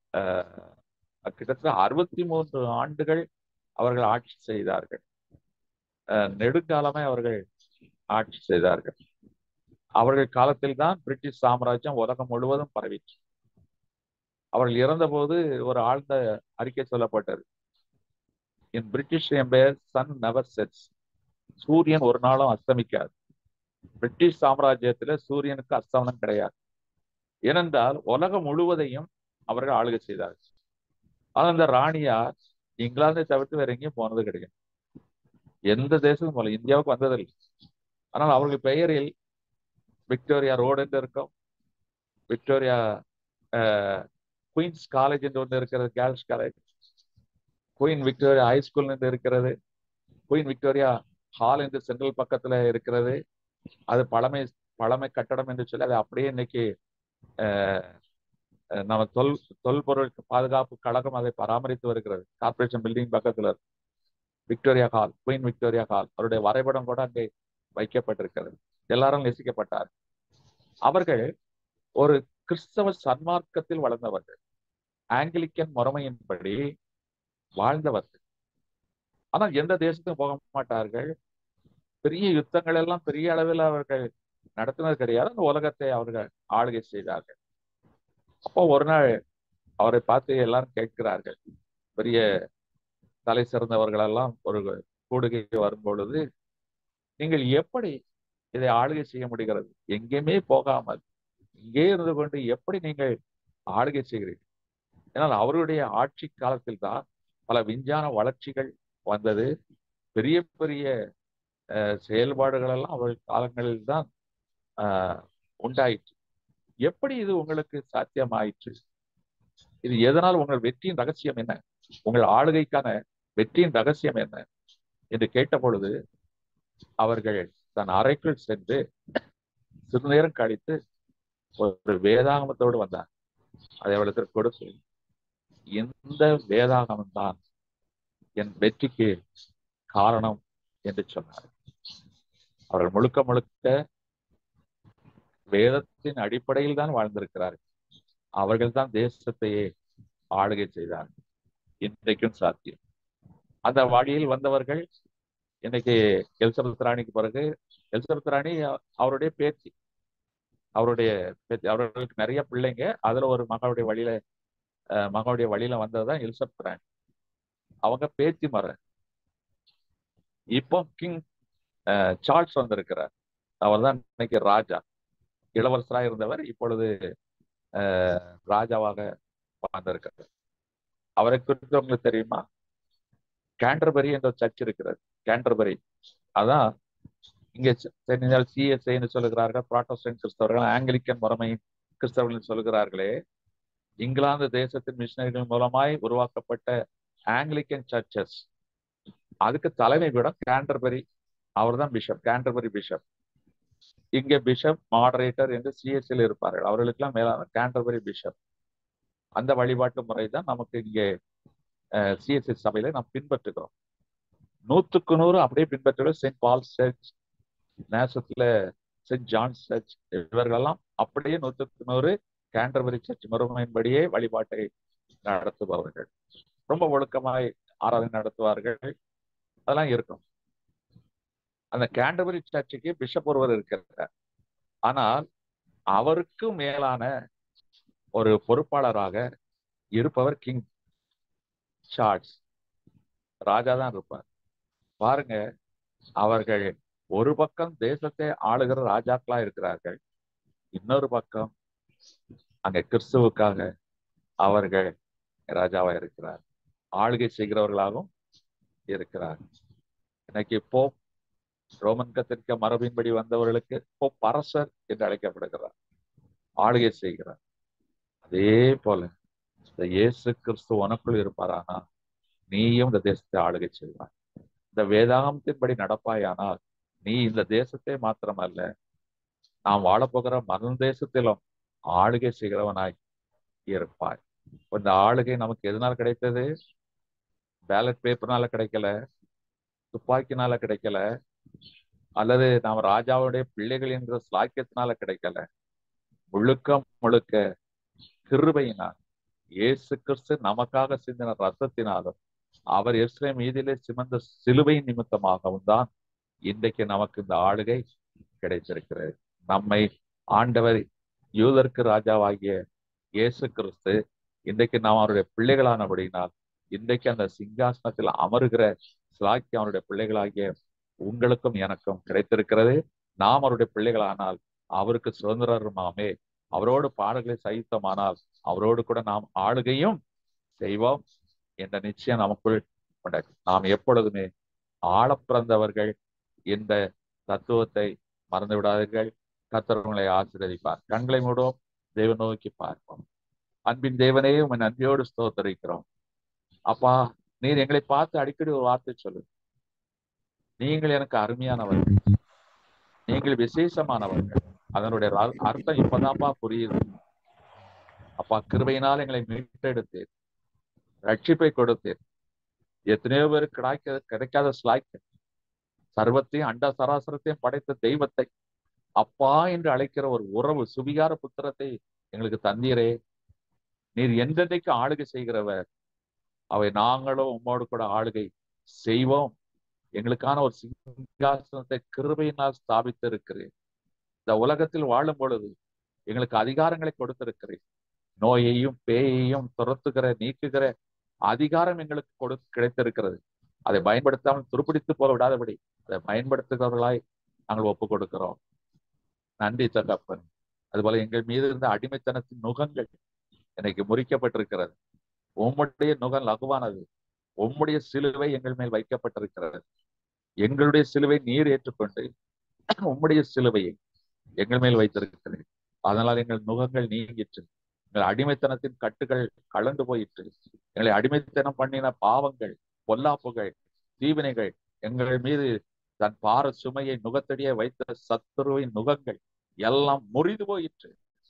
S2: அஹ், கிட்டத்தட்ட அறுபத்தி மூன்று ஆண்டுகள் அவர்கள் ஆட்சி செய்தார்கள் அஹ், நெடுங்காலமே அவர்கள் ஆட்சி செய்தார்கள் அவர்கள் காலத்தில் தான் பிரிட்டிஷ் சாம்ராஜ்யம் உலகம் முழுவதும் பரவிச்சு அவர்கள் இறந்தபோது ஒரு ஆழ்ந்த அறிக்கை சொல்லப்பட்டது in British empire sun never sets சூரியன் ஒரு நாளும் அஸ்தமிக்காது பிரிட்டிஷ் சாம்ராஜ்யத்துல சூரியனுக்கு அஸ்தமனம் கிடையாது ஏனென்றால் உலகம் முழுவதையும் அவர்கள் ஆளுகை செய்தார்கள் ஆனால் இந்த ராணியார் இங்கிலாந்தை தவிர்த்து வேற எங்கேயும் போனது கிடையாது எந்த தேசத்தும் போல இந்தியாவுக்கு வந்ததில்லை ஆனால் அவர்கள் பெயரில் விக்டோரியா ரோடு என்று இருக்கும் விக்டோரியா குயின்ஸ் காலேஜ் என்று ஒன்று இருக்கிறது girls college Queen Victoria high school என்று இருக்கிறது குயின் விக்டோரியா ஹால் என்று சென்ட்ரல் பக்கத்துல இருக்கிறது அது பழமை பழமை கட்டடம் என்று சொல்லி அதை அப்படியே இன்னைக்கு அஹ், அஹ், நம்ம தொல் தொல்பொருள் பாதுகாப்பு கழகம் அதை பராமரித்து வருகிறது கார்பரேஷன் பில்டிங் பக்கத்துல இருக்கு. Victoria hall Queen Victoria hall அவருடைய வரைபடம் கூட அங்கே வைக்கப்பட்டிருக்கிறது எல்லாரும் நேசிக்கப்பட்டார் அவர்கள் ஒரு கிறிஸ்தவ சன்மார்க்கத்தில் வளர்ந்தவர்கள் ஆங்கிலிக்கன் முறைமையின்படி வாழ்ந்தவர்கள் ஆனால் எந்த தேசத்துக்கும் போக மாட்டார்கள் பெரிய யுத்தங்கள் எல்லாம் பெரிய அளவில் அவர்கள் நடத்தினது கிடையாது அந்த உலகத்தை அவர்கள் ஆளுகை செய்தார்கள் அப்போ ஒரு நாள் அவரை பார்த்து எல்லாரும் கேட்கிறார்கள் பெரிய தலை சிறந்தவர்கள் எல்லாம் ஒரு கூடுகை வரும் பொழுது நீங்கள் எப்படி இதை ஆளுகை செய்ய முடிகிறது எங்கேயுமே போகாமல் இங்கே இருந்து கொண்டு எப்படி நீங்கள் ஆளுகை செய்கிறீர்கள் ஏன்னால் அவருடைய ஆட்சி காலத்தில் தான் பல விஞ்ஞான வளர்ச்சிகள் வந்தது பெரிய பெரிய அஹ், செயல்பாடுகள் எல்லாம் அவர்கள் காலங்களில் தான் ஆஹ், உண்டாயிற்று எப்படி இது உங்களுக்கு சாத்தியமாயிற்று இது எதனால் உங்கள் வெற்றியின் ரகசியம் என்ன உங்கள் ஆளுகைக்கான வெற்றியின் ரகசியம் என்ன என்று கேட்ட பொழுது அவர்கள் தன் அறைக்குள் சென்று சிறு நேரம் கழித்து ஒரு வேதாகமத்தோடு வந்தார் அதை அவளுக்கு கொடுத்து இந்த வேதாகமம் தான் என் வெற்றிக்கு காரணம் என்று சொன்னார் அவர்கள் முழுக்க முழுக்க வேதத்தின் அடிப்படையில் தான் வாழ்ந்திருக்கிறார்கள் அவர்கள் தான் தேசத்தையே ஆளுகை செய்தார்கள் இன்றைக்கும் சாத்தியம் அந்த வழியில் வந்தவர்கள் இன்னைக்கு எலிசபெத் ராணிக்கு பிறகு எலிசபெத் ராணி அ- அவருடைய பேத்தி அவருடைய பேத்தி அவர்களுக்கு நிறைய பிள்ளைங்க அதுல ஒரு மகளுடைய வழியில அஹ், மகளுடைய வழியில வந்ததுதான் எலிசபெத் ராணி அவங்க பேத்தி மர இப்போ கிங் சார்ல்ஸ் வந்திருக்கிறார் அவர் தான் இன்னைக்கு ராஜா இளவரசராக இருந்தவர் இப்பொழுது அஹ், ராஜாவாக வந்திருக்கிறார் அவரை குறித்து உங்களுக்கு தெரியுமா கேண்டர்பரி என்ற சர்ச் இருக்கிறது கேண்டர்பரி அதான் இங்க தெரிந்தால் சிஎஸ்ஐன்னு சொல்லுகிறார்கள் ப்ராட்டஸ்டன்ட் கிறிஸ்தவர்கள் ஆங்கிலிக்கன் முறைமை கிறிஸ்தவர்கள் சொல்லுகிறார்களே இங்கிலாந்து தேசத்தின் மிஷினரிகள் மூலமாய் உருவாக்கப்பட்ட ஆங்கிலிக்கன் சர்ச்சஸ் அதுக்கு தலைமை பீடம் கேண்டர்பரி அவர்தான் பிஷப் கேண்டர்பரி பிஷப் இங்கே பிஷப் மாடரேட்டர் என்று சிஎஸ்சியில் இருப்பார்கள் அவர்களுக்கெல்லாம் மேலான கேண்டர்பரி பிஷப் அந்த வழிபாட்டு முறை தான் நமக்கு இங்கே சிஎஸ்சி சபையில நாம் பின்பற்றுகிறோம் நூற்றுக்கு நூறு அப்படியே பின்பற்றுகிறோம் செயின்ட் பால் சர்ச் நேசத்துல செயின்ட் ஜான் சர்ச் இவர்களெல்லாம் அப்படியே நூற்றுக்கு நூறு கேண்டர்பரி சர்ச் முறைமையின்படியே வழிபாட்டை நடத்துபவர்கள் ரொம்ப ஒழுக்கமாய் ஆராதனை நடத்துவார்கள் அதெல்லாம் இருக்கும் அந்த கேண்டர்பரி சர்ச்சுக்கு பிஷப் ஒருவர் இருக்கிறார் ஆனால் அவருக்கு மேலான ஒரு பொறுப்பாளராக இருப்பவர் கிங் சார்ல்ஸ் ராஜா தான் இருப்பார் பாருங்க அவர்கள் ஒரு பக்கம் தேசத்தை ஆளுகிற ராஜாக்களா இருக்கிறார்கள் இன்னொரு பக்கம் அங்க கிறிஸ்துவுக்காக அவர்கள் ராஜாவா இருக்கிறார் ஆளுகை செய்கிறவர்களாகவும் இருக்கிறார் இன்னைக்கு போப் ரோமன் கத்திரிக்க மரபின்படி வந்தவர்களுக்கு போப் அரசர் என்று அழைக்கப்படுகிறார் ஆளுகை செய்கிறார் அதே போல இந்த இயேசு கிறிஸ்து உனக்குள் இருப்பாரானா நீயும் இந்த தேசத்தை ஆளுகை செய்வாய் இந்த வேதாகமத்தின்படி நடப்பாயானால் நீ இந்த தேசத்தை மாத்திரமல்ல நாம் வாழப்போகிற மரண தேசத்திலும் ஆளுகை செய்கிறவனாய் இருப்பாய் இந்த ஆளுகை நமக்கு எதனால் கிடைத்தது பேலட் பேப்பர்னால கிடைக்கல துப்பாக்கினால கிடைக்கல அல்லது நாம் ராஜாவுடைய பிள்ளைகள் என்ற ஸ்லாக்கியத்தினால கிடைக்கல முழுக்க முழுக்க கிருபையினால் இயேசு கிறிஸ்து நமக்காக சிந்தின ரத்தத்தினாலும் அவர் எருசலேம் மீதிலே சிமந்த சிலுவை நிமித்தமாகவும் தான் இன்றைக்கு நமக்கு இந்த ஆளுகை கிடைத்திருக்கிறது நம்மை ஆண்டவர் யூதருக்கு ராஜாவாகிய இயேசு கிறிஸ்து இன்றைக்கு நாம் அவருடைய பிள்ளைகளானபடியினால் இன்றைக்கு அந்த சிங்காசனத்தில் அமருகிற சிலாக்கி அவருடைய பிள்ளைகளாகிய உங்களுக்கும் எனக்கும் கிடைத்திருக்கிறது நாம் அவருடைய பிள்ளைகளானால் அவருக்கு சுதந்திரமாமே அவரோடு பாடல்களை சகித்தமானால் அவரோடு கூட நாம் ஆளுகையும் செய்வோம் என்ற நிச்சயம் நமக்குள் உண்டு நாம் எப்பொழுதுமே ஆழ பிறந்தவர்கள் இந்த தத்துவத்தை மறந்து விடாதீர்கள் கத்தர்களை ஆசீர்வதிப்பார் கண்களை மூடுவோம் தேவ நோக்கி பார்ப்போம் அன்பின் தேவனே உமை நன்றியோடு ஸ்தோத்தரிக்கிறோம் அப்பா நீர் எங்களை பார்த்து அடிக்கடி ஒரு வார்த்தை சொல்லு நீங்கள் எனக்கு அருமையானவர்கள் நீங்கள் விசேஷமானவர்கள் அதனுடைய ர- அர்த்தம் இப்பதான்ப்பா புரியுது அப்பா கிருபையினால் எங்களை மீட்டெடுத்தீர் ரட்சிப்பை கொடுத்தீர் எத்தனையோ பேர் கிடைக்க கிடைக்காத ஸ்லாய்க்கு சர்வத்தையும் அண்ட சராசரத்தையும் படைத்த தெய்வத்தை அப்பா என்று அழைக்கிற ஒரு உறவு சுபிகார புத்திரத்தை எங்களுக்கு தந்தீரே நீர் எந்தெந்தைக்கு ஆளுகை செய்கிறவர் அவை நாங்களும் உம்மோடு கூட ஆளுகை செய்வோம் எங்களுக்கான ஒரு சிங்காசனத்தை கிருபையினால் ஸ்தாபித்து இருக்கிறேன் இந்த உலகத்தில் வாழும் பொழுது எங்களுக்கு அதிகாரங்களை கொடுத்திருக்கிறேன் நோயையும் பேயையும் துரத்துகிற நீக்குகிற அதிகாரம் எங்களுக்கு கொடு கிடைத்திருக்கிறது அதை பயன்படுத்தாமல் துருப்பிடித்து போக விடாதபடி அதை பயன்படுத்துகிறவர்களாய் நாங்கள் ஒப்பு கொடுக்கிறோம் நன்றி தகப்பன் அதுபோல எங்கள் மீது இருந்த அடிமைத்தனத்தின் நுகங்கள் இன்னைக்கு முறிக்கப்பட்டிருக்கிறது உம்முடைய நுகம் லகுவானது உம்முடைய சிலுவை எங்கள் மேல் வைக்கப்பட்டிருக்கிறது எங்களுடைய சிலுவை நீர் ஏற்றுக்கொண்டு உம்முடைய சிலுவையை எங்கள் மேல் வைத்திருக்கிறேன் அதனால் எங்கள் நுகங்கள் நீங்கிற்று எங்கள் அடிமைத்தனத்தின் கட்டுகள் கலந்து போயிற்று எங்களை அடிமைத்தனம் பண்ணின பாவங்கள் பொல்லாப்புகள் தீவினைகள் எங்கள் மீது தன் பார சுமையை நுகத்தடிய வைத்த சத்துருவின் நுகங்கள் எல்லாம் முறிந்து போயிற்று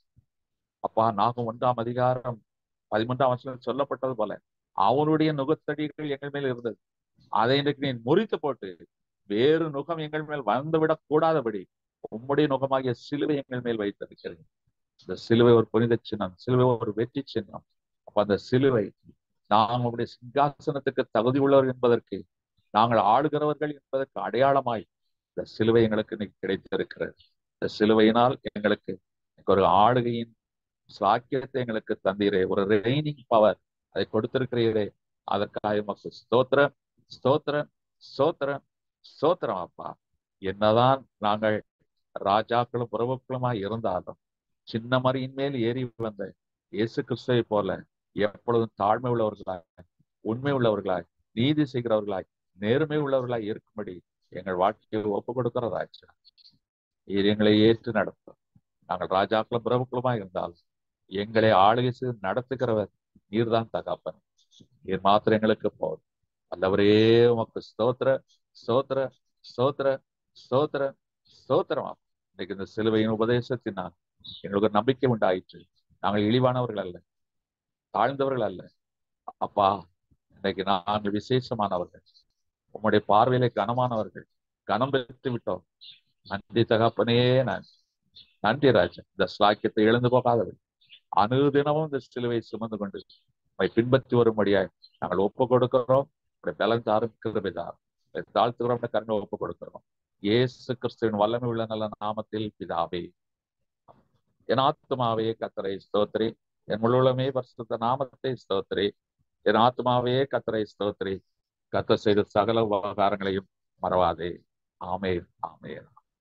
S2: அப்பா நாகும் ஒன்றாம் அதிகாரம் பதிமூன்றாம் வருஷம் சொல்லப்பட்டது போல அவருடைய நுகத்தடிகள் எங்கள் மேல் இருந்தது அதை இன்றைக்கு நீ முறித்து போட்டு வேறு நுகம் எங்கள் மேல் வந்துவிடக் கூடாதபடி உம்முடைய நுகமாகிய சிலுவை எங்கள் மேல் வைத்திருக்கிறது இந்த சிலுவை ஒரு புனித சின்னம் சிலுவை ஒரு வெற்றி சின்னம் அப்ப அந்த சிலுவை நாம் உடைய சிங்காசனத்துக்கு தகுதி உள்ளவர் என்பதற்கு நாங்கள் ஆளுகிறவர்கள் என்பதற்கு அடையாளமாய் இந்த சிலுவை எங்களுக்கு இன்னைக்கு கிடைத்திருக்கிறது இந்த சிலுவையினால் எங்களுக்கு ஒரு ஆளுகையின் சாக்கியத்தை எங்களுக்கு தந்தீரே ஒரு ரெய்னிங் பவர் அதை கொடுத்திருக்கிறீரே அதற்காக உமக்கு ஸ்தோத்திரம் ஸ்தோத்திரம் ஸ்தோத்திரம் ஸ்தோத்திரம் அப்பா என்னதான் நாங்கள் ராஜாக்களும் பிரபுக்களுமாய் இருந்தாலும் சின்ன மரியின் மேல் ஏறி வந்த இயேசு கிறிஸ்துவை போல எப்பொழுதும் தாழ்மை உள்ளவர்களாய் உண்மை உள்ளவர்களாய் நீதி செய்கிறவர்களாய் நேர்மை உள்ளவர்களாய் இருக்கும்படி எங்கள் வாழ்க்கையை ஒப்பு கொடுக்கிற ராஜா நீர் எங்களை ஏற்று நடத்தும் நாங்கள் ராஜாக்களும் பிரபுக்களுமாய் இருந்தாலும் எங்களை ஆளுகை செய்து நடத்துகிறவர் நீர்தான் தகாப்பன் நீர் மாத்திரம் எங்களுக்கு போதும் அல்லவரே உமக்கு ஸ்தோத்திர ஸ்தோத்திர ஸ்தோத்திர ஸ்தோத்திர ஸ்தோத்திரமா இன்னைக்கு இந்த சிலுவையின் உபதேசத்தினால் எங்களுக்கு ஒரு நம்பிக்கை உண்டாயிற்று நாங்கள் இழிவானவர்கள் அல்ல தாழ்ந்தவர்கள் அல்ல அப்பா இன்னைக்கு நாங்கள் விசேஷமானவர்கள் உம்முடைய பார்வையிலே கனமானவர்கள் கனம் பெற்று விட்டோம் நன்றி தகப்பனே நான் நன்றி ராஜா இந்த ஸ்லாக்கியத்தை இழந்து போகாதவர் அனுதினமும் இந்த சிலுவை சுமந்து கொண்டு உம்மை பின்பற்றி வரும்படியாய் நாங்கள் ஒப்பு கொடுக்கிறோம் உடைய பலன் தாரும் கிருபை தாரும் உம்மை தாழ்த்துகிறோம் கருணை ஒப்பு கொடுக்கிறோம் இயேசு கிறிஸ்துவின் வல்லமை உள்ள நல்ல நாமத்தில் பிதாவே என் ஆத்மாவே கத்தரை ஸ்தோத்திரி என் முழுவலுமே பரிசுத்த நாமத்தை ஸ்தோத்திரி என் ஆத்மாவே கத்தரை ஸ்தோத்திரி கத்த செய்த சகல உபகாரங்களையும் மறவாதே ஆமே ஆமே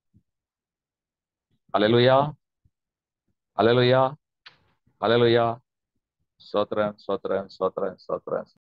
S2: அலலுயா அலலுயா அலலுயா சோத்ரன் சோத்ரன் சோத்ரன் சோத்ரன்